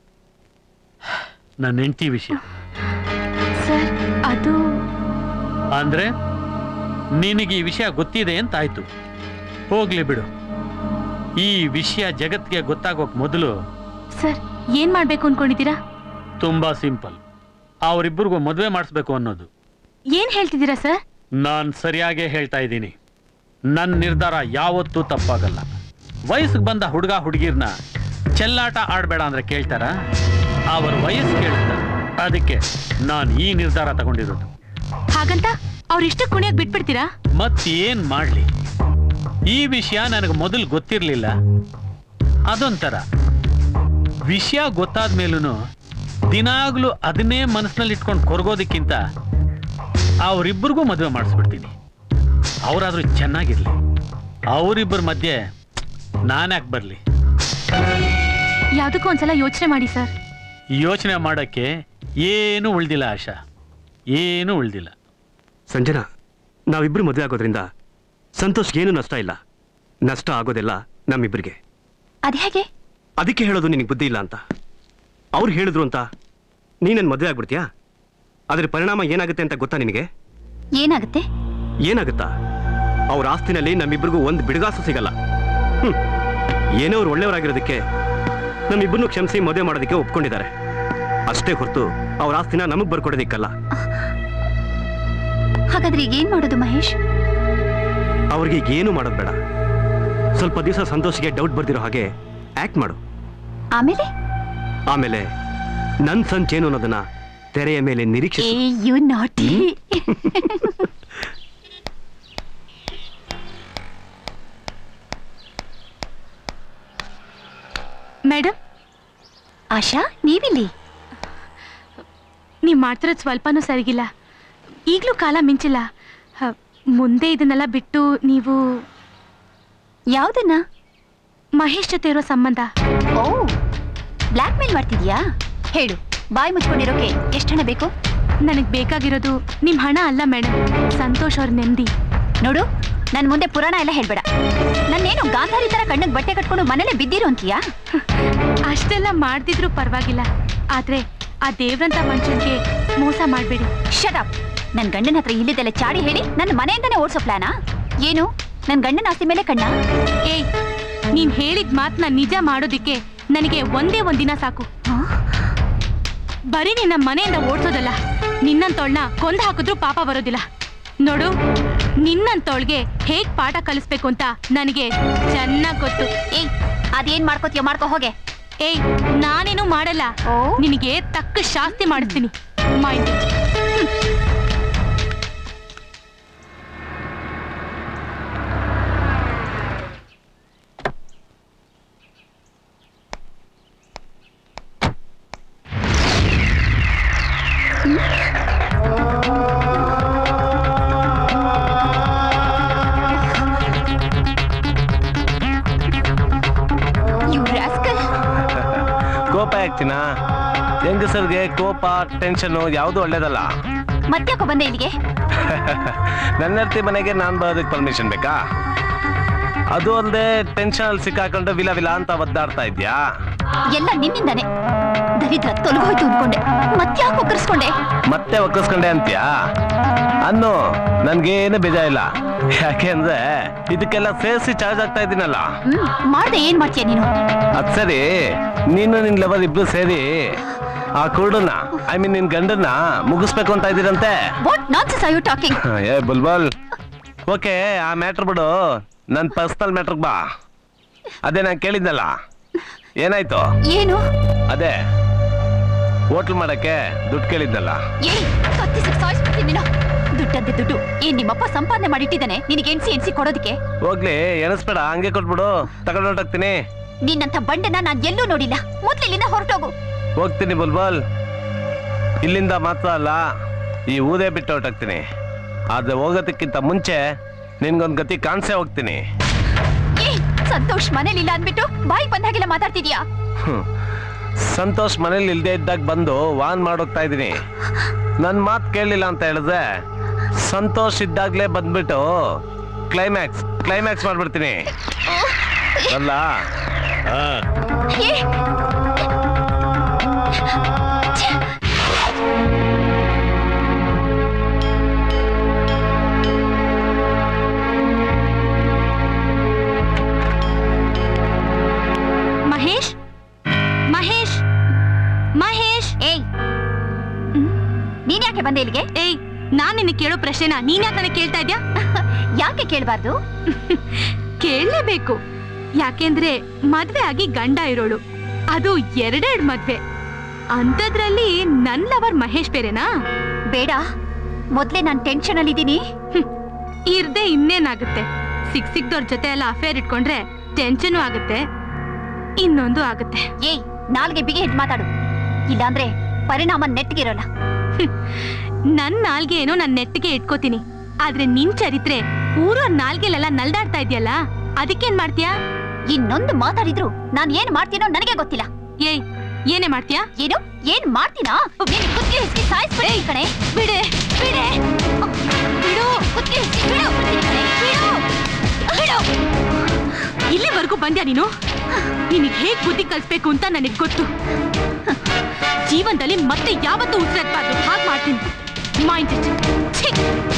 ನನ್ನ ಹೆಂಡತಿ ವಿಷಯ ಸರ್ ಅದು ಅಂದ್ರೆ ನಿನಗೆ ಈ ವಿಷಯ ಗೊತ್ತಿದೆ ಅಂತ ಆಯ್ತು ಹೋಗ್ಲಿ ಬಿಡು ಈ ವಿಷಯ ಜಗತ್ತಿಗೆ ಗೊತ್ತಾಗೋಕ್ ಮೊದಲು ಸರ್ ಏನ್ ಮಾಡ್ಬೇಕು ಅನ್ಕೊಂಡಿದ್ದೀರಾ ತುಂಬಾ ಸಿಂಪಲ್ ಅವರಿಬ್ಬರಿಗೂ ಮದುವೆ ಮಾಡಿಸ್ಬೇಕು ಅನ್ನೋದು ಏನ್ ಹೇಳ್ತಿದ್ದೀರಾ ಸರ್ ನಾನು ಸರಿಯಾಗೇ ಹೇಳ್ತಾ ಇದ್ದೀನಿ ನನ್ನ ನಿರ್ಧಾರ ಯಾವತ್ತೂ ತಪ್ಪಾಗಲ್ಲ ವಯಸ್ಸಿಗೆ ಬಂದ ಹುಡುಗ ಹುಡುಗಿರ್ನ ಚೆಲ್ಲಾಟ ಆಡಬೇಡ ಅಂದ್ರೆ ಕೇಳ್ತಾರ ಅವ್ರ ವಯಸ್ಸು ಕೇಳ್ತಾರೆ ಅದಕ್ಕೆ ನಾನು ಈ ನಿರ್ಧಾರ ತಗೊಂಡಿರೋದು ಹಾಗಂತ ಅವ್ರ ಇಷ್ಟ ಕುಣಿಯಕ್ ಬಿಟ್ಬಿಡ್ತೀರಾ ಮತ್ತೇನ್ ಮಾಡ್ಲಿ ಈ ವಿಷಯ ನನಗೆ ಮೊದಲು ಗೊತ್ತಿರಲಿಲ್ಲ ಅದೊಂಥರ ವಿಷಯ ಗೊತ್ತಾದ ಮೇಲೂ ದಿನಾಗ್ಲೂ ಅದನ್ನೇ ಮನಸ್ಸಿನಲ್ಲಿ ಇಟ್ಕೊಂಡು ಕೊರಗೋದಕ್ಕಿಂತ ಅವರಿಬ್ಬರಿಗೂ ಮದುವೆ ಮಾಡಿಸ್ಬಿಡ್ತೀನಿ ಅವರಾದ್ರೂ ಚೆನ್ನಾಗಿರ್ಲಿ ಅವರಿಬ್ಬರ ಮಧ್ಯೆ ನಾನ್ಯಾಕೆ ಬರಲಿ ಯಾವ್ದಕ್ಕೂ ಒಂದ್ಸಲ ಯೋಚನೆ ಮಾಡಿ ಸರ್ ಯೋಚನೆ ಮಾಡೋಕ್ಕೆ ಏನೂ ಉಳ್ದಿಲ್ಲ ಆಶಾ ಏನೂ ಉಳ್ದಿಲ್ಲ ಸಂಜನಾ ನಾವಿಬ್ರು ಮದುವೆ ಆಗೋದ್ರಿಂದ ಸಂತೋಷ್ಗೆ ಏನು ನಷ್ಟ ಇಲ್ಲ ನಷ್ಟ ಆಗೋದೆಲ್ಲ ನಮ್ಮಿಬ್ಬರಿಗೆ ಅದ್ ಹೇಗೆ ಅದಕ್ಕೆ ಹೇಳೋದು ನಿನಗೆ ಬುದ್ಧಿ ಇಲ್ಲ ಅಂತ ಅವ್ರು ಹೇಳಿದ್ರು ಅಂತ ನೀನನ್ ಮದುವೆ ಆಗ್ಬಿಡ್ತೀಯಾ ಅದ್ರ ಪರಿಣಾಮ ಏನಾಗುತ್ತೆ ಅಂತ ಗೊತ್ತಾ ನಿನಗೆ ಏನಾಗುತ್ತೆ ಏನಾಗುತ್ತಾ ಅವ್ರ ಆಸ್ತಿನಲ್ಲಿ ನಮ್ಮಿಬ್ಬರಿಗೂ ಒಂದು ಬಿಡುಗಾಸು ಸಿಗಲ್ಲ ಹ್ಮ್. ಏನೋ ಅವ್ರು ಒಳ್ಳೆಯವರಾಗಿರೋದಕ್ಕೆ ನಮ್ಮಿಬ್ಬರನ್ನು ಕ್ಷಮಿಸಿ ಮದುವೆ ಮಾಡೋದಕ್ಕೆ ಒಪ್ಕೊಂಡಿದ್ದಾರೆ ಅಷ್ಟೇ ಹೊರತು ಅವ್ರ ಆಸ್ತಿನ ನಮಗ್ ಬರ್ಕೊಡೋದಿಕ್ಕಲ್ಲ ಹಾಗಾದ್ರೆ ಈಗ ಏನ್ ಮಾಡೋದು ಮಹೇಶ್ ಅವ್ರಿಗೆ ಏನು ಮಾಡೋದು ಬೇಡ ಸ್ವಲ್ಪ ದಿವಸ ಸಂತೋಷಿಗೆ ಡೌಟ್ ಬರ್ದಿರೋ ಹಾಗೆ ಆಕ್ಟ್ ಮಾಡು ಆಮೇಲೆ ಆಮೇಲೆ ನನ್ ಸಂಚೇನು ಅನ್ನೋದನ್ನ ತೆರೆಯ ಮೇಲೆ ಏ ನಿರೀಕ್ಷಿಸು ಯು ನಾಟಿ ಮೇಡಮ್ ಆಶಾ ನೀವಿಲ್ಲಿ ನೀವ್ ಮಾಡ್ತಿರೋದು ಸ್ವಲ್ಪನೂ ಸರಿಗಿಲ್ಲ ಈಗಲೂ ಕಾಲ ಮಿಂಚಿಲ್ಲ ಹ, ಮುಂದೆ ಇದನ್ನೆಲ್ಲ ಬಿಟ್ಟು ನೀವು ಯಾವ್ದನ್ನ ಮಹೇಶ್ ಜೊತೆ ಇರೋ ಸಂಬಂಧ ಓ ಬ್ಲ್ಯಾಕ್ ಮೇಲ್ ಮಾಡ್ತಿದ್ಯಾ ಹೇಳು ಬಾಯಿ ಮುಚ್ಕೊಂಡಿರೋಕೆ ಎಷ್ಟು ಹಣ ಬೇಕು ನನಗೆ ಬೇಕಾಗಿರೋದು ನಿಮ್ ಹಣ ಅಲ್ಲ ಮೇಡಮ್ ಸಂತೋಷ್ ಅವ್ರ ನೆಮ್ಮದಿ ನೋಡು ನನ್ ಮುಂದೆ ಪುರಾಣ ಎಲ್ಲ ಹೇಳ್ಬೇಡ ನನ್ನೇನು ಗಾಂಧಾರಿ ತರ ಕಣ್ಣಿಗೆ ಬಟ್ಟೆ ಕಟ್ಕೊಂಡು ಮನೇಲೆ ಬಿದ್ದಿರೋ ಅಂತೀಯಾ ಅಷ್ಟೆಲ್ಲ ಮಾಡ್ತಿದ್ರು ಪರವಾಗಿಲ್ಲ ಆದ್ರೆ ಆ ದೇವ್ರಂತ ಮನುಷ್ಯನ್ಗೆ ಮೋಸ ಮಾಡಬೇಡಿ ಶಟಪ್ ನನ್ ಗಂಡನ ಹತ್ರ ಇಲ್ಲಿದ್ದೆಲ್ಲ ಚಾಡಿ ಹೇಳಿ ನನ್ನ ಮನೆಯಿಂದನೇ ಓಡಿಸೋ ಪ್ಲಾನಾ ಏನು ನನ್ ಗಂಡನ ಆಸ್ತಿ ಮೇಲೆ ಕಣ್ಣ ಏಯ್ ನೀನ್ ಹೇಳಿದ ಮಾತನ್ನ ನಿಜ ಮಾಡೋದಿಕ್ಕೆ ನನಗೆ ಒಂದೇ ಒಂದಿನ ಸಾಕು ಬರೀ ನಿನ್ನ ಮನೆಯಿಂದ ಓಡಿಸೋದಲ್ಲ ನಿನ್ನಂತೋಳ್ನ ಕೊಂದು ಹಾಕಿದ್ರೂ ಪಾಪ ಬರೋದಿಲ್ಲ ನೋಡು ನಿನ್ನಂತೋಳ್ಗೆ ಹೇಗ್ ಪಾಠ ಕಲಿಸ್ಬೇಕು ಅಂತ ನನಗೆ ಚೆನ್ನಾಗ್ ಗೊತ್ತು ಏಯ್ ಅದೇನ್ ಮಾಡ್ಕೋತೀಯ ಮಾಡ್ಕೋ ಹೋಗೆ ಏಯ್ ನಾನೇನು ಮಾಡಲ್ಲ ಓ. ನಿನಗೆ ತಕ್ಕ ಶಾಸ್ತಿ ಮಾಡಿಸ್ತೀನಿ ಮೈಂಡ್ ಯು ರಾಸ್ಕಲ್ ಕೋಪ ಆಗ್ತೀನಾ ಹೆಂಗಸರಿಗೆ ಕೋಪ ಟೆನ್ಷನ್ನು ಯಾವುದು ಒಳ್ಳೇದಲ್ಲ ಮತ್ತ್ಯಾಕೋ ಬಂದೆ ಇಲ್ಲಿಗೆ ನನ್ನ ಹೆಂಡತಿ ಮನೆಗೆ ನಾನು ಬರೋದಕ್ಕೆ ಪರ್ಮಿಷನ್ ಬೇಕಾ ಅದು ಅಲ್ಲದೆ ಟೆನ್ಷನ್ ಅಲ್ಲಿ ಸಿಕ್ಕಾಕೊಂಡು ವಿಲ ವಿಲ ಅಂತ ಒದ್ದಾಡ್ತಾ ಇದ್ಯಾ ಎಲ್ಲ ನಿನ್ನಿಂದಾನೆ ದರಿದ್ರ ತೊಲಗೋಯ್ತು ಅನ್ಕೊಂಡೆ ಮತ್ತ್ಯಾಕೋ ಕರ್ಸ್ಕೊಂಡೆ ಮತ್ತೆ ಒಕ್ಕಿಸ್ಕೊಂಡೆ ಅಂತ್ಯಾ ಅನ್ನು ನನ್ಗೇನು ಬೇಜಾರಿಲ್ಲ ಯಾಕೆ ಅಂದ್ರೆ ಇದಕ್ಕೆಲ್ಲ ಸೇರಿಸಿ ಚಾರ್ಜ್ ಆಗ್ತಾ ಇದ್ದೀನಲ್ಲ ಹ್ಮ್ ಮಾಡ್ದೆ ಏನ್ ಮಾಡ್ತೀಯ ನೀನು ಅದ್ ಸರಿ ನೀನು ನಿನ್ ಲೆವಲ್ ಇಬ್ರು ಸೇರಿ ಆ ಕುರುಡನ್ನ ಐ ಮೀನ್ ನಿನ್ ಗಂಡನ್ನ ಮುಗಿಸ್ಬೇಕು ಅಂತ ಇದ್ದೀರಂತೆ what nonsense are you talking ಏ ಬುಲ್ಬಲ್ ಓಕೆ ಆ ಮ್ಯಾಟ್ರ್ ಬಿಡು ನನ್ನ ಪರ್ಸನಲ್ ಮ್ಯಾಟ್ರಿಗೆ ಬಾ ಅದೇ ನಾನು ಕೇಳಿದ್ನಲ್ಲ ಏನಾಯ್ತು ಏನು ಅದೇ ಹೋಟ್ಲ್ ಮಾಡಕ್ಕೆ ದುಡ್ಡು ಕೇಳಿದ್ನಲ್ಲ ಏ ಕತ್ತಿಸಿ ಸಾಯಿಸ್ಬಿಡ್ತೀನಿ ನೀನು ದುಡ್ಡಂತೆ ದುಡ್ಡು ಏನ್ ನಿಮ್ಮಪ್ಪ ಸಂಪಾದನೆ ಮಾಡಿಟ್ಟಿದ್ದಾನೆ ನಿನಗೆ ಎಣ್ಸಿ ಎಣ್ಸಿ ಕೊಡೋದಕ್ಕೆ ಹೋಗ್ಲಿ ಎಣಿಸ್ಬೇಡ ಹಂಗೆ ಕೊಟ್ಬಿಡು ತಗೊಂಡು ಹೊರಟೋಗ್ತೀನಿ ನಿನ್ನಂತ ಬಂಡನ ನಾನ್ ಎಲ್ಲೂ ನೋಡಿಲ್ಲ ಮೊದ್ಲು ಇಲ್ಲಿಂದ ಹೊರಟೋಗು ಹೋಗ್ತೀನಿ ಬುಲ್ಬಲ್ ಇಲ್ಲಿಂದ ಮಾತ್ರ ಅಲ್ಲ ಈ ಊದೇ ಬಿಟ್ಟು ಹೊರಟಾಗ್ತೀನಿ ಆದ್ರೆ ಹೋಗೋದಕ್ಕಿಂತ ಮುಂಚೆ ನಿನ್ಗೊಂದು ಗತಿ ಕಾಣಿಸೇ ಹೋಗ್ತೀನಿ ಏ ಸಂತೋಷ್ ಮನೇಲಿಲ್ಲ ಅಂದ್ಬಿಟ್ಟು ಬಾಯಿ ಬಂದಾಗೆಲ್ಲ ಮಾತಾಡ್ತಿದ್ಯಾ ಹ್ಮ್. ಸಂತೋಷ್ ಮನೇಲಿ ಇಲ್ದೇ ಇದ್ದಾಗ ಬಂದು ವಾನ್ ಮಾಡೋಗ್ತಾ ಇದ್ದೀನಿ ನನ್ನ ಮಾತು ಕೇಳಲಿಲ್ಲ ಅಂತ ಹೇಳಿದ್ರೆ ಸಂತೋಷ್ ಇದ್ದಾಗ್ಲೇ ಬಂದ್ಬಿಟ್ಟು ಕ್ಲೈಮ್ಯಾಕ್ಸ್ ಕ್ಲೈಮ್ಯಾಕ್ಸ್ ಮಾಡ್ಬಿಡ್ತೀನಿ ಅಲ್ಲ ಏ ಛೆ! ಮಹೇಶ್ ಮಹೇಶ್ ಮಹೇಶ್ ಏಯ್ ನೀನ್ ಯಾಕೆ ಬಂದೆ ಇಲ್ಲಿಗೆ ಏಯ್ ನಾನ್ ನಿನ್ನ ಕೇಳೋ ಪ್ರಶ್ನೆನ ನೀನ್ ಯಾಕೆ ನನಗೆ ಕೇಳ್ತಾ ಇದ್ಯಾ ಯಾಕೆ ಕೇಳಬಾರ್ದು ಕೇಳಲೇಬೇಕು ಯಾಕೆಂದ್ರೆ ಮದ್ವೆ ಆಗಿ ಗಂಡ ಇರೋಳು ಅದು ಎರಡೆರಡು ಮದ್ವೆ ಅಂಥದ್ರಲ್ಲಿ ನನ್ ಲವರ್ ಮಹೇಶ್ ಬೇರೆನಾ ಬೇಡ ಮೊದ್ಲೇ ನಾನ್ ಟೆನ್ಷನ್ ಅಲ್ಲಿ ಇದ್ದೀನಿ ಇರ್ದೆ ಇನ್ನೇನಾಗುತ್ತೆ ಸಿಕ್ ಸಿಕ್ದವ್ರ ಜೊತೆ ಎಲ್ಲ ಅಫೇರ್ ಇಟ್ಕೊಂಡ್ರೆ ಟೆನ್ಷನು ಆಗುತ್ತೆ ಇನ್ನೊಂದು ಆಗುತ್ತೆ ಏಯ್ ನಾಲ್ಗೆ ಬಿಗಿ ಹಿಡ್ ಮಾತಾಡು ಇಲ್ಲಾಂದ್ರೆ ಪರಿಣಾಮ ನೆಟ್ಗಿರೋಲ್ಲ ನನ್ ನಾಲ್ಗೆ ಏನೋ ನನ್ ನೆಟ್ಟಿಗೆ ಇಟ್ಕೋತೀನಿ ಆದ್ರೆ ನಿನ್ ಚರಿತ್ರೆ ಊರವ್ರ ನಾಲ್ಗೆಲೆಲ್ಲ ನಲ್ದಾಡ್ತಾ ಇದೆಯಲ್ಲ ಅದಕ್ಕೇನ್ ಮಾಡ್ತೀಯಾ ಇನ್ನೊಂದು ಮಾತಾಡಿದ್ರು ನಾನ್ ಏನ್ ಮಾಡ್ತೀನೋ ನನಗೆ ಗೊತ್ತಿಲ್ಲ ಏಯ್ ಏನೇ ಮಾಡ್ತೀಯಾ ಏನು ಏನ್ ಮಾಡ್ತೀನಾ ನೀನ್ ಕುತ್ತಿಗೆ ಹಿಸ್ಕಿ ಸಾಯಿಸ್ಬಿಡಿ ಕಣೆ ಬಿಡೆ ಬಿಡೆ ಬಿಡು ಕುತ್ತಿಗೆ ಹಿಸ್ಕಿ ಬಿಡು ಕಣೆ, ಬಿಡು ಬಿಡು ಇಲ್ಲಿವರೆಗೂ ಬಂದ್ಯಾ ನೀನು ನಿನಗೆ ಹೇಗ್ ಬುದ್ಧಿ ಕಲಿಸ್ಬೇಕು ಅಂತ ನನಗೆ ಗೊತ್ತು ಜೀವನದಲ್ಲಿ ಮತ್ತೆ ಯಾವತ್ತೂ ಉಸಿರಾಡ್ಬಾರ್ದು ಹಾಗೆ ಮಾಡ್ತೀನಿ ಮೈಂಡ್ ಇಟ್ ಛೀ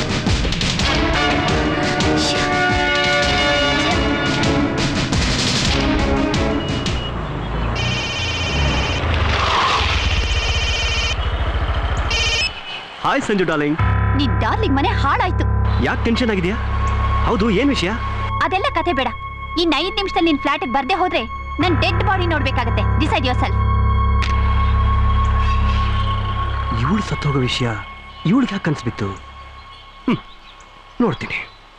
ಹಾಯ್ ಸಂಜು ಡಾರ್ಲಿಂಗ್ ನಿನ್ ಡಾರ್ಲಿಂಗ್ ಮನೆ ಹಾಳಾಯ್ತು ಯಾಕೆ ಟೆನ್ಷನ್ ಆಗಿದೆಯಾ ಹೌದು ಏನ್ ವಿಷಯ ಅದೆಲ್ಲ ಕತೆ ಬೇಡ ಇನ್ ಐದ್ ನಿಮಿಷದಲ್ಲಿ ನಿನ್ ಫ್ಲಾಟ್ ಬರ್ದೇ ಹೋದ್ರೆ ನನ್ ಡೆಡ್ ಬಾಡಿ ನೋಡ್ಬೇಕಾಗತ್ತೆ ಡಿಸೈಡ್ ಯೋರ್ ಸೆಲ್ಫ್ ಇವಳು ಸತ್ತೋಗೋ ವಿಷಯ ಇವಳಿಗೆ ಯಾಕೆ ಅನ್ಸ್ಬಿತ್ತು ಹ್ಮ್ ನೋಡ್ತೀನಿ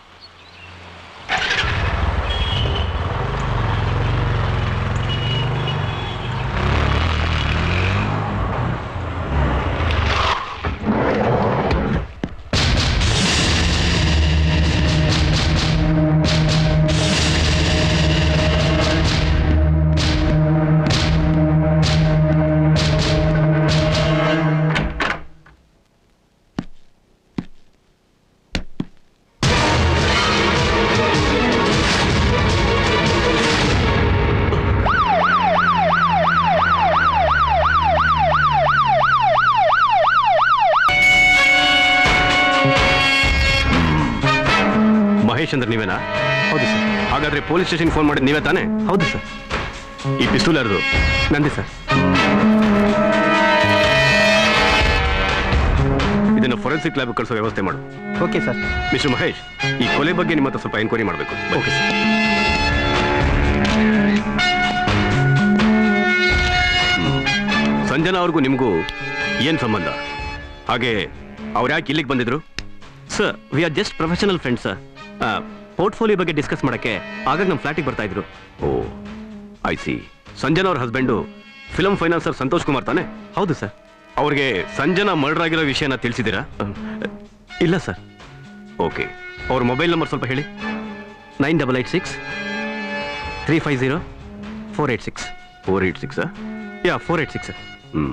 ಮಹೇಶ್ ಅಂದ್ರೆ ನೀವೇನಾ ಹೌದು ಸರ್ ಹಾಗಾದ್ರೆ ಪೊಲೀಸ್ ಸ್ಟೇಷನ್ ಫೋನ್ ಮಾಡಿದ್ ನೀವೇ ತಾನೇ ಹೌದು ಸರ್ ಈ ಪಿಸ್ತೂಲ್ ಯಾರ್ದು ನಂದಿ ಸರ್ ಇದನ್ನು ಫೊರೆನ್ಸಿಕ್ ಲ್ಯಾಬ್ ಕಳಿಸೋ ವ್ಯವಸ್ಥೆ ಮಾಡು ಓಕೆ ಸರ್ ಮಿಸ್ಟರ್ ಮಹೇಶ್ ಈ ಕೊಲೆ ಬಗ್ಗೆ ನಿಮ್ಮ ಹತ್ರ ಸ್ವಲ್ಪ ಎನ್ಕ್ವೈರಿ ಮಾಡಬೇಕು ಓಕೆ ಸರ್ ಸಂಜನಾ ಅವ್ರಿಗೂ ನಿಮಗೂ ಏನ್ ಸಂಬಂಧ ಹಾಗೆ ಅವ್ರು ಯಾಕೆ ಇಲ್ಲಿಗೆ ಬಂದಿದ್ರು sir we are just professional friends sir portfolio ಬಗ್ಗೆ ಡಿಸ್ಕಸ್ ಮಾಡಕ್ಕೆ ಆಗಾಗ ನಮ್ಮ ಫ್ಲಾಟಿಗೆ ಬರ್ತಾ ಇದ್ರು ಓ ಐ ಸಿ ಸಂಜನಾ ಅವ್ರ husband film financer Santosh Kumar ತಾನೆ ಹೌದು ಸರ್ ಅವ್ರಿಗೆ ಸಂಜನಾ ಮರ್ಡರ್ ಆಗಿರೋ ವಿಷಯನ ತಿಳಿಸಿದ್ದೀರಾ ಇಲ್ಲ ಸರ್ ಓಕೆ ಅವ್ರ ಮೊಬೈಲ್ ನಂಬರ್ ಸ್ವಲ್ಪ ಹೇಳಿ nine double eight six three five zero four eight six four eight six yeah four eight six ಹ್ಞೂ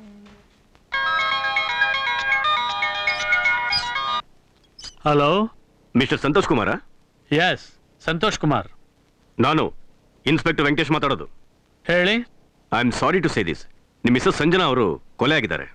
hello mister Santosh Kumar yes Santosh Kumar ನಾನು ಇನ್ಸ್ಪೆಕ್ಟರ್ ವೆಂಕಟೇಶ್ ಮಾತಾಡೋದು ಹೇಳಿ I am sorry to say this ನಿಮ್ಮ missus Sanjana ಅವರು ಕೊಲೆ ಆಗಿದ್ದಾರೆ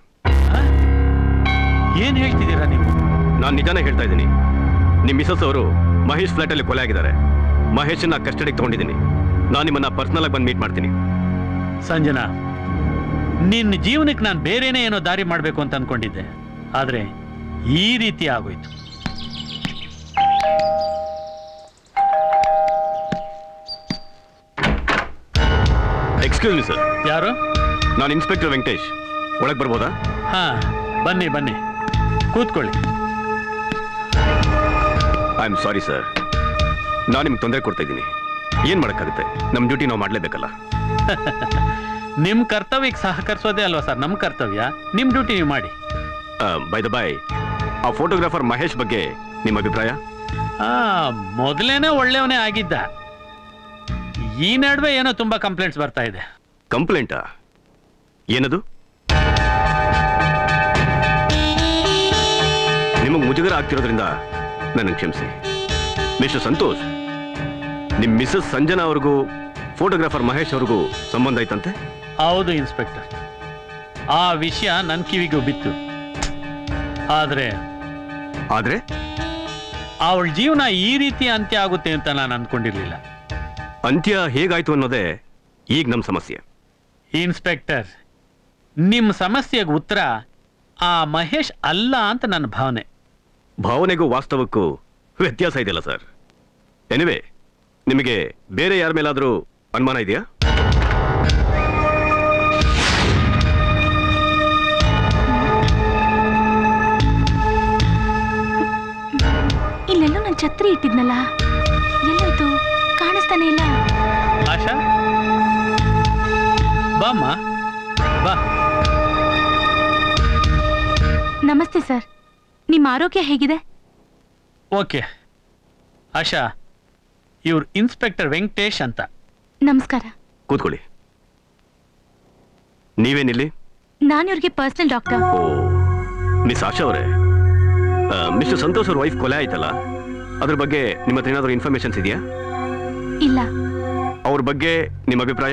ಏನ್ ಹೇಳ್ತಿದ್ದೀರಾ ನೀವು ನಾನು ನಿಜಾನೇ ಹೇಳ್ತಾ ಇದ್ದೀನಿ ನಿಮ್ಮ ಮಿಸಸ್ ಅವರು ಮಹೇಶ್ ಫ್ಲಾಟಲ್ಲಿ ಕೊಲೆ ಆಗಿದ್ದಾರೆ ಮಹೇಶನ್ನ ಕಸ್ಟಡಿಗೆ ತಗೊಂಡಿದ್ದೀನಿ ನಾನು ನಿಮ್ಮನ್ನ ಪರ್ಸನಲ್ ಆಗಿ ಬಂದು ಮೀಟ್ ಮಾಡ್ತೀನಿ ಸಂಜನಾ ನಿನ್ನ ಜೀವನಕ್ಕೆ ನಾನು ಬೇರೆನೇ ಏನೋ ದಾರಿ ಮಾಡಬೇಕು ಅಂತ ಅನ್ಕೊಂಡಿದ್ದೆ ಆದ್ರೆ ಈ ರೀತಿ ಆಗೋಯ್ತು ಎಕ್ಸ್ಕ್ಯೂಸ್ ಮಿ ಸರ್ ಯಾರು ನಾನು ಇನ್ಸ್ಪೆಕ್ಟರ್ ವೆಂಕಟೇಶ್ ಒಳಗೆ ಬರ್ಬೋದಾ ಹಾ ಬನ್ನಿ ಬನ್ನಿ ಕೂತ್ಕೊಳ್ಳಿ ಐ ಆಮ್ ಸಾರಿ ಸರ್ ನಾನು ನಿಮ್ಗೆ ತೊಂದರೆ ಕೊಡ್ತಾ ಇದ್ದೀನಿ ಏನು ಮಾಡೋಕ್ಕಾಗುತ್ತೆ ನಮ್ಮ ಡ್ಯೂಟಿ ನಾವು ಮಾಡಲೇಬೇಕಲ್ಲ ನಿಮ್ ಕರ್ತವ್ಯಕ್ಕೆ ಸಹಕರಿಸೋದೇ ಅಲ್ವಾ ಸರ್ ನಮ್ಮ ಕರ್ತವ್ಯ ನಿಮ್ ಡ್ಯೂಟಿ ನೀವು ಮಾಡಿ ಬೈ ದ ಬೈ ಆ ಫೋಟೋಗ್ರಾಫರ್ ಮಹೇಶ್ ಬಗ್ಗೆ ನಿಮ್ಮ ಅಭಿಪ್ರಾಯ ಆ ಮೊದಲೇನೆ ಒಳ್ಳೆಯವನೇ ಆಗಿದ್ದ ಈ ನಡುವೆ ಏನೋ ತುಂಬಾ ಕಂಪ್ಲೇಂಟ್ಸ್ ಬರ್ತಾ ಇದೆ ಕಂಪ್ಲೇಂಟಾ ಏನದು ನಿಮಗೆ ಮುಜುಗರ ಆಗ್ತಿರೋದ್ರಿಂದ ನನಗೆ ಕ್ಷಮಿಸಿ ಮಿಸ್ಟರ್ ಸಂತೋಷ್ ನಿಮ್ಮ ಮಿಸಸ್ ಸಂಜನಾ ಅವ್ರಿಗೂ ಫೋಟೋಗ್ರಾಫರ್ ಮಹೇಶ್ ಅವ್ರಿಗೂ ಸಂಬಂಧ ಐತಂತೆ ಹೌದು ಇನ್ಸ್ಪೆಕ್ಟರ್ ಆ ವಿಷಯ ನನ್ನ ಕಿವಿಗೂ ಬಿತ್ತು ಆದ್ರೆ ಆದ್ರೆ ಅವಳ ಜೀವನ ಈ ರೀತಿ ಅಂತ್ಯ ಆಗುತ್ತೆ ಅಂತ ನಾನು ಅನ್ಕೊಂಡಿರ್ಲಿಲ್ಲ ಅಂತ್ಯ ಹೇಗಾಯ್ತು ಅನ್ನೋದೇ ಈಗ ನಮ್ಮ ಸಮಸ್ಯೆ ಇನ್ಸ್ಪೆಕ್ಟರ್ ನಿಮ್ಮ ಸಮಸ್ಯೆಗೆ ಉತ್ತರ ಆ ಮಹೇಶ್ ಅಲ್ಲ ಅಂತ ನನ್ನ ಭಾವನೆ ಭಾವನೆಗೂ ವಾಸ್ತವಕ್ಕೂ ವ್ಯತ್ಯಾಸ ಇದೆಯಲ್ಲ ಸರ್ ಎನಿವೆ ನಿಮಗೆ ಬೇರೆ ಯಾರ ಮೇಲಾದರೂ ಅನುಮಾನ ಇದೆಯಾ ಇಲ್ಲೆಲ್ಲೋ ನನ್ನ ಛತ್ರಿ ಇಟ್ಟಿದ್ನಲ್ಲ ಎಲ್ಲೋಯ್ತು ಕಾಣಿಸ್ತಾನೆ ಇಲ್ಲ ಆಶಾ ಬಾಮ್ಮ ಬಾ ನಮಸ್ತೆ ಸರ್ ನಿಮ್ಮ ಆರೋಗ್ಯ ಹೇಗಿದೆ ಓಕೆ ಆಶಾ ಇವ್ರು ಇನ್ಸ್ಪೆಕ್ಟರ್ ವೆಂಕಟೇಶ್ ಅಂತ ನಮಸ್ಕಾರ ಕೂತ್ಕೊಳ್ಳಿ ನೀವೇನಿಲ್ಲಿ ನಾನು ಇವ್ರಿಗೆ personal doctor oh miss Asha ಅವರೇ ಮಿಸ್ಟರ್ ಸಂತೋಷ್ ಅವ್ರ ವೈಫ್ ಕೊಲೆ ಆಯ್ತಲ್ಲ ಅದ್ರ ಬಗ್ಗೆ ನಿಮ್ಮ ಹತ್ರ ಏನಾದರೂ ಇನ್ಫಾರ್ಮೇಶನ್ಸ್ ಇದೆಯಾ ಇಲ್ಲ ಅವ್ರ ಬಗ್ಗೆ ನಿಮ್ಮ ಅಭಿಪ್ರಾಯ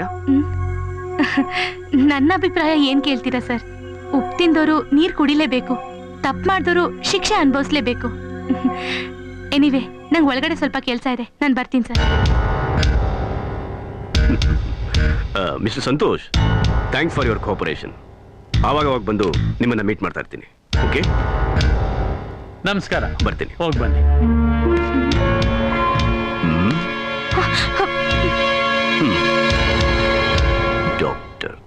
ನನ್ನ ಅಭಿಪ್ರಾಯ ಏನ್ ಕೇಳ್ತೀರಾ ಸರ್ ಉಪ್ಪು ತಿಂದವರು ನೀರ್ ಕುಡಿಲೇಬೇಕು ತಪ್ಪು ಮಾಡಿದವರು ಶಿಕ್ಷೆ ಅನುಭವಿಸ್ಲೇಬೇಕು ಎನಿವೆ ನಂಗೆ ಒಳಗಡೆ ಸ್ವಲ್ಪ ಕೆಲಸ ಇದೆ ನಾನು ಬರ್ತೀನಿ sir mister Santosh thanks for your cooperation ಆವಾಗ ಅವಾಗ ಬಂದು ನಿಮ್ಮನ್ನ ಮೀಟ್ ಮಾಡ್ತಾ ಇರ್ತೀನಿ ಓಕೆ ನಮಸ್ಕಾರ ಬರ್ತೀನಿ ಹೋಗಿ ಬನ್ನಿ ಡಾಕ್ಟರ್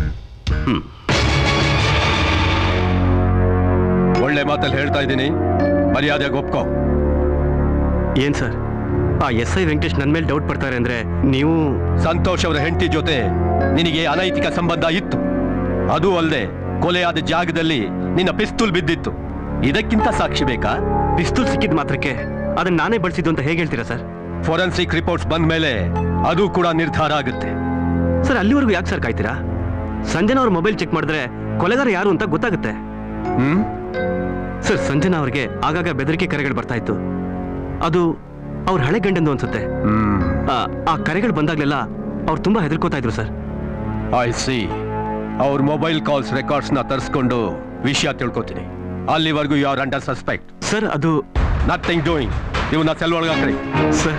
ಒಳ್ಳೆ ಮಾತಲ್ಲಿ ಹೇಳ್ತಾ ಇದ್ದೀನಿ ಮರ್ಯಾದೆಗೆ ಒಪ್ಕೋ ಏನ್ ಸರ್ ಆ ಎಸ್ ಐ ವೆಂಕಟೇಶ್ ನನ್ನ ಮೇಲೆ ಡೌಟ್ ಪಡ್ತಾರೆ ಅಂದ್ರೆ ನೀವು ಸಂತೋಷ್ ಅವರ ಹೆಂಡತಿ ಜೊತೆ ನಿನಗೆ ಅನೈತಿಕ ಸಂಬಂಧ ಇತ್ತು ಅದು ಅಲ್ಲದೆ ಕೊಲೆಯಾದ ಜಾಗದಲ್ಲಿ ನಿನ್ನ ಪಿಸ್ತೂಲ್ ಬಿದ್ದಿತ್ತು ಇದಕ್ಕಿಂತ ಸಾಕ್ಷಿ ಬೇಕಾ ಪಿಸ್ತೂಲ್ ಸಿಕ್ಕಿದ ಮಾತ್ರಕ್ಕೆ ಅದನ್ನ ನಾನೇ ಬಳಸಿದ್ದು ಅಂತ ಹೇಗೆ ಹೇಳ್ತೀರಾ ಸರ್ ಫೋರೆನ್ಸಿಕ್ ರಿಪೋರ್ಟ್ಸ್ ಬಂದ ಮೇಲೆ ಅದು ಕೂಡ ನಿರ್ಧಾರ ಆಗುತ್ತೆ ಸರ್ ಅಲ್ಲಿವರೆಗೂ ಯಾಕೆ ಸರ್ ಕಾಯ್ತೀರಾ ಸಂಜನಾ ಅವ್ರ ಮೊಬೈಲ್ ಚೆಕ್ ಮಾಡಿದ್ರೆ ಕೊಲೆಗಾರ ಯಾರು ಅಂತ ಗೊತ್ತಾಗುತ್ತೆ ಹ್ಮ್ ಸರ್ ಸಂಜನಾ ಅವ್ರಿಗೆ ಆಗಾಗ ಬೆದರಿಕೆ ಕರೆಗಳು ಬರ್ತಾ ಇತ್ತು ಅದು ಅವ್ರ ಹಳೆ ಗಂಡಂದು ಅನ್ಸುತ್ತೆ ಹ್ಮ್ ಆ, ಆ ಕರೆಗಳು ಬಂದಾಗ್ಲೆಲ್ಲ ಅವ್ರು ತುಂಬಾ ಹೆದರ್ಕೋತಾ ಇದ್ರು ಸರ್ ಐ ಸಿ ಅವ್ರ ಮೊಬೈಲ್ ಕಾಲ್ಸ್ ರೆಕಾರ್ಡ್ಸ್ ನ ತರಿಸ್ಕೊಂಡು ವಿಷಯ ತಿಳ್ಕೊತೀನಿ ಅಲ್ಲಿವರೆಗೂ you are under suspect sir ಅದು ನಥಿಂಗ್ ಡೂಯಿಂಗ್ ಇವನ್ನ ಸೆಲ್ ಒಳಗೆ ಹಾಕ್ರಿ ಸರ್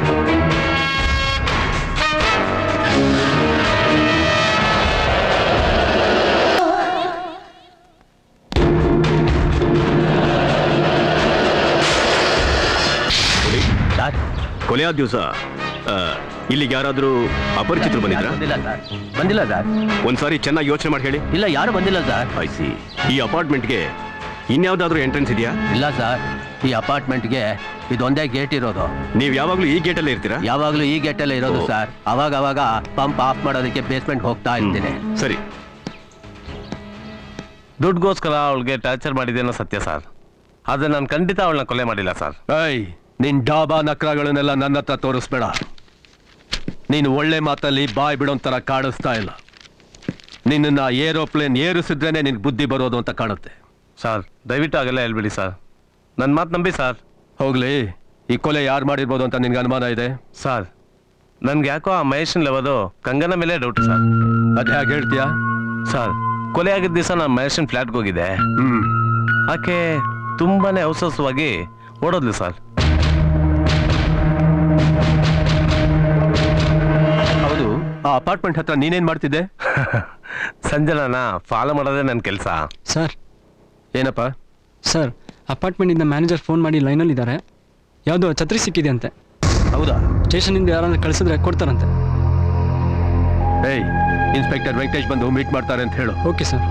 ಸರ್ ಕೊಲೆ ಆದ ದಿವಸ ಇಲ್ಲಿಗೆ ಯಾರಾದ್ರೂ ಅಪರಿಚಿತರು ಬಂದಿದ್ರಾ ಬಂದಿಲ್ಲ ಸರ್ ಬಂದಿಲ್ಲ ಸರ್ ಒಂದ್ಸಾರಿ ಚೆನ್ನಾಗಿ ಯೋಚನೆ ಮಾಡಿ ಹೇಳಿ ಇಲ್ಲ ಯಾರು ಬಂದಿಲ್ಲ ಸರ್ ಐ ಸಿ ಈ ಅಪಾರ್ಟ್ಮೆಂಟ್ಗೆ ಇನ್ಯಾವ್ದಾದ್ರೂ ಎಂಟ್ರೆನ್ಸ್ ಇದೆಯಾ ಇಲ್ಲ ಸರ್ ಈ ಅಪಾರ್ಟ್ಮೆಂಟ್ಗೆ ಇದೊಂದೇ ಗೇಟ್ ಇರೋದು ನೀವು ಯಾವಾಗ್ಲೂ ಈ ಗೇಟಲ್ಲೇ ಇರ್ತೀರಾ ಯಾವಾಗಲೂ ಈ ಗೇಟಲ್ಲೇ ಇರೋದು ಓ. ಸರ್ ಅವಾಗ ಅವಾಗ ಪಂಪ್ ಆಫ್ ಮಾಡೋದಕ್ಕೆ ಬೇಸ್ಮೆಂಟ್ ಹೋಗ್ತಾ ಇರ್ತೀನಿ ಸರಿ ದುಡ್ಗೋಸ್ಕರ ಅವಳಿಗೆ ಟಾರ್ಚರ್ ಮಾಡಿದ್ದೇನೋ ಸತ್ಯ ಸರ್ ಆದ್ರೆ ನಾನು ಖಂಡಿತ ಅವಳನ್ನ ಕೊಲೆ ಮಾಡಿಲ್ಲ ಸರ್ ಏಯ್ ನಿನ್ ಡಾಬಾ ನಕ್ರಗಳನ್ನೆಲ್ಲ ನನ್ನ ಹತ್ರ ತೋರಿಸ್ಬೇಡ ನೀನು ಒಳ್ಳೆ ಮಾತಲ್ಲಿ ಬಾಯ್ ಬಿಡೋ ತರ ಕಾಣಿಸ್ತಾ ಇಲ್ಲ ನಿನ್ನ ಏರೋಪ್ಲೇನ್ ಏರಿಸಿದ್ರೇನೆ ನಿನ್ ಬುದ್ಧಿ ಬರೋದು ಅಂತ ಕಾಣುತ್ತೆ ಸರ್ ದಯವಿಟ್ಟು ಆಗೆಲ್ಲ ಹೇಳ್ಬಿಡಿ ಸರ್ ನನ್ನ ಮಾತು ನಂಬಿ ಸರ್ ಹೋಗ್ಲಿ ಈ ಕೊಲೆ ಯಾರು ಮಾಡಿರ್ಬೋದು ಅಂತ ನಿನ್ಗೆ ಅನುಮಾನ ಇದೆ ಸರ್ ನನ್ಗೆ ಯಾಕೋ ಆ ಮಹೇಶನ್ ಲೆವದು ಕಂಗನ ಮೇಲೆ ಡೌಟ್ ಸರ್ ಅದ್ ಹೇಗೆ ಹೇಳ್ತೀಯಾ ಸರ್ ಕೊಲೆ ಆಗಿದ್ದ ದಿವಸ ನಾನು ಮಹೇಶನ್ ಫ್ಲಾಟ್ಗೆ ಹೋಗಿದ್ದೆ ಹ್ಮ್ ಆಕೆ ತುಂಬಾನೇ ಅವಸರವಾಗಿ ಓಡೋದ್ಲು ಸರ್ ಹೌದು ಆ ಅಪಾರ್ಟ್ಮೆಂಟ್ ಹತ್ರ ನೀನೇನ್ ಮಾಡ್ತಿದ್ದೆ ಸಂಜನಾನ ಫಾಲೋ ಮಾಡೋದೇ ನನ್ನ ಕೆಲಸ ಸರ್ ಏನಪ್ಪ ಸರ್ ಅಪಾರ್ಟ್ಮೆಂಟಿಂದ ಮ್ಯಾನೇಜರ್ ಫೋನ್ ಮಾಡಿ ಲೈನಲ್ಲಿದ್ದಾರೆ ಯಾವುದೋ ಛತ್ರಿ ಸಿಕ್ಕಿದೆ ಅಂತೆ ಹೌದಾ ಸ್ಟೇಷನಿಂದ ಯಾರನ್ನ ಕಳಿಸಿದ್ರೆ ಕೊಡ್ತಾರಂತೆ ಏಯ್ ಇನ್ಸ್ಪೆಕ್ಟರ್ ವೆಂಕಟೇಶ್ ಬಂದು ಮೀಟ್ ಮಾಡ್ತಾರೆ ಅಂತ ಹೇಳು okay sir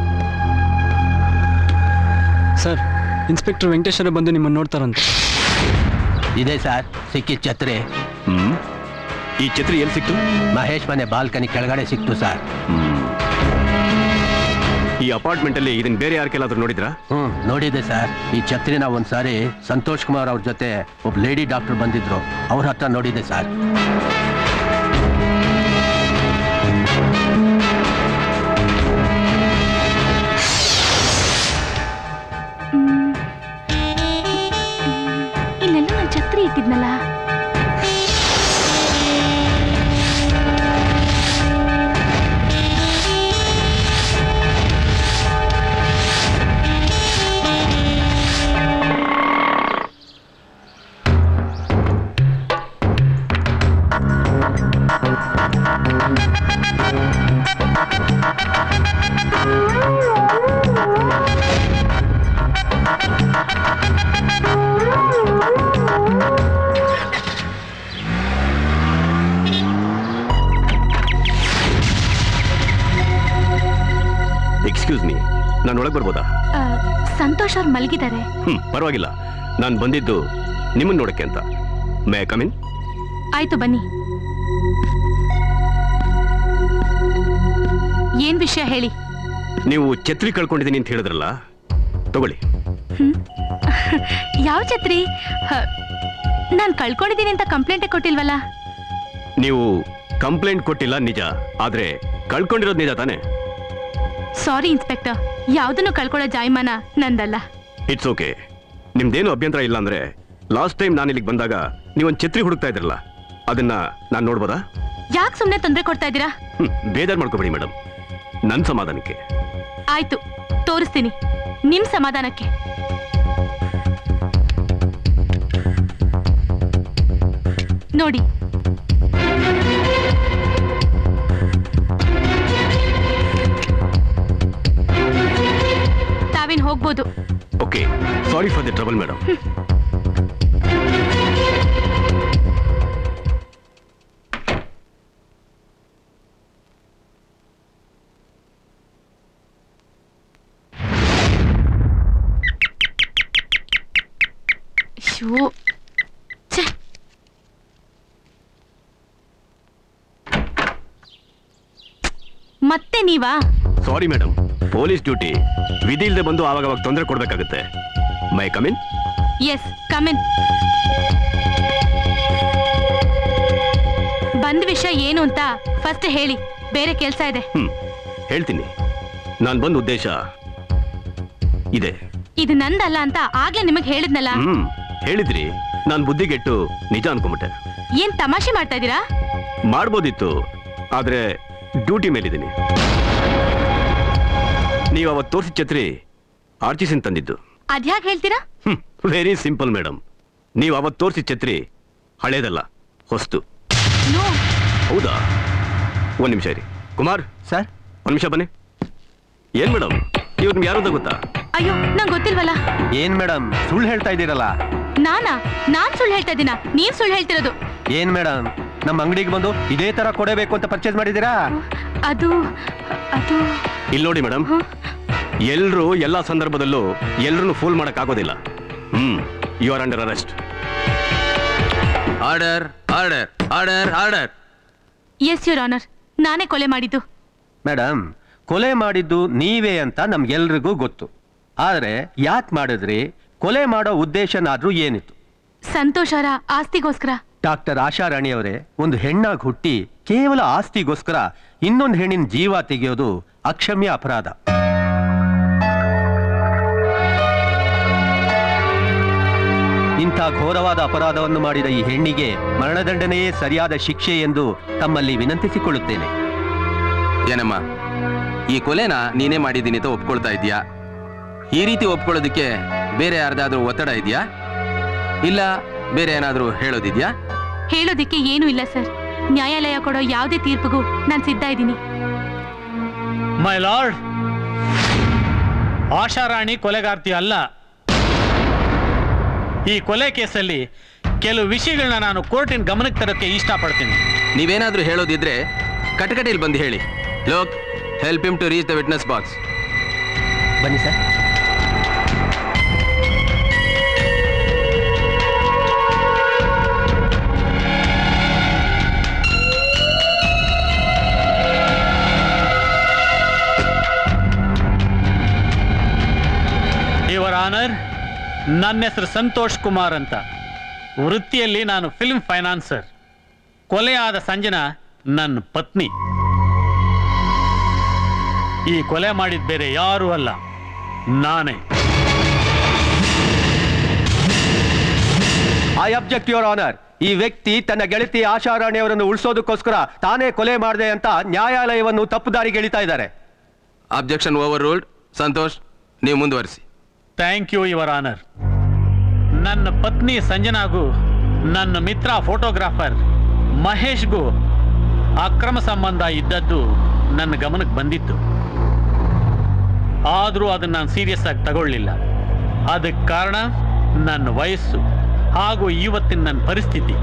sir inspector Venkateshwara ಬಂದು ನಿಮ್ಮನ್ನು ನೋಡ್ತಾರಂತೆ ಇದೆ ಸರ್ ಸಿಕ್ಕಿದ ಛತ್ರಿ ಹ್ಮ್ ಈ ಛತ್ರಿ ಎಲ್ಲಿ ಸಿಕ್ತು ಮಹೇಶ್ ಮನೆ ಬಾಲ್ಕನಿ ಕೆಳಗಡೆ ಸಿಕ್ತು ಸರ್ ಈ ಅಪಾರ್ಟ್ಮೆಂಟ್ ಅಲ್ಲಿ ಇದನ್ನ ಬೇರೆ ಯಾರ ಕೆಲಾದ್ರೂ ನೋಡಿದ್ರಾ ಹ್ಮ್ ನೋಡಿದೆ ಸರ್ ಈ ಛತ್ರಿನ ಒಂದ್ಸಾರಿ ಸಂತೋಷ್ ಕುಮಾರ್ ಅವ್ರ ಜೊತೆ ಒಬ್ಬ ಲೇಡಿ ಡಾಕ್ಟರ್ ಬಂದಿದ್ರು ಅವ್ರ ಹತ್ರ ನೋಡಿದೆ ಸರ್ ಇಲ್ಲೆಲ್ಲ ನಾನು ಛತ್ರಿ ಇಟ್ಟಿದ್ನಲ್ಲ ಎಕ್ಸ್ಕ್ಯೂಸ್ ಮೀ ನಾನು ಒಳಗೆ ಬರ್ಬೋದಾ ಆ, ಸಂತೋಷ್ ಅವ್ರು ಮಲಗಿದ್ದಾರೆ ಹ್ಮ್ ಪರವಾಗಿಲ್ಲ ನಾನು ಬಂದಿದ್ದು ನಿಮ್ಮನ್ನ ನೋಡಕ್ಕೆ ಅಂತ ಮೇ ಕಮಿನ್ ಆಯ್ತು ಬನ್ನಿ ಏನ್ ವಿಷಯ ಹೇಳಿ ನೀವು ಛತ್ರಿ ಕಳ್ಕೊಂಡಿದ್ದೀನಿ ಅಂತ ಹೇಳಿದ್ರಲ್ಲ ತಗೊಳ್ಳಿ ಯಾವ ಛತ್ರಿ ನಾನು ಕಳ್ಕೊಂಡಿದ್ದೀನಿ ಅಂತ ಕಂಪ್ಲೇಂಟೇ ಕೊಟ್ಟಿಲ್ವಲ್ಲ ನೀವು ಕಂಪ್ಲೇಂಟ್ ಕೊಟ್ಟಿಲ್ಲ ನಿಜ ಆದ್ರೆ ಕಳ್ಕೊಂಡಿರೋದು ನಿಜ ತಾನೇ ಸಾರಿ ಇನ್ಸ್ಪೆಕ್ಟರ್ ಯಾವ್ದನ್ನು ಕಳ್ಕೊಳ್ಳೋ ಜಾಯಮಾನ ನಂದಲ್ಲ ಇಟ್ಸ್ ಓಕೆ ನಿಮ್ದೇನು ಅಭ್ಯಂತರ ಇಲ್ಲ ಅಂದ್ರೆ ಲಾಸ್ಟ್ ಟೈಮ್ ನಾನು ಇಲ್ಲಿಗೆ ಬಂದಾಗ ನೀವೊಂದು ಛತ್ರಿ ಹುಡುಕ್ತಾ ಇದ್ರಲ್ಲ ಅದನ್ನ ನಾನು ನೋಡ್ಬೋದಾ ಯಾಕೆ ಸುಮ್ಮನೆ ತೊಂದರೆ ಕೊಡ್ತಾ ಇದ್ದೀರಾ ಹ್ಮ್ ಬೇಜಾರು ಮಾಡ್ಕೋಬೇಡಿ ಮೇಡಮ್ ನನ್ನ ಸಮಾಧಾನಕ್ಕೆ ಆಯ್ತು ತೋರಿಸ್ತೀನಿ ನಿಮ್ ಸಮಾಧಾನಕ್ಕೆ ನೋಡಿ ತಾವೇನ್ ಹೋಗ್ಬೋದು okay sorry for the trouble madam ಶೋ ಛೆ. ಮತ್ತೆ ನೀವಾ ಸಾರಿ ಮೇಡಮ್ ಪೊಲೀಸ್ ಡ್ಯೂಟಿ ವಿಧಿ ಇಲ್ಲದೆ ಬಂದು ಆವಾಗ ಅವಾಗ ತೊಂದರೆ ಕೊಡ್ಬೇಕಾಗುತ್ತೆ ಮೈ ಕಮಿನ್ ಎಸ್ ಕಮಿನ್ ಬಂದ ವಿಷಯ ಏನು ಅಂತ ಫಸ್ಟ್ ಹೇಳಿ ಬೇರೆ ಕೆಲಸ ಇದೆ ಹ್ಮ್ ಹೇಳ್ತೀನಿ ನಾನು ಬಂದ ಉದ್ದೇಶ ಇದೆ ಇದು ನಂದಲ್ಲ ಅಂತ ಆಗ್ಲೇ ನಿಮಗ್ ಹೇಳಿದ್ನಲ್ಲ ಹ್ಮ್ ಹೇಳಿದ್ರಿ ನಾನು ಬುದ್ಧಿಗೆಟ್ಟು ನಿಜ ಅನ್ಕೊಂಬಿಟ್ಟೆ ಏನ್ ತಮಾಷೆ ಮಾಡ್ತಾ ಇದೀರಾ ಮಾಡ್ಬೋದಿತ್ತು ಆದ್ರೆ ಡ್ಯೂಟಿ ಮೇಲಿದ್ದೀನಿ ನೀವು ಅವತ್ತು ತೋರಿಸಿದ ಛತ್ರಿ ಆರ್ಚಿಸಿನ್ ತಂದಿದ್ದು ಅದ್ಯಾಕ್ ಹೇಳ್ತೀರಾ ಹ್ಮ್ ವೆರಿ ಸಿಂಪಲ್ ಮೇಡಮ್ ನೀವು ಅವತ್ತು ತೋರಿಸಿದ ಛತ್ರಿ ಹಳೇದಲ್ಲ ಹೊಸ್ತು ನೋ ಹೌದಾ ಒಂದ್ ನಿಮಿಷ ಇರಿ ಕುಮಾರ್ ಸರ್ ಒಂದ್ ನಿಮಿಷ ಬನ್ನಿ ಏನ್ ಮೇಡಮ್ ಇವ್ರು ನಿಮ್ಗೆ ಯಾರು ಅಂತ ಗೊತ್ತಾ ಅಯ್ಯೋ ನಂಗೆ ಗೊತ್ತಿಲ್ವಲ್ಲ ಏನ್ ಮೇಡಮ್ ಸುಳ್ಳು ಹೇಳ್ತಾ ಇದ್ದೀರಲ್ಲ ನಾನಾ ನಾನ್ ಸುಳ್ಳು ಹೇಳ್ತಾ ಇದ್ದೀನ ನೀನ್ ಸುಳ್ಳು ಹೇಳ್ತಿರೋದು ಏನ್ ಮೇಡಮ್ ನಮ್ಮ ಅಂಗಡಿಗೆ ಬಂದು ಇದೇ ತರ ಕೊಡಬೇಕು ಅಂತ ಪರ್ಚೇಸ್ ಮಾಡಿದ್ದೀರಾ ಅದು ಅದು ಇಲ್ಲಿ ನೋಡಿ ಮೇಡಮ್ ಎಲ್ರು ಎಲ್ಲಾ ಸಂದರ್ಭದಲ್ಲೂ ಎಲ್ರನ್ನು ಫೂಲ್ ಮಾಡಕ್ ಆಗೋದಿಲ್ಲ hmm you are under arrest order order order order yes your honour ನಾನೇ ಕೊಲೆ ಮಾಡಿದ್ದು ಮೇಡಮ್ ಕೊಲೆ ಮಾಡಿದ್ದು ನೀವೇ ಅಂತ ನಮ್ಗೆಲ್ರಿಗೂ ಗೊತ್ತು ಆದ್ರೆ ಯಾಕೆ ಮಾಡಿದ್ರಿ ಕೊಲೆ ಮಾಡೋ ಉದ್ದೇಶನಾದ್ರೂ ಏನಿತ್ತು ಸಂತೋಷರ ಆಸ್ತಿಗೋಸ್ಕರ ಡಾಕ್ಟರ್ ಆಶಾರಾಣಿ ಅವರೇ ಒಂದು ಹೆಣ್ಣಾಗಿ ಹುಟ್ಟಿ ಕೇವಲ ಆಸ್ತಿಗೋಸ್ಕರ ಇನ್ನೊಂದು ಹೆಣ್ಣಿನ ಜೀವ ತೆಗೆಯೋದು ಅಕ್ಷಮ್ಯ ಅಪರಾಧ ಇಂಥ ಘೋರವಾದ ಅಪರಾಧವನ್ನು ಮಾಡಿದ ಈ ಹೆಣ್ಣಿಗೆ ಮರಣದಂಡನೆಯೇ ಸರಿಯಾದ ಶಿಕ್ಷೆ ಎಂದು ತಮ್ಮಲ್ಲಿ ವಿನಂತಿಸಿಕೊಳ್ಳುತ್ತೇನೆ ಏನಮ್ಮ ಈ ಕೊಲೆನ ನೀನೇ ಮಾಡಿದ್ದೀನಿ ಅಂತ ಒಪ್ಕೊಳ್ತಾ ಇದೀಯಾ ಈ ರೀತಿ ಒಪ್ಕೊಳ್ಳೋದಕ್ಕೆ ಬೇರೆ ಯಾರ್ದಾದ್ರೂ ಒತ್ತಡ ಇದೆಯಾ ಇಲ್ಲ ಬೇರೆ ಏನಾದ್ರೂ ಹೇಳೋದಿದ್ಯಾ ಹೇಳೋದಿಕ್ಕೆ ಏನೂ ಇಲ್ಲ ಸರ್ ನ್ಯಾಯಾಲಯ ಕೊಡೋ ಯಾವುದೇ ತೀರ್ಪಿಗೂ ನಾನು ಸಿದ್ಧ ಇದ್ದೀನಿ ಮೈ ಲಾರ್ಡ್ ಆಶಾರಾಣಿ ಕೊಲೆಗಾರ್ತಿ ಅಲ್ಲ ಈ ಕೊಲೆ ಕೇಸಲ್ಲಿ ಕೆಲವು ವಿಷಯಗಳನ್ನ ನಾನು ಕೋರ್ಟಿನ ಗಮನಕ್ಕೆ ತರೋಕ್ಕೆ ಇಷ್ಟಪಡ್ತೀನಿ ನೀವೇನಾದ್ರೂ ಹೇಳೋದಿದ್ರೆ ಕಟಕಟೆಯಲ್ಲಿ ಬಂದು ಹೇಳಿ look help him to reach the witness box ಬನ್ನಿ ಸರ್ ಯುವರ್ ಆನರ್ ನನ್ನ ಹೆಸರು ಸಂತೋಷ್ ಕುಮಾರ್ ಅಂತ ವೃತ್ತಿಯಲ್ಲಿ ನಾನು ಫಿಲ್ಮ್ ಫೈನಾನ್ಸರ್ ಕೊಲೆಯಾದ ಸಂಜನಾ ನನ್ನ ಪತ್ನಿ ಈ ಕೊಲೆ ಮಾಡಿದ ಬೇರೆ ಯಾರೂ ಅಲ್ಲ ನಾನೇ ಐ ಅಬ್ಜೆಕ್ಟ್ ಯುವರ್ ಆನರ್ ಈ ವ್ಯಕ್ತಿ ತನ್ನ ಗೆಳತಿ ಆಶಾರಾಣಿ ಅವರನ್ನು ಉಳಿಸೋದಕ್ಕೋಸ್ಕರ ತಾನೇ ಕೊಲೆ ಮಾಡಿದೆ ಅಂತ ನ್ಯಾಯಾಲಯವನ್ನು ತಪ್ಪು ದಾರಿಗೆ ಎಳಿತಾ ಇದ್ದಾರೆ ಅಬ್ಜೆಕ್ಷನ್ ಓವರ್ ರೂಲ್ಡ್ ಸಂತೋಷ್ ನೀವು ಮುಂದುವರಿಸಿ ಥ್ಯಾಂಕ್ ಯು ಯುವರ್ ಆನರ್ ನನ್ನ ಪತ್ನಿ ಸಂಜನಾಗೂ ನನ್ನ ಮಿತ್ರ ಫೋಟೋಗ್ರಾಫರ್ ಮಹೇಶ್ಗೂ ಅಕ್ರಮ ಸಂಬಂಧ ಇದ್ದದ್ದು ನನ್ನ ಗಮನಕ್ಕೆ ಬಂದಿತ್ತು ಆದರೂ ಅದನ್ನು ನಾನು ಸೀರಿಯಸ್ ಆಗಿ ತಗೊಳ್ಳಿಲ್ಲ ಅದಕ್ಕೆ ಕಾರಣ ನನ್ನ ವಯಸ್ಸು ಹಾಗೂ ಇವತ್ತಿನ ನನ್ನ ಪರಿಸ್ಥಿತಿ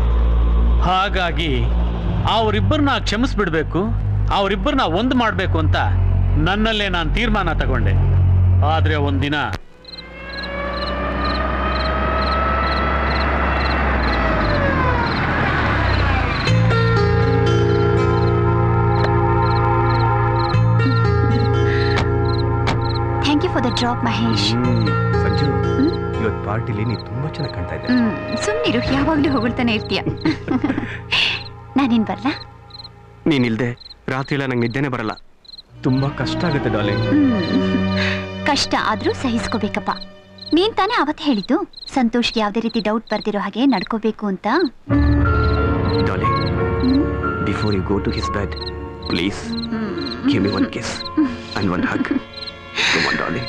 ಹಾಗಾಗಿ ಅವರಿಬ್ಬರನ್ನ ಕ್ಷಮಿಸ್ಬಿಡ್ಬೇಕು ಅವರಿಬ್ಬರನ್ನ ಒಂದು ಮಾಡಬೇಕು ಅಂತ ನನ್ನಲ್ಲೇ ನಾನು ತೀರ್ಮಾನ ತಗೊಂಡೆ ಆದ್ರೆ ಒಂದಿನ thank you for the drop Mahesh Sanju ಇವತ್ತು ಪಾರ್ಟಿಲಿ ನೀನು ತುಂಬಾ ಚೆನ್ನಾಗಿ ಕಾಣ್ತಾ ಇದ್ದೆ ಹ್ಮ್ ಸುಮ್ಮನಿರು ಯಾವಾಗ್ಲೂ ಹೊಗಳ್ತಾನೆ ಇರ್ತೀಯ ನಾನಿನ್ ಬರ್ಲಾ ನೀನಿಲ್ದೆ ರಾತ್ರಿ ಎಲ್ಲ ನಂಗೆ ನಿದ್ದೆನೆ ಬರಲ್ಲ ತುಂಬಾ ಕಷ್ಟ ಆಗುತ್ತೆ ಡಾರ್ಲಿಂಗ್ ಹ್ಮ್. ಕಷ್ಟ ಆದ್ರೂ ಸಹಿಸ್ಕೋಬೇಕಪ್ಪ ನೀನ್ ತಾನೇ ಅವತ್ತು ಹೇಳಿದ್ದು ಸಂತೋಷ್ಗೆ ಯಾವ್ದೇ ರೀತಿ ಡೌಟ್ ಬರ್ದಿರೋ ಹಾಗೆ ನಡ್ಕೋಬೇಕು ಅಂತ darling before you go to his bed please give me one kiss and one hug come on darling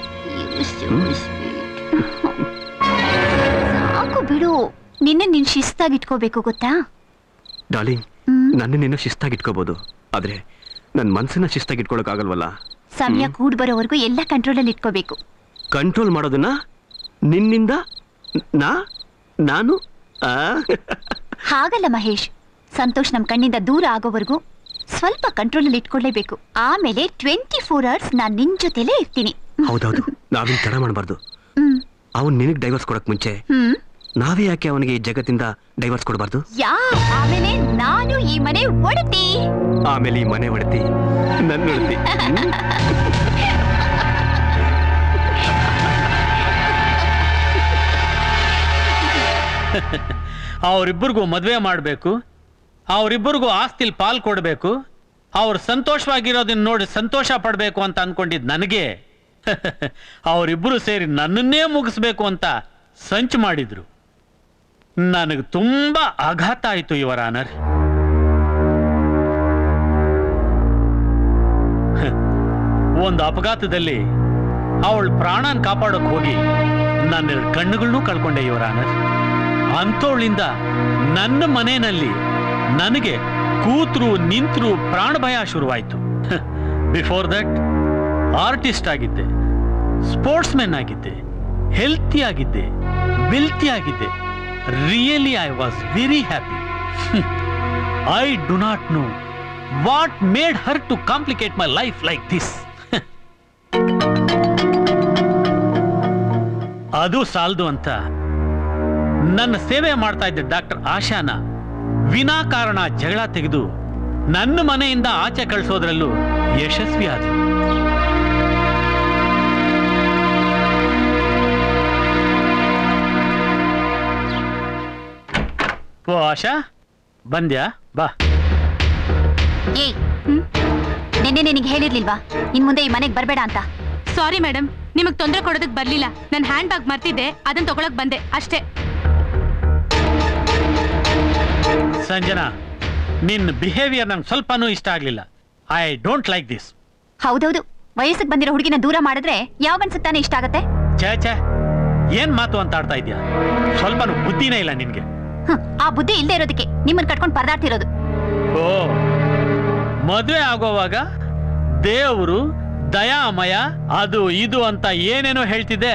ಸಾಕು ಬಿಡು ನಿನ್ನೆ ನೀನ್ ಶಿಸ್ತಾಗಿ ಇಟ್ಕೋಬೇಕು ಗೊತ್ತಾ ಡಾರ್ಲಿಂಗ್ ನನ್ನ ನೀನು ಶಿಸ್ತಾಗಿ ಇಟ್ಕೋಬಹುದು ಆದ್ರೆ ನನ್ನ ಮನ್ಸನ್ನ ಶಿಸ್ತಾಗಿ ಇಟ್ಕೊಳಕ್ ಆಗಲ್ವಲ್ಲ ಸಮಯ ಕೂಡ್ ಬರೋವರೆಗೂ ಎಲ್ಲ ಕಂಟ್ರೋಲಲ್ಲಿ ಇಟ್ಕೋಬೇಕು ಕಂಟ್ರೋಲ್ ಮಾಡೋದನ್ನ ನಿನ್ನಿಂದ ನಾ ನಾನು ಆ? ಹಾಗಲ್ಲ ಮಹೇಶ್ ಸಂತೋಷ್ ನಮ್ ಕಣ್ಣಿಂದ ದೂರ ಆಗೋವರೆಗೂ ಸ್ವಲ್ಪ ಕಂಟ್ರೋಲಲ್ಲಿ ಇಟ್ಕೊಳ್ಳೇಬೇಕು ಆಮೇಲೆ ಟ್ವೆಂಟಿ ಫೋರ್ ಅವರ್ಸ್ ನಾನ್ ನಿನ್ ಜೊತೆಲೇ ಇರ್ತೀನಿ ಹೌದೌದು ನಾವಿನ್ ತಡ ಮಾಡಬಾರ್ದು ಹ್ಮ್ ಅವನ್ ನಿನಗ್ ಡೈವರ್ಸ್ ಕೊಡಕ್ ಮುಂಚೆ ಹ್ಮ್ ನಾವೇ ಯಾಕೆ ಅವನಿಗೆ ಈ ಜಗತ್ತಿಂದ ಡೈವರ್ಸ್ ಕೊಡಬಾರ್ದು ಯಾ ಆಮೇಲೆ ನಾನು ಈ ಮನೆ ಒಡತಿ ಆಮೇಲೆ ಈ ಮನೆ ಹೊಡೆತಿ ನನ್ನ ಹೊಡೆತಿ ಅವರಿಬ್ಬರಿಗೂ ಮದುವೆ ಮಾಡಬೇಕು ಅವರಿಬ್ಬರಿಗೂ ಆಸ್ತಿಲ್ ಪಾಲ್ ಕೊಡಬೇಕು ಅವ್ರು ಸಂತೋಷವಾಗಿರೋದನ್ನ ನೋಡಿ ಸಂತೋಷ ಪಡಬೇಕು ಅಂತ ಅನ್ಕೊಂಡಿದ್ ನನಗೆ ಅವರಿಬ್ಬರು ಸೇರಿ ನನ್ನನ್ನೇ ಮುಗಿಸ್ಬೇಕು ಅಂತ ಸಂಚು ಮಾಡಿದ್ರು ನನಗೆ ತುಂಬಾ ಆಘಾತ ಆಯಿತು ಇವರ ಆನರ್ ಒಂದು ಅಪಘಾತದಲ್ಲಿ ಅವಳ ಪ್ರಾಣನ್ ಕಾಪಾಡೋಕ್ ಹೋಗಿ ನನ್ನ ಕಣ್ಣುಗಳನ್ನೂ ಕಳ್ಕೊಂಡೆ ಇವರ ಆನರ್ ಅಂಥವಳಿಂದ ನನ್ನ ಮನೆಯಲ್ಲಿ ನನಗೆ ಕೂತ್ರು ನಿಂತ್ರು ಪ್ರಾಣ ಭಯ ಶುರುವಾಯ್ತು ಬಿಫೋರ್ ದಟ್ ಆರ್ಟಿಸ್ಟ್ ಆಗಿದ್ದೆ ಸ್ಪೋರ್ಟ್ಸ್ ಮೆನ್ ಆಗಿದ್ದೆ ಹೆಲ್ತಿ ಆಗಿದ್ದೆ ವೆಲ್ತಿ ಆಗಿದ್ದೆ really I was very happy I do not know what made her to complicate my life like this ಅದು ಸಾಲದು ಅಂತ ನನ್ನ ಸೇವೆ ಮಾಡ್ತಾ ಇದ್ದ ಡಾಕ್ಟರ್ ಆಶಾನ ವಿನಾಕಾರಣ ಜಗಳ ತೆಗೆದು ನನ್ನ ಮನೆಯಿಂದ ಆಚೆ ಕಳಿಸೋದ್ರಲ್ಲೂ ಯಶಸ್ವಿ ಆದ್ರು ಓ ಆಶಾ ಬಂದ್ಯಾ ಬಾ ಏಯ್ ಹ್ಮ್? ನಿನ್ನೆ ನಿನಗೆ ಹೇಳಿರ್ಲಿಲ್ವಾ ಇನ್ ಮುಂದೆ ಈ ಮನೆಗೆ ಬರಬೇಡ ಅಂತ ಸಾರಿ ಮೇಡಮ್ ನಿಮಗ್ ತೊಂದರೆ ಕೊಡೋದಕ್ ಬರ್ಲಿಲ್ಲ ನನ್ನ ಹ್ಯಾಂಡ್ ಬ್ಯಾಗ್ ಮರ್ತಿದ್ದೆ ಅದನ್ನ ತಗೊಳಕ್ ಬಂದೆ ಅಷ್ಟೇ ಸಂಜನಾ ನಿನ್ನ ಬಿಹೇವಿಯರ್ ನಂಗೆ ಸ್ವಲ್ಪನೂ ಇಷ್ಟ ಆಗ್ಲಿಲ್ಲ ಐ ಡೋಂಟ್ ಲೈಕ್ ದಿಸ್ ಹೌದೌದು ವಯಸ್ಸಿಗೆ ಬಂದಿರೋ ಹುಡುಗಿನ ದೂರ ಮಾಡಿದ್ರೆ ಯಾವ ಅನ್ಸುತ್ತಾನೆ ಇಷ್ಟ ಆಗತ್ತೆ ಛೇ ಛೇ ಏನ್ ಮಾತು ಅಂತ ಆಡ್ತಾ ಇದ್ಯಾ ಸ್ವಲ್ಪನೂ ಬುದ್ಧಿನೇ ಇಲ್ಲ ನಿನ್ಗೆ ಹ್ಮ್, ಆ ಬುದ್ಧಿ ಇಲ್ಲದೆ ಇರೋದಕ್ಕೆ ನಿಮ್ಮನ್ನ ಕಟ್ಕೊಂಡು ಪರದಾಡ್ತಿರೋದು ಓ ಮದುವೆ ಆಗೋವಾಗ ದೇವರು ದಯಾಮಯ ಅದು ಇದು ಅಂತ ಏನೇನೋ ಹೇಳ್ತಿದ್ದೆ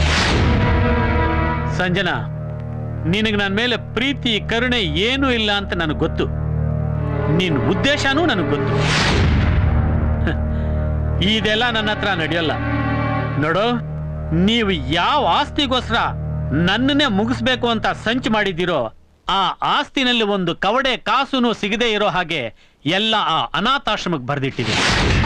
ಸಂಜನಾ ನಿನಗೆ ನನ್ನ ಮೇಲೆ ಪ್ರೀತಿ ಕರುಣೆ ಏನೂ ಇಲ್ಲ ಅಂತ ನನಗೆ ಗೊತ್ತು ನಿನ್ನ ಉದ್ದೇಶನೂ ನನಗೆ ಗೊತ್ತು ಹ, ಇದೆಲ್ಲ ನನ್ನ ಹತ್ರ ನಡೆಯಲ್ಲ ನೋಡು ನೀವು ಯಾವ ಆಸ್ತಿಗೋಸ್ಕರ ನನ್ನನ್ನೇ ಮುಗಿಸ್ಬೇಕು ಅಂತ ಸಂಚು ಮಾಡಿದ್ದೀರೋ ಆ ಆಸ್ತಿನಲ್ಲಿ ಒಂದು ಕವಡೆ ಕಾಸುನು ಸಿಗದೆ ಇರೋ ಹಾಗೆ ಎಲ್ಲ ಆ ಅನಾಥಾಶ್ರಮಕ್ಕೆ ಬರೆದಿಟ್ಟಿದೆ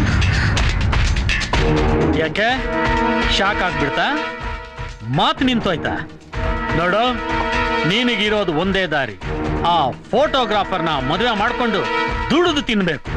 ಯಾಕೆ ಶಾಕ್ ಆಗ್ಬಿಡ್ತಾ ಮಾತು ನಿಂತೋಯ್ತಾ ನೋಡು ನಿನಗಿರೋದು ಒಂದೇ ದಾರಿ ಆ ಫೋಟೋಗ್ರಾಫರ್ನ ಮದುವೆ ಮಾಡ್ಕೊಂಡು ದುಡಿದು ತಿನ್ಬೇಕು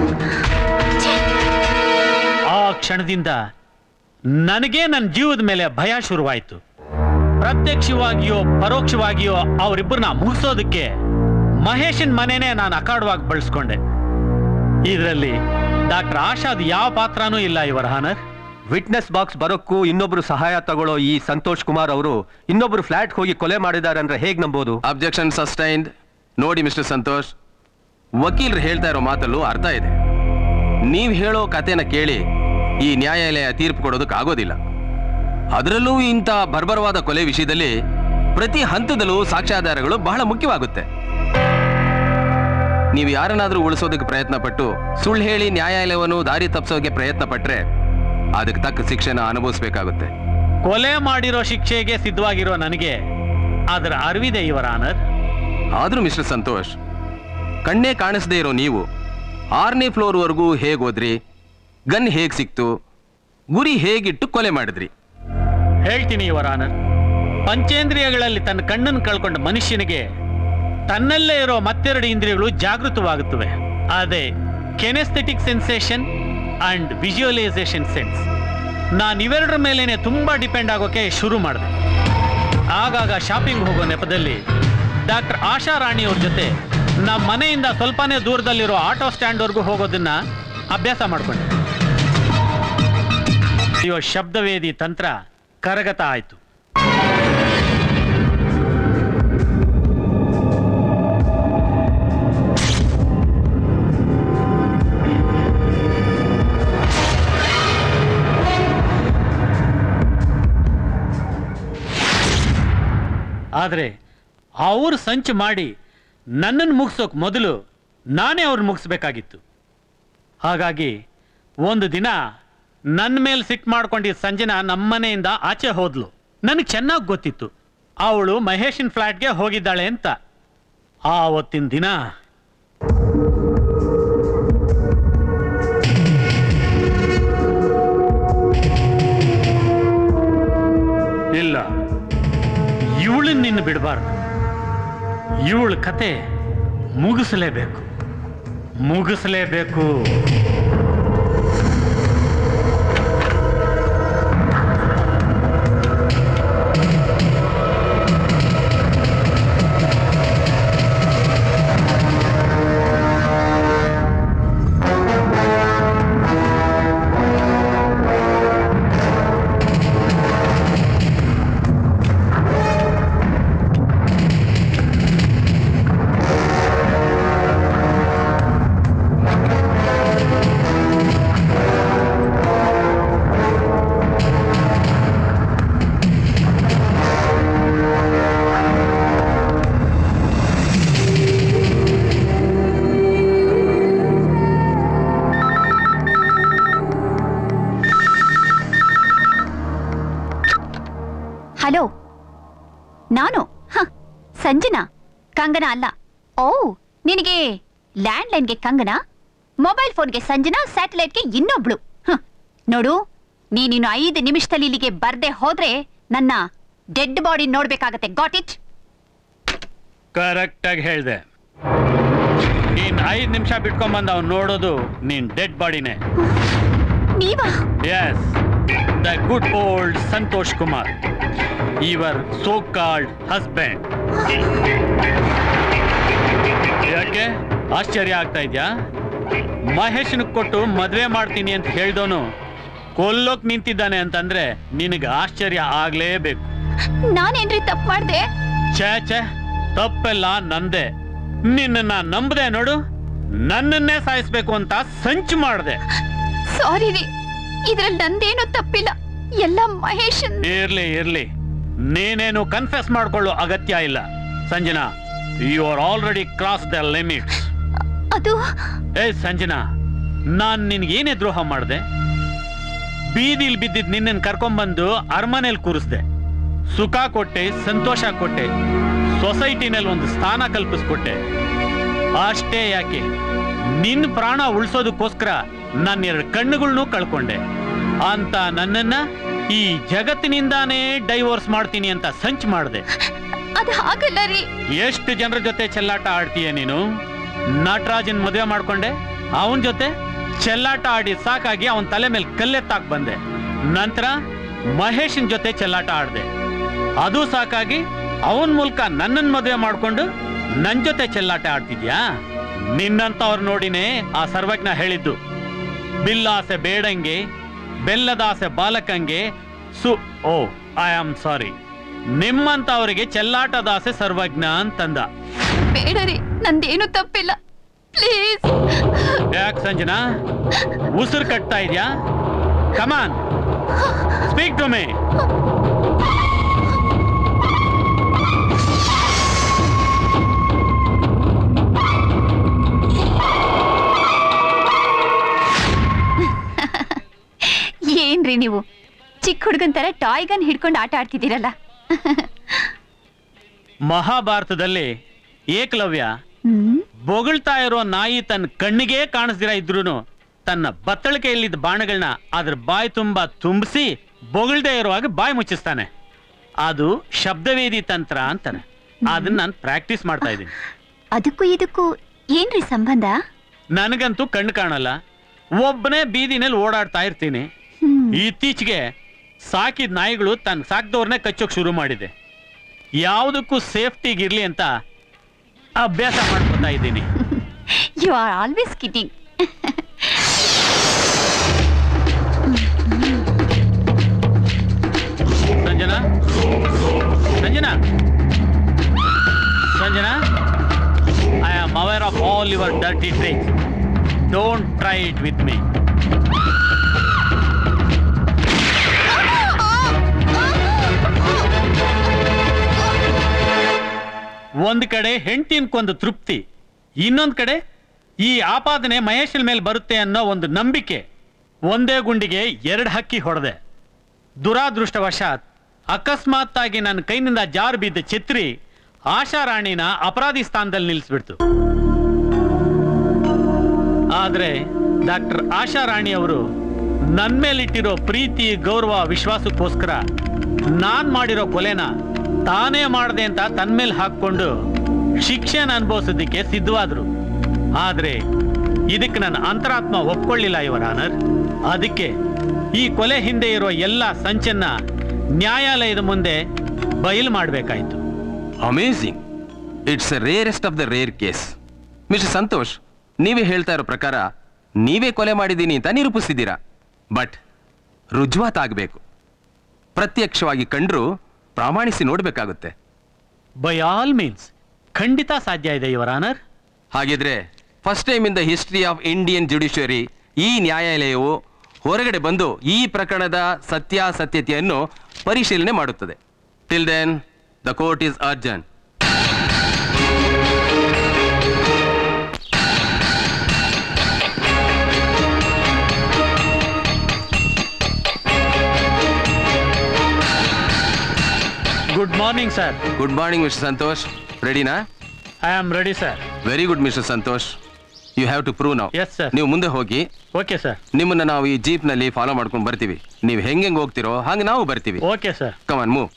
ಆ ಕ್ಷಣದಿಂದ ನನಗೆ ನನ್ನ ಜೀವದ ಮೇಲೆ ಭಯ ಶುರುವಾಯಿತು ಪ್ರತ್ಯಕ್ಷವಾಗಿಯೋ ಪರೋಕ್ಷವಾಗಿಯೋ ಅವರಿಬ್ಬರನ್ನ ಮುಗಿಸೋದಕ್ಕೆ ಮಹೇಶನ್ ಮನೆನೇ ನಾನು ಅಖಾಡವಾಗಿ ಬಳಸ್ಕೊಂಡೆ ಇದರಲ್ಲಿ ಡಾಕ್ಟರ್ ಆಶಾದ್ ಯಾವ ಪಾತ್ರನೂ ಇಲ್ಲ ಇವರ ಹಾನರ್ ವಿಟ್ನೆಸ್ ಬಾಕ್ಸ್ ಬರೋಕ್ಕೂ ಇನ್ನೊಬ್ರು ಸಹಾಯ ತಗೊಳ್ಳೋ ಈ ಸಂತೋಷ್ ಕುಮಾರ್ ಅವರು ಇನ್ನೊಬ್ರು ಫ್ಲಾಟ್ ಹೋಗಿ ಕೊಲೆ ಮಾಡಿದ್ದಾರೆ ಅಂದ್ರೆ ಹೇಗ್ ನಂಬೋದು ಅಬ್ಜೆಕ್ಷನ್ ಸಸ್ಟೈನ್ಡ್ ನೋಡಿ ಮಿಸ್ಟರ್ ಸಂತೋಷ್ ವಕೀಲರು ಹೇಳ್ತಾ ಇರೋ ಮಾತಲ್ಲೂ ಅರ್ಥ ಇದೆ ನೀವು ಹೇಳೋ ಕಥೆನ ಕೇಳಿ ಈ ನ್ಯಾಯಾಲಯ ತೀರ್ಪು ಕೊಡೋದಕ್ಕಾಗೋದಿಲ್ಲ ಅದರಲ್ಲೂ ಇಂಥ ಬರ್ಬರವಾದ ಕೊಲೆ ವಿಷಯದಲ್ಲಿ ಪ್ರತಿ ಹಂತದಲ್ಲೂ ಸಾಕ್ಷ್ಯಾಧಾರಗಳು ಬಹಳ ಮುಖ್ಯವಾಗುತ್ತೆ ನೀವು ಯಾರನ್ನಾದ್ರೂ ಉಳಿಸೋದಕ್ಕೆ ಪ್ರಯತ್ನ ಪಟ್ಟು ಸುಳ್ಳು ಹೇಳಿ ನ್ಯಾಯಾಲಯವನ್ನು ದಾರಿ ತಪ್ಪಿಸೋಕೆ ಪ್ರಯತ್ನ ಪಟ್ರೆ ಅದಕ್ಕೆ ತಕ್ಕ ಶಿಕ್ಷೆನ ಅನುಭವಿಸ್ಬೇಕಾಗುತ್ತೆ ಕೊಲೆ ಮಾಡಿರೋ ಶಿಕ್ಷೆಗೆ ಸಿದ್ಧವಾಗಿರೋ ನನಗೆ ಅದರ ಅರಿವಿದೆ ಇವರ ಆನರ್ ಆದ್ರೂ ಮಿಸ್ಟರ್ ಸಂತೋಷ್ ಕಣ್ಣೇ ಕಾಣಿಸದೇ ಇರೋ ನೀವು ಆರನೇ ಫ್ಲೋರ್ವರೆಗೂ ಹೇಗೆ ಹೋದ್ರಿ ಗನ್ ಹೇಗೆ ಸಿಕ್ತು ಗುರಿ ಹೇಗಿಟ್ಟು ಕೊಲೆ ಮಾಡಿದ್ರಿ ಹೇಳ್ತೀನಿ ಇವರ ಆನರ್ ಪಂಚೇಂದ್ರಿಯಗಳಲ್ಲಿ ತನ್ನ ಕಣ್ಣನ್ನು ಕಳ್ಕೊಂಡ ಮನುಷ್ಯನಿಗೆ ತನ್ನಲ್ಲೇ ಇರೋ ಮತ್ತೆರಡು ಇಂದ್ರಿಯಗಳು ಜಾಗೃತವಾಗುತ್ತವೆ ಅದೇ kinesthetic sensation and visualisation sense ನಾನು ಇವೆರಡರ ಮೇಲೇನೆ ತುಂಬಾ ಡಿಪೆಂಡ್ ಆಗೋಕೆ ಶುರು ಮಾಡಿದೆ ಆಗಾಗ ಶಾಪಿಂಗ್ ಹೋಗೋ ನೆಪದಲ್ಲಿ ಡಾಕ್ಟರ್ ಆಶಾ ರಾಣಿ ಅವ್ರ ಜೊತೆ ನಮ್ಮ ಮನೆಯಿಂದ ಸ್ವಲ್ಪನೇ ದೂರದಲ್ಲಿರೋ ಆಟೋ ಸ್ಟ್ಯಾಂಡ್ವರೆಗೂ ಹೋಗೋದನ್ನ ಅಭ್ಯಾಸ ಮಾಡ್ಕೊಂಡೆ ಇವ ಶಬ್ದವೇದಿ ತಂತ್ರ ಕರಗತ ಆಯ್ತು ಆದರೆ ಅವ್ರು ಸಂಚು ಮಾಡಿ ನನ್ನನ್ನು ಮುಗಿಸೋಕೆ ಮೊದಲು ನಾನೇ ಅವ್ರನ್ನ ಮುಗಿಸ್ಬೇಕಾಗಿತ್ತು ಹಾಗಾಗಿ ಒಂದು ದಿನ ನನ್ನ ಮೇಲೆ ಸಿಟ್ಟು ಮಾಡ್ಕೊಂಡಿದ್ದ ಸಂಜನಾ ನಮ್ಮನೆಯಿಂದ ಆಚೆ ಹೋದ್ಲು ನನಗೆ ಚೆನ್ನಾಗಿ ಗೊತ್ತಿತ್ತು ಅವಳು ಮಹೇಶನ್ ಫ್ಲ್ಯಾಟ್ಗೆ ಹೋಗಿದ್ದಾಳೆ ಅಂತ ಆವತ್ತಿನ ದಿನ ಇಲ್ಲ ಇವಳನ್ನ ನಿನ್ನ ಬಿಡಬಾರ್ದು ಇವಳ ಕತೆ ಮುಗಿಸಲೇಬೇಕು ಮುಗಿಸಲೇಬೇಕು ಹಲೋ ನಾನು ಹ ಸಂಜನಾ ಕಂಗನ ಅಲ್ಲ ಓ ನಿನಗೆ ಲ್ಯಾಂಡ್ಲೈನ್ಗೆ ಕಂಗನ ಮೊಬೈಲ್ ಫೋನ್ಗೆ ಸಂಜನಾ ಸ್ಯಾಟಲೈಟ್ಗೆ ಇನ್ನೊಬ್ಳು ಹ, ನೋಡು ನೀನಿನ್ನು ಐದು ನಿಮಿಷದಲ್ಲಿ ಇಲ್ಲಿಗೆ ಬರ್ದೆ ಹೋದ್ರೆ ನನ್ನ ಡೆಡ್ ಬಾಡಿ ನೋಡ್ಬೇಕಾಗತ್ತೆ ಗಾಟ್ ಇಟ್ ಕರೆಕ್ಟಾಗಿ ಹೇಳ್ದೆ ನೀನ್ ಐದು ನಿಮಿಷ ಬಿಟ್ಕೊಂಬಂದು ಅವ್ನು ನೋಡೋದು ನೀನ್ ಡೆಡ್ ಬಾಡಿನೇ ನೀವಾ yes the good old Santosh Kumar ಇವರ್ ಸೋ ಕಾಲ್ಡ್ ಹಸ್ಬೆಂಡ್ ಯಾಕೆ ಆಶ್ಚರ್ಯ ಆಗ್ತಾ ಇದ್ಯಾ ಮಹೇಶನ್ ಕೊಟ್ಟು ಮದ್ವೆ ಮಾಡ್ತೀನಿ ಅಂತ ಹೇಳ್ದವನು ಕೊಲ್ಲೋಕ್ ನಿಂತಿದ್ದಾನೆ ಅಂತಂದ್ರೆ ನಿನಗೆ ಆಶ್ಚರ್ಯ ಆಗ್ಲೇಬೇಕು ನಾನೇನ್ರಿ ತಪ್ಪು ಮಾಡ್ದೆ ಛೇ ಛೇ ತಪ್ಪೆಲ್ಲ ನಂದೆ ನಿನ್ನನ್ನ ನಂಬದೆ ನೋಡು ನನ್ನನ್ನೇ ಸಾಯಿಸ್ಬೇಕು ಅಂತ ಸಂಚು ಮಾಡ್ದೆ ಸಾರಿ ರೀ ಇದ್ರಲ್ಲಿ ನಂದೇನು ತಪ್ಪಿಲ್ಲ ಎಲ್ಲ ಮಹೇಶನ್ ಇರ್ಲಿ ಇರ್ಲಿ ನೀನೇನು ಕನ್ಫೆಸ್ ಮಾಡ್ಕೊಳ್ಳೋ ಅಗತ್ಯ ಇಲ್ಲ Sanjana you are already cross the limits ಅದು ಏ ಸಂಜನಾ ನಾನ್ ನಿನ್ಗೇನೇ ದ್ರೋಹ ಮಾಡ್ದೆ ಬೀದಿಲ್ ಬಿದ್ದಿದ್ ನಿನ್ನನ್ ಕರ್ಕೊಂಬಂದು ಅರಮನೆಯಲ್ಲಿ ಕೂರಿಸ್ದೆ ಸುಖ ಕೊಟ್ಟೆ ಸಂತೋಷ ಕೊಟ್ಟೆ ಸೊಸೈಟಿನಲ್ಲಿ ಒಂದು ಸ್ಥಾನ ಕಲ್ಪಿಸ್ಕೊಟ್ಟೆ ಅಷ್ಟೇ ಯಾಕೆ ನಿನ್ನ ಪ್ರಾಣ ಉಳಿಸೋದಕ್ಕೋಸ್ಕರ ನನ್ನ ಎರಡು ಕಣ್ಣುಗಳ್ನೂ ಕಳ್ಕೊಂಡೆ ಅಂತ ನನ್ನನ್ನ ಈ ಜಗತ್ತಿನಿಂದಾನೇ ಡೈವೋರ್ಸ್ ಮಾಡ್ತೀನಿ ಅಂತ ಸಂಚ್ ಮಾಡ್ದೆ ಅದು ಹಾಗಲ್ಲ ರೀ ಎಷ್ಟು ಜನರ ಜೊತೆ ಚೆಲ್ಲಾಟ ಆಡ್ತೀಯ ನೀನು ನಟರಾಜನ್ ಮದುವೆ ಮಾಡ್ಕೊಂಡೆ ಅವನ್ ಜೊತೆ ಚೆಲ್ಲಾಟ ಆಡಿ ಸಾಕಾಗಿ ಅವನ್ ತಲೆ ಮೇಲೆ ಕಲ್ಲೆತ್ತಾಕ್ ಬಂದೆ ನಂತರ ಮಹೇಶನ್ ಜೊತೆ ಚೆಲ್ಲಾಟ ಆಡ್ದೆ ಅದು ಸಾಕಾಗಿ ಅವನ್ ಮೂಲಕ ನನ್ನನ್ ಮದುವೆ ಮಾಡ್ಕೊಂಡು ನನ್ ಜೊತೆ ಚೆಲ್ಲಾಟ ಆಡ್ತಿದ್ಯಾ ನಿನ್ನಂತವ್ರು ನೋಡಿನೇ ಆ ಸರ್ವಜ್ಞ ಹೇಳಿದ್ದು ಬಿಲ್ಲಾಸೆ ಬೇಡಂಗೆ ಬೆಲ್ಲದಾಸೆ ಬಾಲಕಂಗೆ ಸು ಓ ಐ ಆಮ್ ಸಾರಿ ನಿಮ್ಮಂತವರಿಗೆ ಚೆಲ್ಲಾಟದಾಸೆ ಸರ್ವಜ್ಞ ಅಂತಂದ ಬೇಡ ರೀ ನಂದೇನು ತಪ್ಪಿಲ್ಲ ಪ್ಲೀಸ್ ಯಾಕೆ ಸಂಜನಾ ಉಸಿರು ಕಟ್ತಾ ಇದ್ಯಾ ಕಮಾನ್ ಸ್ಪೀಕ್ ಟು ಮೇ ಏನ್ರಿ ನೀವು ಚಿಕ್ಕ ಹುಡುಗನ್ ತರ ಟಾಯ್ ಗನ್ ಹಿಡ್ಕೊಂಡು ಆಟ ಆಡ್ತಿದ್ದೀರಲ್ಲ ಮಹಾಭಾರತದಲ್ಲಿ ಏಕಲವ್ಯ ಹ್ಮ್ ಬೊಗಳ್ತಾ ಇರೋ ನಾಯಿ ತನ್ನ ಕಣ್ಣಿಗೆ ಕಾಣಿಸ್ದಿರ ಇದ್ರೂನು ತನ್ನ ಬತ್ತಳಿಕೆಯಲ್ಲಿದ್ದ ಬಾಣಗಳನ್ನ ಅದ್ರ ಬಾಯಿ ತುಂಬಾ ತುಂಬಿಸಿ ಬೊಗಳ್ದೇ ಇರುವಾಗ ಬಾಯಿ ಮುಚ್ಚಿಸ್ತಾನೆ ಅದು ಶಬ್ದವೇದಿ ತಂತ್ರ ಅಂತಾನೆ ಅದನ್ನ ನಾನು ಪ್ರಾಕ್ಟೀಸ್ ಮಾಡ್ತಾ ಇದ್ದೀನಿ ಅದಕ್ಕೂ ಇದಕ್ಕೂ ಏನ್ರಿ ಸಂಬಂಧ ನನಗಂತೂ ಕಣ್ಣು ಕಾಣಲ್ಲ ಒಬ್ಬನೇ ಬೀದಿನಲ್ಲಿ ಓಡಾಡ್ತಾ ಇರ್ತೀನಿ ಹ್ಮ್ ಇತ್ತೀಚೆಗೆ ಸಾಕಿದ ನಾಯಿಗಳು ತನ್ನ ಸಾಕ್ದವ್ರನ್ನೇ ಕಚ್ಚೋಕ್ ಶುರು ಮಾಡಿದೆ ಯಾವುದಕ್ಕೂ ಸೇಫ್ಟಿಗಿರ್ಲಿ ಅಂತ ಅಭ್ಯಾಸ ಮಾಡ್ಕೊತಾ ಇದ್ದೀನಿ you are always kidding Sanjana Sanjana Sanjana I am aware of all your dirty tricks don't try it with me ಒಂದ್ ಕಡೆ ಹೆಂಡತಿನ್ಕೊಂದು ತೃಪ್ತಿ ಇನ್ನೊಂದ್ ಕಡೆ ಈ ಆಪಾದನೆ ಮಹೇಶನ ಮೇಲೆ ಬರುತ್ತೆ ಅನ್ನೋ ಒಂದು ನಂಬಿಕೆ ಒಂದೇ ಗುಂಡಿಗೆ ಎರಡು ಹಕ್ಕಿ ಹೊಡೆದೆ ದುರಾದೃಷ್ಟವಶಾತ್ ಅಕಸ್ಮಾತ್ತಾಗಿ ನನ್ನ ಕೈನಿಂದ ಜಾರು ಬಿದ್ದ ಛತ್ರಿ ಆಶಾರಾಣಿನ ಅಪರಾಧಿ ಸ್ಥಾನದಲ್ಲಿ ನಿಲ್ಲಿಸ್ಬಿಡ್ತು ಆದ್ರೆ ಡಾಕ್ಟರ್ ಆಶಾರಾಣಿ ಅವರು ನನ್ನ ಮೇಲಿಟ್ಟಿರೋ ಪ್ರೀತಿ ಗೌರವ ವಿಶ್ವಾಸಕ್ಕೋಸ್ಕರ ನಾನ್ ಮಾಡಿರೋ ಕೊಲೆನ ತಾನೇ ಮಾಡದೆ ಅಂತ ತನ್ನ ಮೇಲೆ ಹಾಕೊಂಡು ಶಿಕ್ಷೆನ ಅನುಭವಿಸೋದಕ್ಕೆ ಸಿದ್ಧವಾದ್ರು ಆದ್ರೆ ಇದಕ್ಕೆ ನನ್ನ ಅಂತರಾತ್ಮ ಒಪ್ಕೊಳ್ಳಿಲ್ಲ ಇವರ ಆನರ್ ಅದಕ್ಕೆ ಈ ಕೊಲೆ ಹಿಂದೆ ಇರೋ ಎಲ್ಲ ಸಂಚನ್ನ ನ್ಯಾಯಾಲಯದ ಮುಂದೆ ಬಯಲು ಮಾಡಬೇಕಾಯ್ತು amazing it's a rarest of the rare case mister Santosh ನೀವೇ ಹೇಳ್ತಾ ಇರೋ ಪ್ರಕಾರ ನೀವೇ ಕೊಲೆ ಮಾಡಿದ್ದೀನಿ ಅಂತ ನಿರೂಪಿಸಿದ್ದೀರಾ ಬಟ್ ರುಜುವಾತ್ ಆಗಬೇಕು ಪ್ರತ್ಯಕ್ಷವಾಗಿ ಕಂಡ್ರು ಪ್ರಾಮಾಣಿಸಿ ನೋಡಬೇಕಾಗುತ್ತೆ ಬೈ ಆಲ್ ಮೀನ್ಸ್ ಖಂಡಿತ ಸಾಧ್ಯ ಇದೆ ಇವರ ಆನರ್ ಹಾಗಿದ್ರೆ first time in the history of Indian judiciary ಈ ನ್ಯಾಯಾಲಯವು ಹೊರಗಡೆ ಬಂದು ಈ ಪ್ರಕರಣದ ಸತ್ಯಾಸತ್ಯತೆಯನ್ನು ಪರಿಶೀಲನೆ ಮಾಡುತ್ತದೆ till then the court is adjourn good morning sir good morning mister Santosh ರೆಡಿನಾ I am ready sir very good mister Santosh you have to prove ನಾವು ಎಸ್ ಸರ್ ನೀವು ಮುಂದೆ ಹೋಗಿ ಓಕೆ ಸರ್ ನಿಮ್ಮನ್ನ ನಾವು ಈ ಜೀಪ್ನಲ್ಲಿ ಫಾಲೋ ಮಾಡ್ಕೊಂಡು ಬರ್ತೀವಿ ನೀವು ಹೆಂಗೆ ಹೆಂಗೆ ಹೋಗ್ತಿರೋ ಹಾಗೆ ನಾವು ಬರ್ತೀವಿ okay sir come on move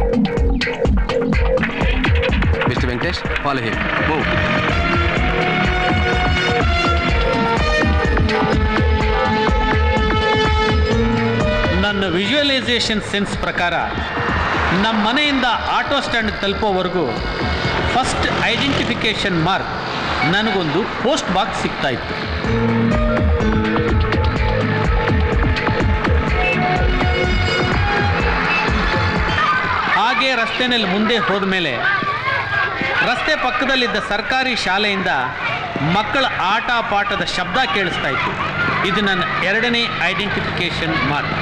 mister Venkatesh follow him move ನನ್ನ ವಿಜುವಲೈಸೇಷನ್ ಸೆನ್ಸ್ ಪ್ರಕಾರ ನಮ್ಮ ಮನೆಯಿಂದ ಆಟೋ ಸ್ಟ್ಯಾಂಡ್ ತಲುಪೋವರೆಗೂ ಫಸ್ಟ್ ಐಡೆಂಟಿಫಿಕೇಶನ್ ಮಾರ್ಕ್ ನನಗೊಂದು ಪೋಸ್ಟ್ ಬಾಕ್ಸ್ ಸಿಗ್ತಾ ಇತ್ತು ಹಾಗೆ ರಸ್ತೆನಲ್ಲಿ ಮುಂದೆ ಹೋದ ಮೇಲೆ ರಸ್ತೆ ಪಕ್ಕದಲ್ಲಿದ್ದ ಸರ್ಕಾರಿ ಶಾಲೆಯಿಂದ ಮಕ್ಕಳ ಆಟ ಪಾಠದ ಶಬ್ದ ಕೇಳಿಸ್ತಾ ಇತ್ತು ಇದು ನನ್ನ ಎರಡನೇ ಐಡೆಂಟಿಫಿಕೇಶನ್ ಮಾರ್ಕ್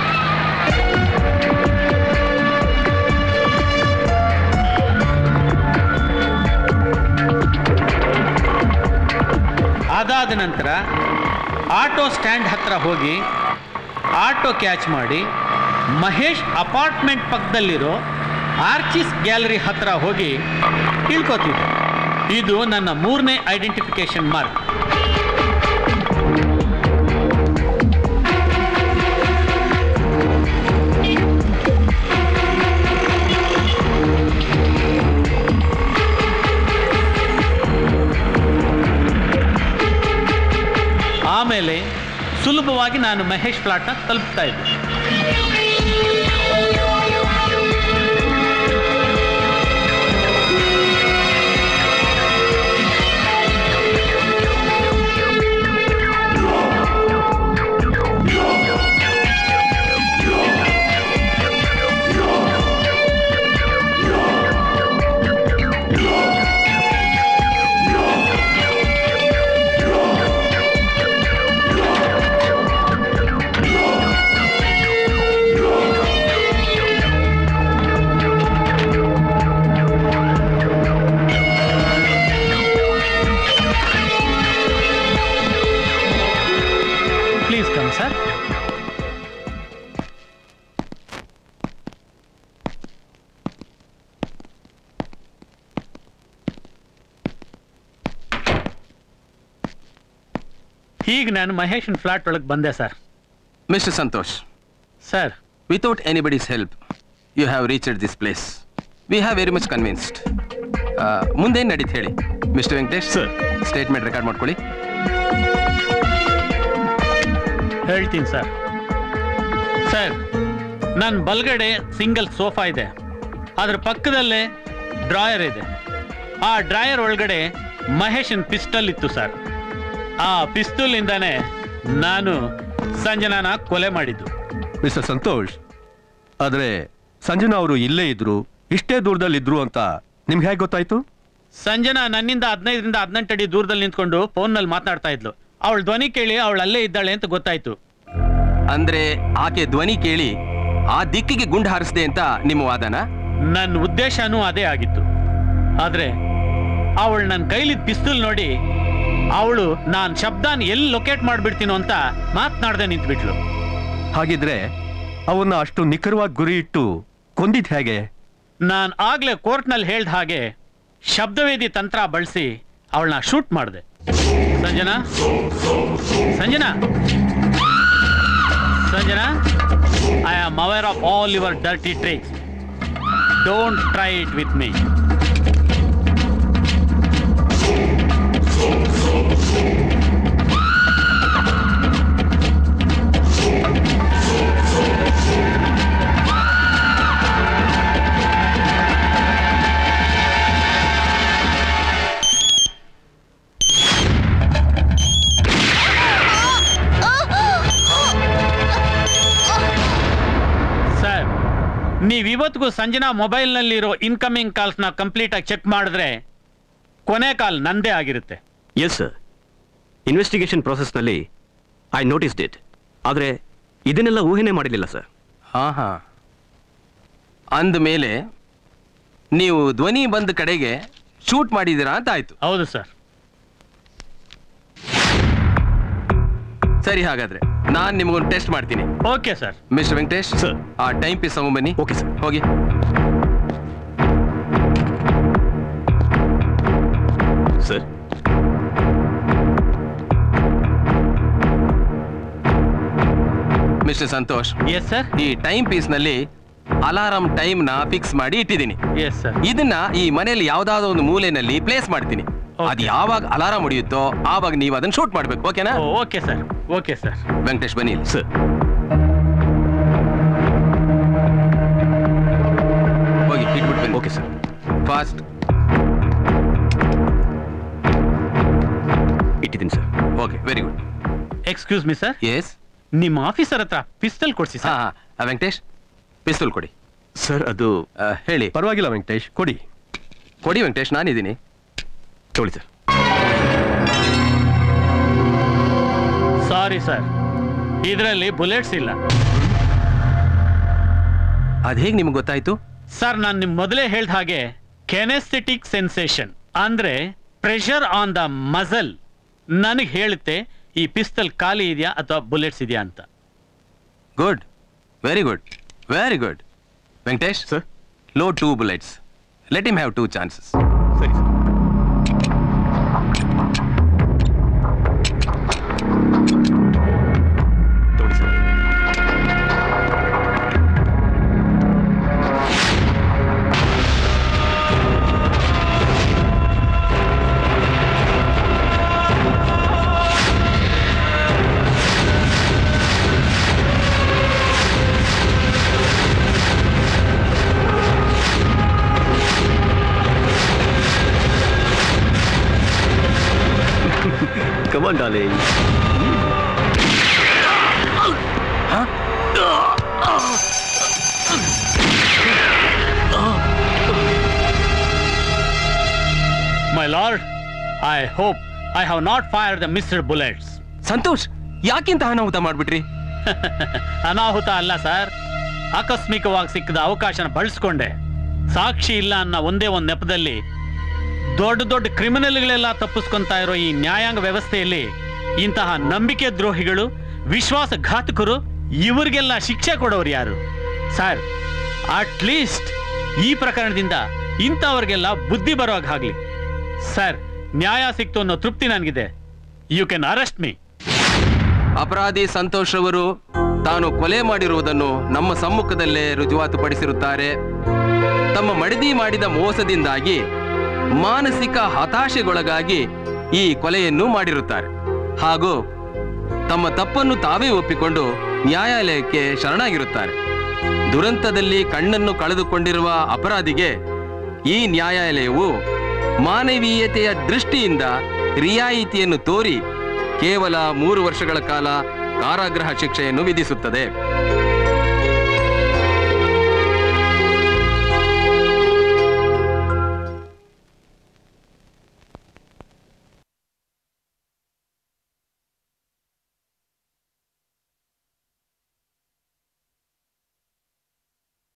ಅದಾದ ನಂತರ ಆಟೋ ಸ್ಟ್ಯಾಂಡ್ ಹತ್ರ ಹೋಗಿ ಆಟೋ ಕ್ಯಾಚ್ ಮಾಡಿ ಮಹೇಶ್ ಅಪಾರ್ಟ್ಮೆಂಟ್ ಪಕ್ಕದಲ್ಲಿರೋ ಆರ್ಚಿಸ್ ಗ್ಯಾಲರಿ ಹತ್ರ ಹೋಗಿ ಇಳ್ಕೋತಿದ್ದೆ ಇದು ನನ್ನ ಮೂರನೇ ಐಡೆಂಟಿಫಿಕೇಶನ್ ಮಾರ್ಕ್ ಆಮೇಲೆ ಸುಲಭವಾಗಿ ನಾನು ಮಹೇಶ್ ಫ್ಲಾಟ್ನ ತಲುಪ್ತಾ ಇದ್ದೆ ಈಗ ನಾನು ಮಹೇಶನ್ ಫ್ಲಾಟ್ ಒಳಗೆ ಬಂದೆ sir mister Santosh sir without anybody's help you have reached this place we have very much convinced ಮುಂದೇನು ನಡೀತು ಹೇಳಿ mister Venkatesh sir statement record ಮಾಡ್ಕೊಳ್ಳಿ ಹೇಳ್ತೀನಿ ಸರ್ ಸರ್ ನನ್ನ ಬಲ್ಗಡೆ ಸಿಂಗಲ್ ಸೋಫಾ ಇದೆ ಅದ್ರ ಪಕ್ಕದಲ್ಲೇ ಡ್ರಾಯರ್ ಇದೆ ಆ ಡ್ರಾಯರ್ ಒಳಗಡೆ ಮಹೇಶನ್ ಪಿಸ್ಟಲ್ ಇತ್ತು ಸರ್ ಆ ಪಿಸ್ತೂಲಿಂದಾನೇ ನಾನು ಸಂಜನಾನ ಕೊಲೆ ಮಾಡಿದ್ದು ಮಿಸ್ಟರ್ ಸಂತೋಷ್ ಆದ್ರೆ ಸಂಜನಾ ಅವರು ಇಲ್ಲೇ ಇದ್ರು ಇಷ್ಟೇ ದೂರದಲ್ಲಿ ಇದ್ರು ಅಂತ ನಿಮ್ಗೆ ಹೇಗೆ ಗೊತ್ತಾಯ್ತು ಸಂಜನಾ ನನ್ನಿಂದ ಹದಿನೈದರಿಂದ ಹದಿನೆಂಟು ಅಡಿ ದೂರದಲ್ಲಿ ನಿಂತ್ಕೊಂಡು ಫೋನ್ನಲ್ಲಿ ಮಾತನಾಡ್ತಾ ಇದ್ಲು ಅವಳ ಧ್ವನಿ ಕೇಳಿ ಅವಳು ಅಲ್ಲೇ ಇದ್ದಾಳೆ ಅಂತ ಗೊತ್ತಾಯ್ತು ಅಂದ್ರೆ ಆಕೆ ಧ್ವನಿ ಕೇಳಿ ಆ ದಿಕ್ಕಿಗೆ ಗುಂಡು ಹಾರಿಸಿದೆ ಅಂತ ನಿಮ್ಮ ವಾದನ ನನ್ನ ಉದ್ದೇಶನೂ ಅದೇ ಆಗಿತ್ತು ಆದ್ರೆ ಅವಳು ನನ್ನ ಕೈಲಿದ್ದ ಪಿಸ್ತೂಲ್ ನೋಡಿ ಅವಳು ನಾನು ಶಬ್ದಾನ್ ಎಲ್ಲಿ ಲೊಕೇಟ್ ಮಾಡ್ಬಿಡ್ತೀನೋ ಅಂತ ಮಾತನಾಡ್ದೆ ನಿಂತ್ಬಿಟ್ಲು ಹಾಗಿದ್ರೆ ಅವನ್ನ ಅಷ್ಟು ನಿಖರವಾಗಿ ಗುರಿ ಇಟ್ಟು ಕೊಂದಿದ್ ಹೇಗೆ ನಾನು ಆಗ್ಲೇ ಕೋರ್ಟ್ನಲ್ಲಿ ಹೇಳ್ದ ಹಾಗೆ ಶಬ್ದವೇದಿ ತಂತ್ರ ಬಳಸಿ ಅವಳನ್ನ ಶೂಟ್ ಮಾಡಿದೆ Sanjana Sanjana Sanjana I am aware of all your dirty tricks don't try it with me sir ನೀವು ಇವತ್ತಿಗೂ ಸಂಜನಾ ಮೊಬೈಲ್ನಲ್ಲಿರೋ ಇನ್ಕಮಿಂಗ್ ಕಾಲ್ಸ್ನ ಕಂಪ್ಲೀಟ್ ಆಗಿ ಚೆಕ್ ಮಾಡಿದ್ರೆ ಕೊನೆ ಕಾಲ್ ನಂದೇ ಆಗಿರುತ್ತೆ ಎಸ್ ಸರ್ ಇನ್ವೆಸ್ಟಿಗೇಷನ್ ನಲ್ಲಿ ಐ ನೋಟಿಸ್ಡ್ ಇಟ್ ಆದರೆ ಇದನ್ನೆಲ್ಲ ಊಹೆನೇ ಮಾಡಿರಲಿಲ್ಲ ಸರ್ ಹಾ ಹಾ ಅಂದ ಮೇಲೆ ನೀವು ಧ್ವನಿ ಬಂದ ಕಡೆಗೆ ಶೂಟ್ ಮಾಡಿದ್ದೀರಾ ಅಂತ ಆಯ್ತು ಹೌದು ಸರ್ ಸರಿ ಹಾಗಾದ್ರೆ ನಾನು ನಿಮಗೊಂದು ಟೆಸ್ಟ್ ಮಾಡ್ತೀನಿ okay sir mister Venkatesh sir ಆ ಟೈಮ್ ಪೀಸ್ ತಗೊಂಬನ್ನಿ ಓಕೆ ಸರ್ ಹೋಗಿ sir mister Santosh yes sir ಈ ಟೈಮ್ ಪೀಸ್ ನಲ್ಲಿ ಅಲಾರಾಮ್ ಟೈಮ್ ನ ಫಿಕ್ಸ್ ಮಾಡಿ ಇಟ್ಟಿದ್ದೀನಿ ಎಸ್ ಸರ್ ಇದನ್ನ ಈ ಮನೆಯಲ್ಲಿ ಯಾವ್ದಾದ್ರು ಒಂದು ಮೂಲೆಯಲ್ಲಿ ಪ್ಲೇಸ್ ಮಾಡ್ತೀನಿ ಅದು ಯಾವಾಗ ಅಲಾರಾಮ್ ಹೊಡೆಯುತ್ತೋ ಆವಾಗ ನೀವು ಅದನ್ನ ಶೂಟ್ ಮಾಡ್ಬೇಕು ಓಕೆನಾ okay sir okay sir Venkatesh ಬನ್ನಿ ಇಲ್ಲಿ. ಸರ್ ಹೋಗಿ ಇಟ್ಬಿಟ್ಟು ಬನ್ನಿ ಓಕೆ ಸರ್ ಫಾಸ್ಟ್ ಇಟ್ಟಿದ್ದೀನಿ sir okay very good excuse me sir yes ನಿಮ್ಮ ಆಫೀಸರ್ ಹತ್ರ ಪಿಸ್ತಲ್ ಕೊಡ್ಸಿ ಹಾ ಸರ್ ಹಾ ವೆಂಕಟೇಶ್ ಪಿಸ್ತೂಲ್ ಕೊಡಿ ಸರ್ ಅದು ಆ, ಹೇಳಿ ಪರವಾಗಿಲ್ಲ ವೆಂಕಟೇಶ್ ಕೊಡಿ ಕೊಡಿ ವೆಂಕಟೇಶ್ ನಾನಿದ್ದೀನಿ ತೊಳಿ ಸರ್ ಸಾರಿ ಸರ್ ಇದರಲ್ಲಿ ಬುಲೆಟ್ಸ್ ಇಲ್ಲ ಅದ್ ಹೇಗೆ ನಿಮ್ಗೆ ಗೊತ್ತಾಯ್ತು ಸರ್ ನಾನು ನಿಮ್ ಮೊದಲೇ ಹೇಳ್ದ ಹಾಗೆ ಕೆನೆಸ್ಥೆಟಿಕ್ ಸೆನ್ಸೇಷನ್ ಅಂದ್ರೆ ಪ್ರೆಷರ್ ಆನ್ ದ ಮಸಲ್ ನನಗೆ ಹೇಳುತ್ತೆ ಈ ಪಿಸ್ತಲ್ ಖಾಲಿ ಇದೆಯಾ ಅಥವಾ ಬುಲೆಟ್ಸ್ ಇದೆಯಾ ಅಂತ good very good very good Venkatesh sir load two bullets let him have two chances ಸರಿ ಸರ್ ತೊಳಿ sir Come on, darling. My lord I hope I have not fire the mister bullets Santosh ಯಾಕಿಂತ ಅನಾಹುತ ಮಾಡ್ಬಿಟ್ರಿ ಅನಾಹುತ ಅಲ್ಲ sir ಆಕಸ್ಮಿಕವಾಗಿ ಸಿಕ್ಕಿದ ಅವಕಾಶನ ಬಳಸ್ಕೊಂಡೆ ಸಾಕ್ಷಿ ಇಲ್ಲ ಅನ್ನೋ ಒಂದೇ ಒಂದು ನೆಪದಲ್ಲಿ ದೊಡ್ಡ ದೊಡ್ಡ ಕ್ರಿಮಿನಲ್ಗಳೆಲ್ಲ ತಪ್ಪಿಸ್ಕೊಂತಾ ಇರೋ ಈ ನ್ಯಾಯಾಂಗ ವ್ಯವಸ್ಥೆಯಲ್ಲಿ ಇಂತಹ ನಂಬಿಕೆ ದ್ರೋಹಿಗಳು ವಿಶ್ವಾಸಘಾತಕರು ಇವರಿಗೆಲ್ಲ ಶಿಕ್ಷೆ ಕೊಡೋರು ಯಾರು ಸರ್ ಅಟ್ ಲೀಸ್ಟ್ ಈ ಪ್ರಕರಣದಿಂದ ಇಂಥವ್ರಿಗೆಲ್ಲ ಬುದ್ಧಿ ಬರೋವಾಗ ಆಗ್ಲಿ ಸರ್ ನ್ಯಾಯ ಸಿಕ್ತು ಅನ್ನೋ ತೃಪ್ತಿ ನನಗಿದೆ ಯು ಕ್ಯಾನ್ ಅರೆಸ್ಟ್ ಮೀ ಅಪರಾಧಿ ಸಂತೋಷ್ ರವರು ತಾನು ಕೊಲೆ ಮಾಡಿರುವುದನ್ನು ನಮ್ಮ ಸಮ್ಮುಖದಲ್ಲೇ ರುಜುವಾತುಪಡಿಸಿರುತ್ತಾರೆ ತಮ್ಮ ಮಡದಿ ಮಾಡಿದ ಮೋಸದಿಂದಾಗಿ ಮಾನಸಿಕ ಹತಾಶೆಗೊಳಗಾಗಿ ಈ ಕೊಲೆಯನ್ನು ಮಾಡಿರುತ್ತಾರೆ ಹಾಗೂ ತಮ್ಮ ತಪ್ಪನ್ನು ತಾವೇ ಒಪ್ಪಿಕೊಂಡು ನ್ಯಾಯಾಲಯಕ್ಕೆ ಶರಣಾಗಿರುತ್ತಾರೆ ದುರಂತದಲ್ಲಿ ಕಣ್ಣನ್ನು ಕಳೆದುಕೊಂಡಿರುವ ಅಪರಾಧಿಗೆ ಈ ನ್ಯಾಯಾಲಯವು ಮಾನವೀಯತೆಯ ದೃಷ್ಟಿಯಿಂದ ರಿಯಾಯಿತಿಯನ್ನು ತೋರಿ ಕೇವಲ ಮೂರು ವರ್ಷಗಳ ಕಾಲ ಕಾರಾಗೃಹ ಶಿಕ್ಷೆಯನ್ನು ವಿಧಿಸುತ್ತದೆ